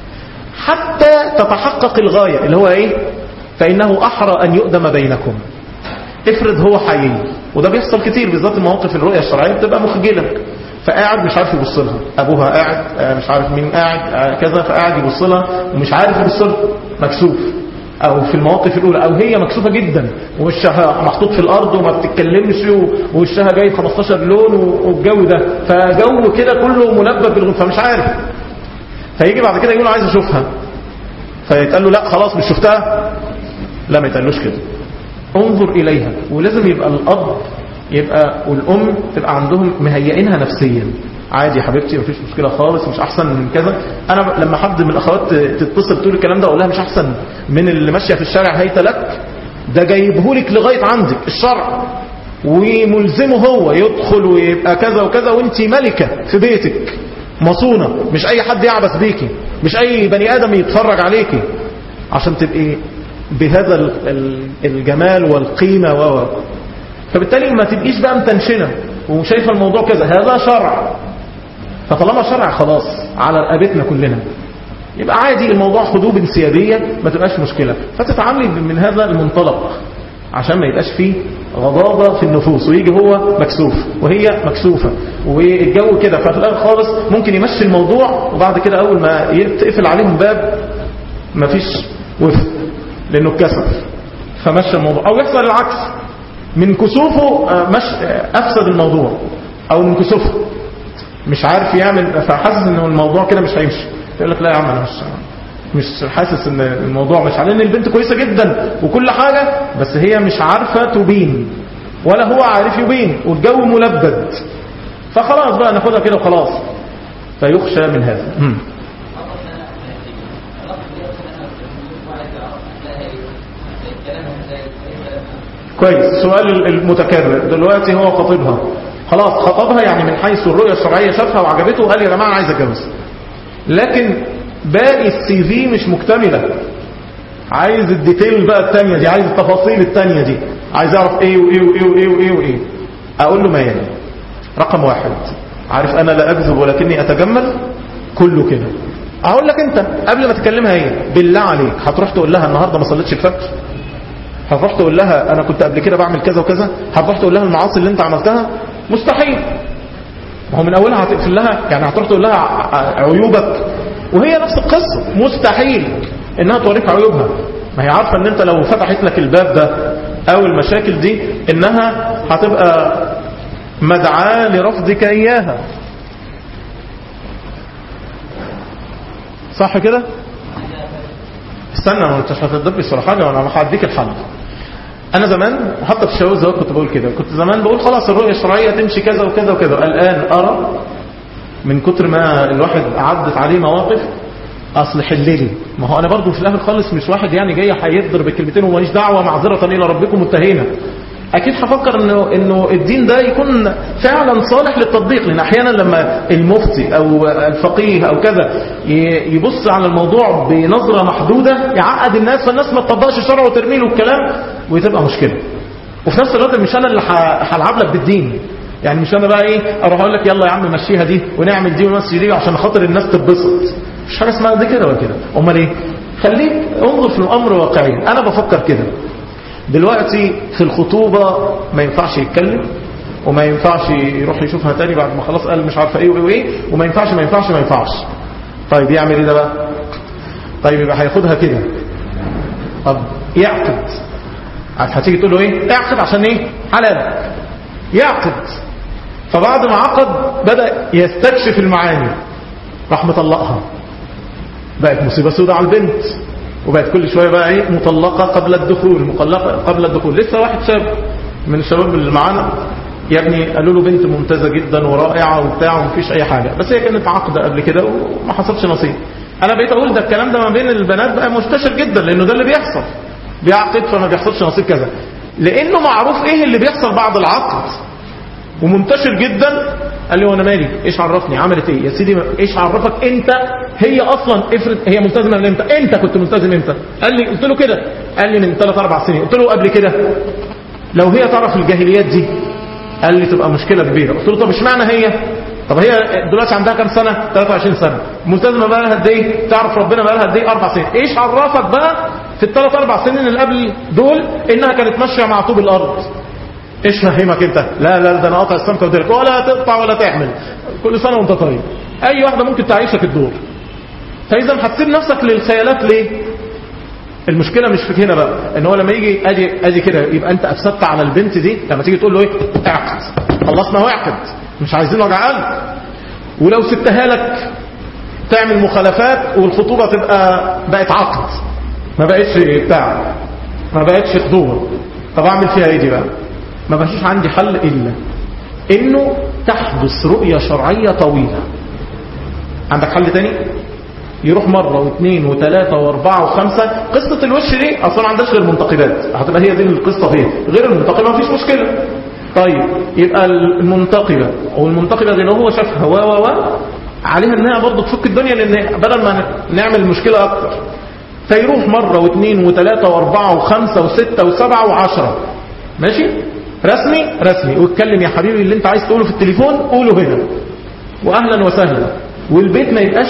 حتى تتحقق الغاية اللي هو ايه فانه احرى ان يؤدم بينكم افرض هو حقيقي وده بيحصل كتير بالذات المواقف الرؤية الشرعية بتبقى مخجلة فقاعد مش عارف يبص لها ابوها قاعد آه، مش عارف مين قاعد آه، كذا فقاعد يبص لها ومش عارف يبص لها مكسوف او في المواقف الاولى او هي مكسوفه جدا ووشها محطوط في الارض وما بتتكلمش و- ووشها جاي 15 لون و- والجو ده فجو كده كله ملبب بالغ فمش عارف فيجي بعد كده يقول عايز اشوفها فيتقال له لا خلاص مش شفتها لا ما يتقالوش كده انظر إليها ولازم يبقى الأب يبقى والأم تبقى عندهم مهيئينها نفسيا عادي يا حبيبتي مفيش مشكلة خالص مش أحسن من كذا أنا لما حد من الأخوات تتصل تقول الكلام ده أقول لها مش أحسن من اللي ماشية في الشارع هيت لك ده جايبهولك لغاية عندك الشرع وملزمه هو يدخل ويبقى كذا وكذا وانت ملكة في بيتك مصونة مش أي حد يعبس بيكي مش أي بني آدم يتفرج عليكي عشان تبقي بهذا ال- ال- الجمال والقيمة و فبالتالي ما تبقيش بقى متنشنة وشايفة الموضوع كذا هذا شرع فطالما شرع خلاص على رقبتنا كلنا يبقى عادي الموضوع خدوه بانسيابية ما تبقاش مشكلة فتتعاملي من هذا المنطلق عشان ما يبقاش فيه غضاضة في النفوس ويجي هو مكسوف وهي مكسوفة والجو كده ففي الآخر خالص ممكن يمشي الموضوع وبعد كده أول ما يتقفل عليهم باب مفيش وفق لأنه اتكسف فمشى الموضوع أو يحصل العكس من كسوفه آه، مش آه، أفسد الموضوع أو من كسوفه مش عارف يعمل فحاسس ان الموضوع كده مش هيمشي يقول لك لا يا عم انا مش مش حاسس ان الموضوع مش على ان البنت كويسه جدا وكل حاجه بس هي مش عارفه تبين ولا هو عارف يبين والجو ملبد فخلاص بقى ناخدها كده وخلاص فيخشى من هذا مم. كويس السؤال المتكرر دلوقتي هو خطيبها خلاص خطبها يعني من حيث الرؤية الشرعية شافها وعجبته وقال يا جماعة عايز اتجوز لكن باقي السي في مش مكتملة عايز الديتيل بقى التانية دي عايز التفاصيل التانية دي عايز اعرف ايه وايه وايه وايه وايه وايه اقول له ما يلي رقم واحد عارف انا لا اكذب ولكني اتجمل كله كده اقول لك انت قبل ما تكلمها هي بالله عليك هتروح تقول لها النهارده ما صليتش الفجر هتروح تقول لها انا كنت قبل كده بعمل كذا وكذا هتروح تقول لها المعاصي اللي انت عملتها مستحيل ما هو من اولها هتقفل لها يعني هتروح تقول لها ع- عيوبك وهي نفس القصه مستحيل انها توريك عيوبها ما هي عارفه ان انت لو فتحت لك الباب ده او المشاكل دي انها هتبقى مدعاه لرفضك اياها صح كده استنى ما انتش هتضرب الصراحه انا هديك الحل انا زمان وحتى في الشباب الزواج كنت بقول كده كنت زمان بقول خلاص الرؤيه الشرعيه تمشي كذا وكذا وكذا الان ارى من كتر ما الواحد عدت عليه مواقف اصل حللي ما هو انا برضو في الاخر خالص مش واحد يعني جاي هيضرب بالكلمتين وماليش دعوه معذره الى ربكم متهينا اكيد هفكر انه انه الدين ده يكون فعلا صالح للتطبيق لان احيانا لما المفتي او الفقيه او كذا ي- يبص على الموضوع بنظره محدوده يعقد الناس فالناس ما تطبقش الشرع وترمي له الكلام وتبقى مشكله وفي نفس الوقت مش انا اللي ه- هلعب لك بالدين يعني مش انا بقى ايه اروح اقول لك يلا يا عم مشيها دي ونعمل دي ونمشي دي عشان خاطر الناس تتبسط مش حاجه اسمها دي كده ولا كده امال ايه خليك انظر في الامر واقعيا انا بفكر كده دلوقتي في الخطوبة ما ينفعش يتكلم وما ينفعش يروح يشوفها تاني بعد ما خلاص قال مش عارفه ايه وايه وايه وما ينفعش ما ينفعش ما ينفعش طيب يعمل ايه ده بقى طيب يبقى هياخدها كده طب يعقد هتيجي تقول له ايه اعقد عشان ايه حلال يعقد فبعد ما عقد بدأ يستكشف المعاني راح مطلقها بقت مصيبة سوداء على البنت وبقت كل شوية بقى ايه مطلقة قبل الدخول مطلقة قبل الدخول لسه واحد شاب من الشباب اللي معانا يا ابني قالوا له بنت ممتازة جدا ورائعة وبتاع ومفيش اي حاجة بس هي كانت عقدة قبل كده وما حصلش نصيب انا بقيت اقول ده الكلام ده ما بين البنات بقى منتشر جدا لانه ده اللي بيحصل بيعقد فما بيحصلش نصيب كذا لانه معروف ايه اللي بيحصل بعد العقد ومنتشر جدا قال لي وانا مالي ايش عرفني عملت ايه يا سيدي ايش عرفك انت هي اصلا افرض هي ملتزمه من امتى انت كنت ملتزم امتى قال لي قلت له كده قال لي من 3 4 سنين قلت له قبل كده لو هي تعرف الجاهليات دي قال لي تبقى مشكله كبيره قلت له طب اشمعنى هي طب هي دلوقتي عندها كام سنه 23 سنه ملتزمه بقى لها قد ايه تعرف ربنا بقى لها قد ايه اربع سنين ايش عرفك بقى في الثلاث اربع سنين اللي قبل دول انها كانت ماشيه مع طوب الارض ايش فهمك انت لا لا ده انا قاطع السمكه وديرك ولا تقطع ولا تعمل كل سنه وانت طيب اي واحده ممكن تعيشك الدور فاذا هتسيب نفسك للخيالات ليه المشكله مش في هنا بقى ان هو لما يجي ادي ادي كده يبقى انت افسدت على البنت دي لما تيجي تقول له ايه اعقد خلصنا هو اعقد مش عايزين وجع قلب ولو سبتها لك تعمل مخالفات والخطوبه تبقى بقت عقد ما بقتش بتاع ما بقتش خطوبه طب اعمل فيها ايه دي بقى ما بقاش عندي حل الا انه تحدث رؤيه شرعيه طويله عندك حل تاني يروح مرة واثنين وثلاثة واربعة وخمسة قصة الوش دي اصلا ما عندهاش غير منتقدات هتبقى هي دي القصة فيها غير المنتقبة مفيش مشكلة طيب يبقى المنتقبة والمنتقبة دي لو هو شافها و و و عليها انها برضه تفك الدنيا لان بدل ما نعمل مشكلة اكتر فيروح مرة واثنين وثلاثة واربعة وخمسة وستة وسبعة وعشرة ماشي رسمي رسمي واتكلم يا حبيبي اللي انت عايز تقوله في التليفون قوله هنا واهلا وسهلا والبيت ما يبقاش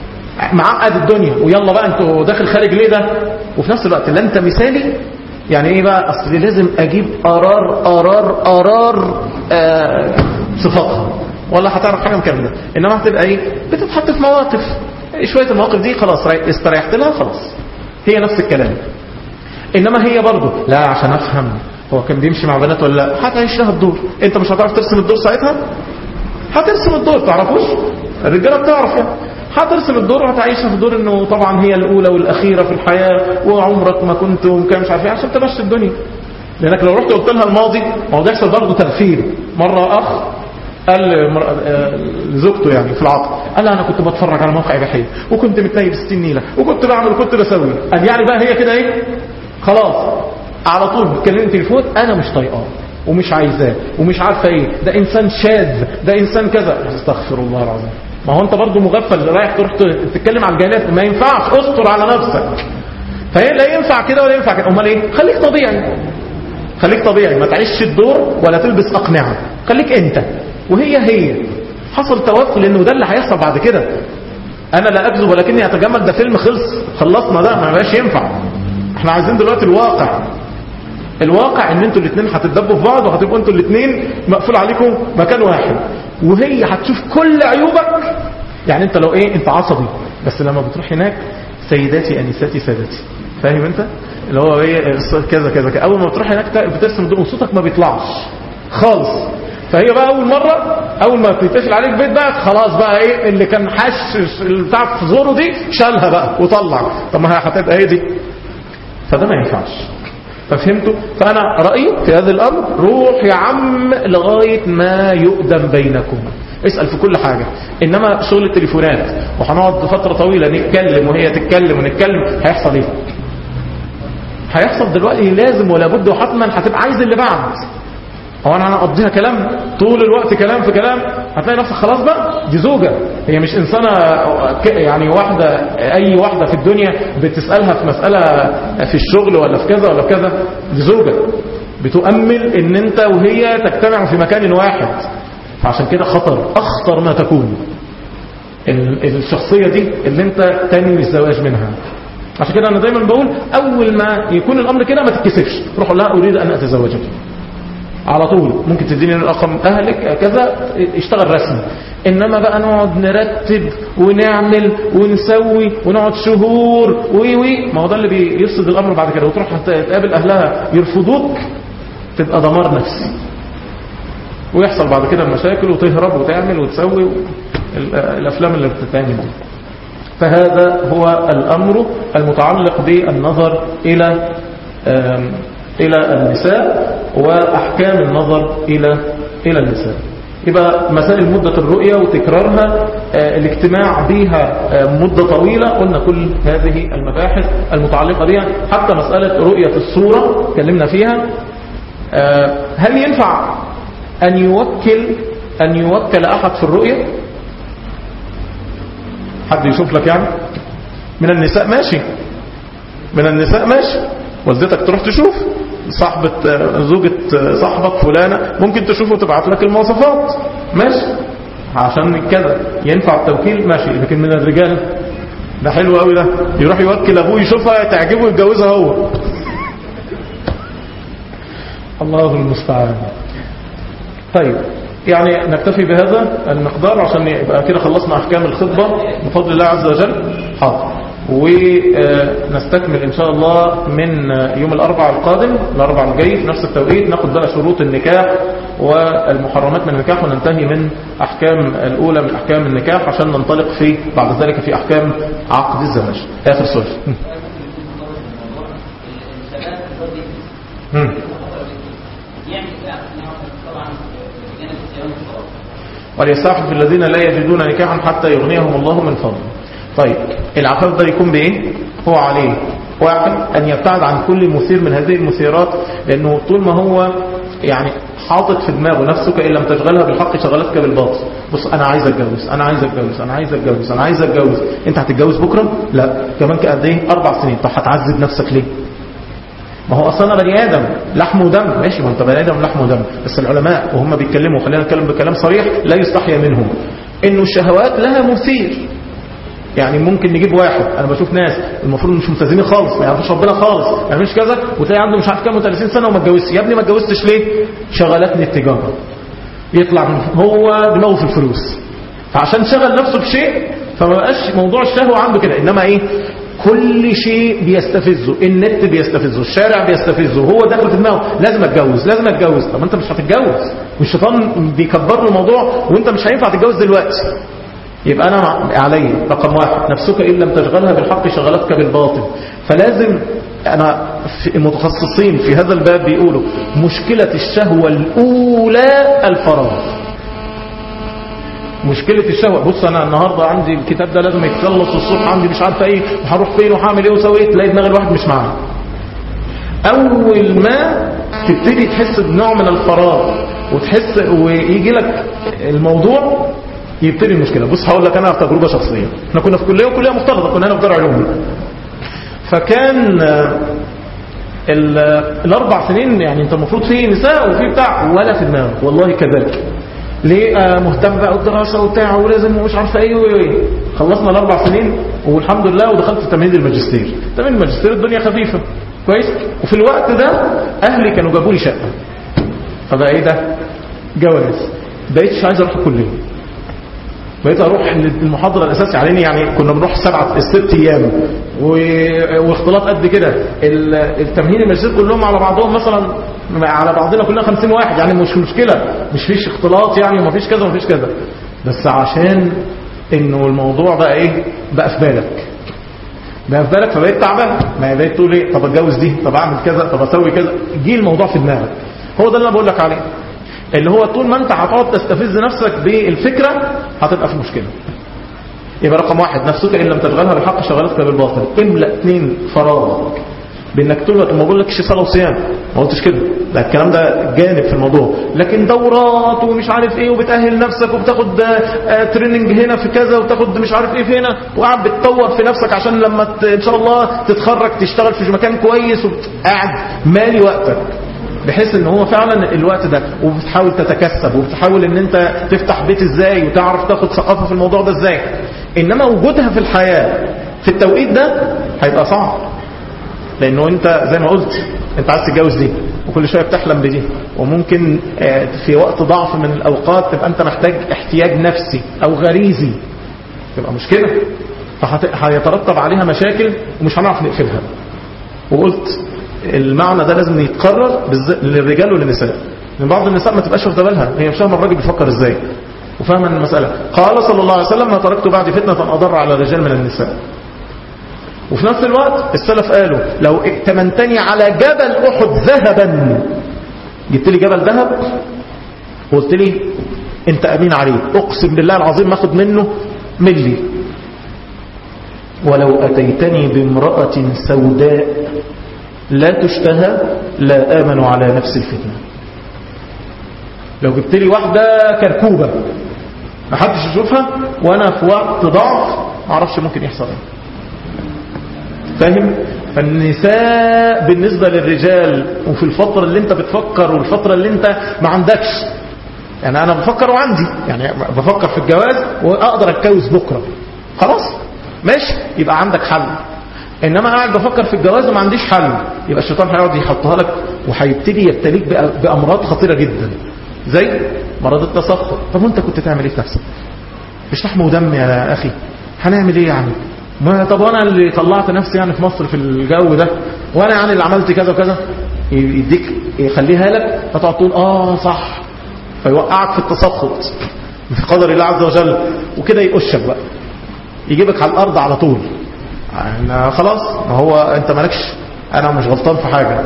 معقد الدنيا ويلا بقى انتوا داخل خارج ليه ده وفي نفس الوقت لا انت مثالي يعني ايه بقى اصل لازم اجيب قرار قرار قرار آه صفاتها ولا هتعرف حاجه من الكلام ده انما هتبقى ايه بتتحط في مواقف شويه المواقف دي خلاص استريحت لها خلاص هي نفس الكلام انما هي برضه لا عشان افهم هو كان بيمشي مع بنات ولا لا هتعيش لها الدور انت مش هتعرف ترسم الدور ساعتها هترسم الدور تعرفوش الرجاله بتعرف يعني هترسم الدور وهتعيشها في دور انه طبعا هي الاولى والاخيره في الحياه وعمرك ما كنت وكان مش عارف ايه عشان تمشي الدنيا لانك لو رحت قلت لها الماضي ما هو ده يحصل برضه تغفير مره اخ قال لزوجته يعني في العقد قال لها انا كنت بتفرج على موقع اباحيه وكنت متنيب 60 نيله وكنت بعمل وكنت بسوي قال يعني بقى هي كده ايه خلاص على طول بتكلمني تليفون انا مش طايقاه ومش عايزاه ومش عارفه ايه ده انسان شاذ ده انسان كذا استغفر الله العظيم ما هو انت برضه مغفل رايح تروح تتكلم عن الجاهلات ما ينفعش استر على نفسك فهي لا ينفع كده ولا ينفع كده امال ايه خليك طبيعي خليك طبيعي ما تعيش الدور ولا تلبس اقنعه خليك انت وهي هي حصل توافق لانه ده اللي هيحصل بعد كده انا لا اكذب ولكني اتجمل ده فيلم خلص خلصنا ده ما بقاش ينفع احنا عايزين دلوقتي الواقع الواقع ان انتوا الاثنين هتتدبوا في بعض وهتبقوا انتوا الاثنين مقفول عليكم مكان واحد وهي هتشوف كل عيوبك يعني انت لو ايه انت عصبي بس لما بتروح هناك سيداتي انساتي سادتي فاهم انت اللي هو ايه كذا كذا كذا اول ما بتروح هناك بترسم دول وصوتك ما بيطلعش خالص فهي بقى اول مرة اول ما بتتقفل عليك بيت بقى خلاص بقى ايه اللي كان حش بتاع في زوره دي شالها بقى وطلع طب ما هي هتبقى ايه دي فده ما ينفعش ففهمتوا فانا رأيي في هذا الامر روح يا عم لغاية ما يؤدم بينكم اسأل في كل حاجة انما شغل التليفونات وهنقعد فترة طويلة نتكلم وهي تتكلم ونتكلم هيحصل ايه هيحصل دلوقتي لازم ولا بد وحتما هتبقى عايز اللي بعد هو انا هقضيها كلام طول الوقت كلام في كلام هتلاقي نفسك خلاص بقى دي زوجة هي مش انسانة يعني واحدة اي واحدة في الدنيا بتسألها في مسألة في الشغل ولا في كذا ولا في كذا دي زوجة بتؤمل ان انت وهي تجتمع في مكان واحد فعشان كده خطر اخطر ما تكون الشخصية دي اللي انت تنوي الزواج منها عشان كده انا دايما بقول اول ما يكون الامر كده ما تتكسفش روح لها اريد ان اتزوجك على طول ممكن تديني رقم اهلك كذا اشتغل رسمي انما بقى نقعد نرتب ونعمل ونسوي ونقعد شهور وي وي ما هو ده اللي بيفسد الامر بعد كده وتروح تقابل اهلها يرفضوك تبقى دمار نفسي ويحصل بعد كده مشاكل وتهرب وتعمل وتسوي الافلام اللي بتتعمل دي فهذا هو الامر المتعلق بالنظر الى إلى النساء وأحكام النظر إلى إلى النساء يبقى مسائل مدة الرؤية وتكرارها الاجتماع بها مدة طويلة قلنا كل هذه المباحث المتعلقة بها حتى مسألة رؤية الصورة اتكلمنا فيها هل ينفع أن يوكل أن يوكل أحد في الرؤية حد يشوف لك يعني من النساء ماشي من النساء ماشي والدتك تروح تشوف صاحبة زوجة صاحبك فلانة ممكن تشوفه وتبعت لك المواصفات ماشي عشان كذا ينفع التوكيل ماشي لكن من الرجال ده حلو قوي ده يروح يوكل ابوه يشوفها تعجبه يتجوزها هو الله المستعان طيب يعني نكتفي بهذا المقدار عشان يبقى كده خلصنا احكام الخطبة بفضل الله عز وجل حاضر ونستكمل إن شاء الله من يوم الأربع القادم الأربع الجاي في نفس التوقيت ناخد بقى شروط النكاح والمحرمات من النكاح وننتهي من أحكام الأولى من أحكام النكاح عشان ننطلق في بعد ذلك في أحكام عقد الزواج آخر سؤال وليستعفف الذين لا يجدون نكاحا حتى يغنيهم الله من فضله طيب العفاف ده يكون بايه هو عليه واحد ان يبتعد عن كل مثير من هذه المثيرات لانه طول ما هو يعني حاطط في دماغه نفسك ان لم تشغلها بالحق شغلتك بالباطل بص انا عايز اتجوز انا عايز اتجوز انا عايز اتجوز انا عايز اتجوز انت هتتجوز بكره لا كمان قد ايه اربع سنين طب هتعذب نفسك ليه ما هو اصلا بني ادم لحم ودم ماشي ما انت بني ادم لحم ودم بس العلماء وهم بيتكلموا خلينا نتكلم بكلام صريح لا يستحيا منهم انه الشهوات لها مثير يعني ممكن نجيب واحد انا بشوف ناس المفروض مش ملتزمين خالص ما يعرفوش ربنا خالص ما يعملش كذا وتلاقي عنده مش عارف كام 30 سنه وما اتجوزش يا ابني ما اتجوزتش ليه شغلتني التجاره يطلع هو دماغه في الفلوس فعشان شغل نفسه بشيء فما بقاش موضوع الشهوه عنده كده انما ايه كل شيء بيستفزه النت بيستفزه الشارع بيستفزه هو داخل في دماغه لازم اتجوز لازم اتجوز طب انت مش هتتجوز والشيطان بيكبر له الموضوع وانت مش هينفع تتجوز دلوقتي يبقى أنا علي رقم واحد نفسك إن لم تشغلها بالحق شغلتك بالباطل فلازم أنا في المتخصصين في هذا الباب بيقولوا مشكلة الشهوة الأولى الفراغ مشكلة الشهوة بص أنا النهاردة عندي الكتاب ده لازم يتخلص الصبح عندي مش عارفة إيه وهروح فين وهعمل إيه وسوي إيه تلاقي دماغ الواحد مش معاه أول ما تبتدي تحس بنوع من الفراغ وتحس ويجي لك الموضوع يبتدي المشكلة بص هقول لك أنا في تجربة شخصية احنا كنا في كلية وكلية مختلطة كنا هنا في دار علوم فكان الأربع سنين يعني أنت المفروض فيه نساء وفيه بتاع ولا في دماغك والله كذلك ليه آه مهتم بقى والدراسة وبتاع ولازم ومش عارفة ايه وايه خلصنا الأربع سنين والحمد لله ودخلت في تمهيد الماجستير تمهيد الماجستير الدنيا خفيفة كويس وفي الوقت ده اهلي كانوا جابوا لي شقه فبقى ايه ده جواز بقيتش عايز اروح الكليه بقيت اروح المحاضره الاساسي عليني يعني كنا بنروح سبعة الست ايام و- واختلاط قد كده ال- التمهيدي الماجستير كلهم على بعضهم مثلا على بعضنا كلنا 50 واحد يعني مش مشكله مش فيش اختلاط يعني ومفيش كذا ومفيش كذا بس عشان انه الموضوع بقى ايه بقى في بالك بقى في بالك فبقيت تعبان ما هي بقيت تقول ايه طب اتجوز دي طب اعمل كذا طب اسوي كذا جه الموضوع في دماغك هو ده اللي انا بقول لك عليه اللي هو طول ما انت هتقعد تستفز نفسك بالفكره هتبقى في مشكله يبقى رقم واحد نفسك ان لم تشغلها بالحق شغلتك بالباطل املا اثنين فراغ بانك طول الوقت ما بقولكش صلاه وصيام ما قلتش كده ده الكلام ده جانب في الموضوع لكن دورات ومش عارف ايه وبتاهل نفسك وبتاخد آه، تريننج هنا في كذا وبتاخد مش عارف ايه في هنا وقاعد بتطور في نفسك عشان لما ت- ان شاء الله تتخرج تشتغل في مكان كويس وقاعد مالي وقتك بحيث ان هو فعلا الوقت ده وبتحاول تتكسب وبتحاول ان انت تفتح بيت ازاي وتعرف تاخد ثقافه في الموضوع ده ازاي انما وجودها في الحياه في التوقيت ده هيبقى صعب لانه انت زي ما قلت انت عايز تتجوز دي وكل شويه بتحلم بدي وممكن آه، في وقت ضعف من الاوقات تبقى انت محتاج احتياج نفسي او غريزي تبقى مشكله فهيترتب عليها مشاكل ومش هنعرف نقفلها وقلت المعنى ده لازم يتكرر بالذات للرجال وللنساء لان بعض النساء ما تبقاش واخده بالها هي مش فاهمه الراجل بيفكر ازاي وفاهمه المساله قال صلى الله عليه وسلم ما تركت بعد فتنه اضر على الرجال من النساء وفي نفس الوقت السلف قالوا لو ائتمنتني على جبل احد ذهبا جبت لي جبل ذهب وقلت لي انت امين عليه اقسم بالله العظيم ما اخد منه ملي ولو اتيتني بامراه سوداء لا تشتهى لا امن على نفس الفتنه لو جبت لي واحده كركوبه ما حدش يشوفها وانا في وقت ضعف ما اعرفش ممكن يحصل ايه فاهم فالنساء بالنسبة للرجال وفي الفترة اللي انت بتفكر والفترة اللي انت ما عندكش يعني انا بفكر وعندي يعني بفكر في الجواز واقدر اتجوز بكرة خلاص ماشي يبقى عندك حل انما قاعد بفكر في الجواز وما عنديش حل يبقى الشيطان هيقعد يحطها لك وهيبتدي يبتليك بأ- بامراض خطيرة جدا زي مرض التسخط طب وانت كنت تعمل ايه في نفسك مش لحم ودم يا اخي هنعمل ايه يعني ما طب وانا اللي طلعت نفسي يعني في مصر في الجو ده وانا يعني اللي عملت كذا وكذا يديك يخليها لك فتقعد تقول اه صح فيوقعك في التسخط في قدر الله عز وجل وكده يقشك بقى يجيبك على الارض على طول يعني خلاص ما هو انت مالكش انا مش غلطان في حاجه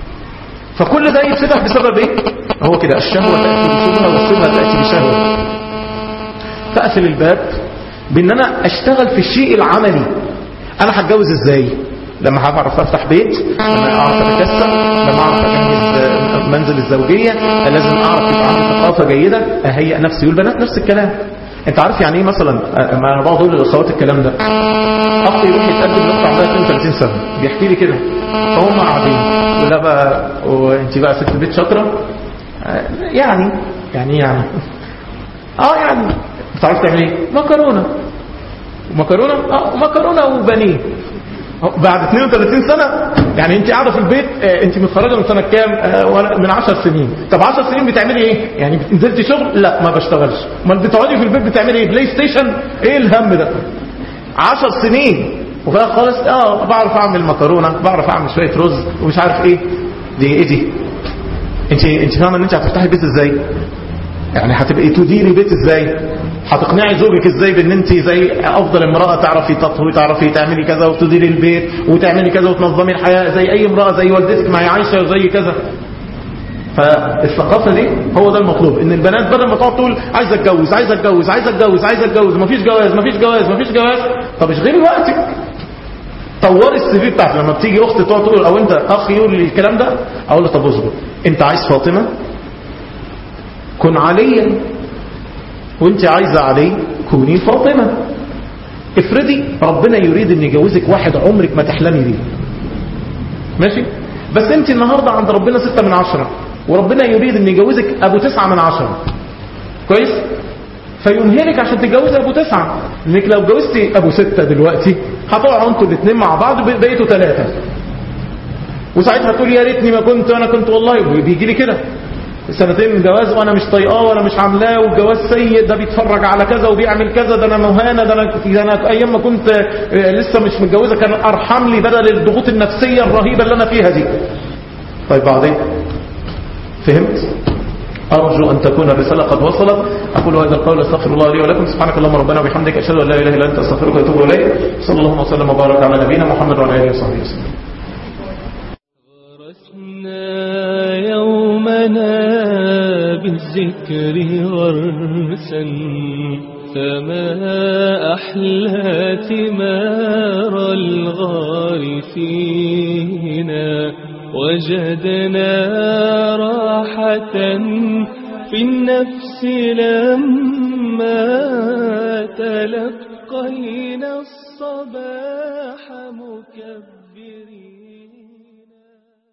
فكل ده يفسدك بسبب ايه هو كده الشهوه تاتي بشبهه والشبهه تاتي بشهوه فاقفل الباب بان انا اشتغل في الشيء العملي انا هتجوز ازاي لما هعرف افتح بيت لما اعرف اتكسب لما اعرف اجهز منزل الزوجيه لازم اعرف يبقى عندي ثقافه جيده اهيئ نفسي والبنات نفس الكلام انت عارف يعني ايه مثلا ما انا بقعد اقول للاخوات الكلام ده اخي يروح يتقدم لاخت عندها 32 سنه بيحكي لي كده فهم قاعدين لا بقى وانت بقى ست بيت شاطره آه، يعني يعني إيه يعني اه يعني بتعرف تعمل ايه مكرونه مكرونه اه مكرونه وبانيه أهو بعد 32 سنه يعني انت قاعده في البيت آه، انت متخرجه من سنه كام آه، وأنا من 10 سنين طب 10 سنين بتعملي ايه يعني نزلتي شغل لا ما بشتغلش امال بتقعدي في البيت بتعملي ايه بلاي ستيشن ايه الهم ده 10 سنين وفي الآخر خالص اه بعرف اعمل مكرونه بعرف اعمل شويه رز ومش عارف ايه دي ايه دي انت انت فاهمه ان انت هتفتحي بيت ازاي يعني هتبقي تديري بيت ازاي هتقنعي زوجك ازاي بان انت زي افضل امراه تعرفي تطهوي تعرفي تعملي كذا وتديري البيت وتعملي كذا وتنظمي الحياه زي اي امراه زي والدتك ما هي عايشه وزي كذا فالثقافه دي هو ده المطلوب ان البنات بدل ما تقعد تقول عايزه اتجوز عايزه اتجوز عايزه اتجوز عايزه اتجوز مفيش جواز مفيش جواز مفيش جواز طب اشغلي وقتك طوري السي في بتاعك لما بتيجي اخت تقعد تقول او انت اخ يقول لي الكلام ده اقول له طب اصبر انت عايز فاطمه كن عليا وانت عايزه علي كوني فاطمه افرضي ربنا يريد ان يجوزك واحد عمرك ما تحلمي بيه ماشي بس انت النهارده عند ربنا ستة من عشرة وربنا يريد ان يجوزك ابو تسعة من عشرة كويس فيمهلك عشان تتجوزي ابو تسعة لانك لو جوزتي ابو ستة دلوقتي هتقعوا انتوا الاثنين مع بعض بقيتوا ثلاثة وساعتها تقول يا ريتني ما كنت انا كنت والله بيجي لي كده سنتين من جواز وانا مش طايقاه ولا مش عاملاه والجواز سيء ده بيتفرج على كذا وبيعمل كذا ده انا مهانه ده انا ده انا ايام ما كنت آه، لسه مش متجوزه كان ارحم لي بدل الضغوط النفسيه الرهيبه اللي انا فيها دي طيب بعدين فهمت أرجو أن تكون الرسالة قد وصلت أقول هذا القول أستغفر الله لي ولكم سبحانك اللهم ربنا وبحمدك أشهد أن لا إله إلا أنت أستغفرك وأتوب إليك صلى الله وسلم وبارك على نبينا محمد وعلى آله وصحبه وسلم غرسنا يومنا بالذكر غرسا فما أحلى ثمار الغارسين وجدنا راحة في النفس لما تلقينا الصباح مكبرين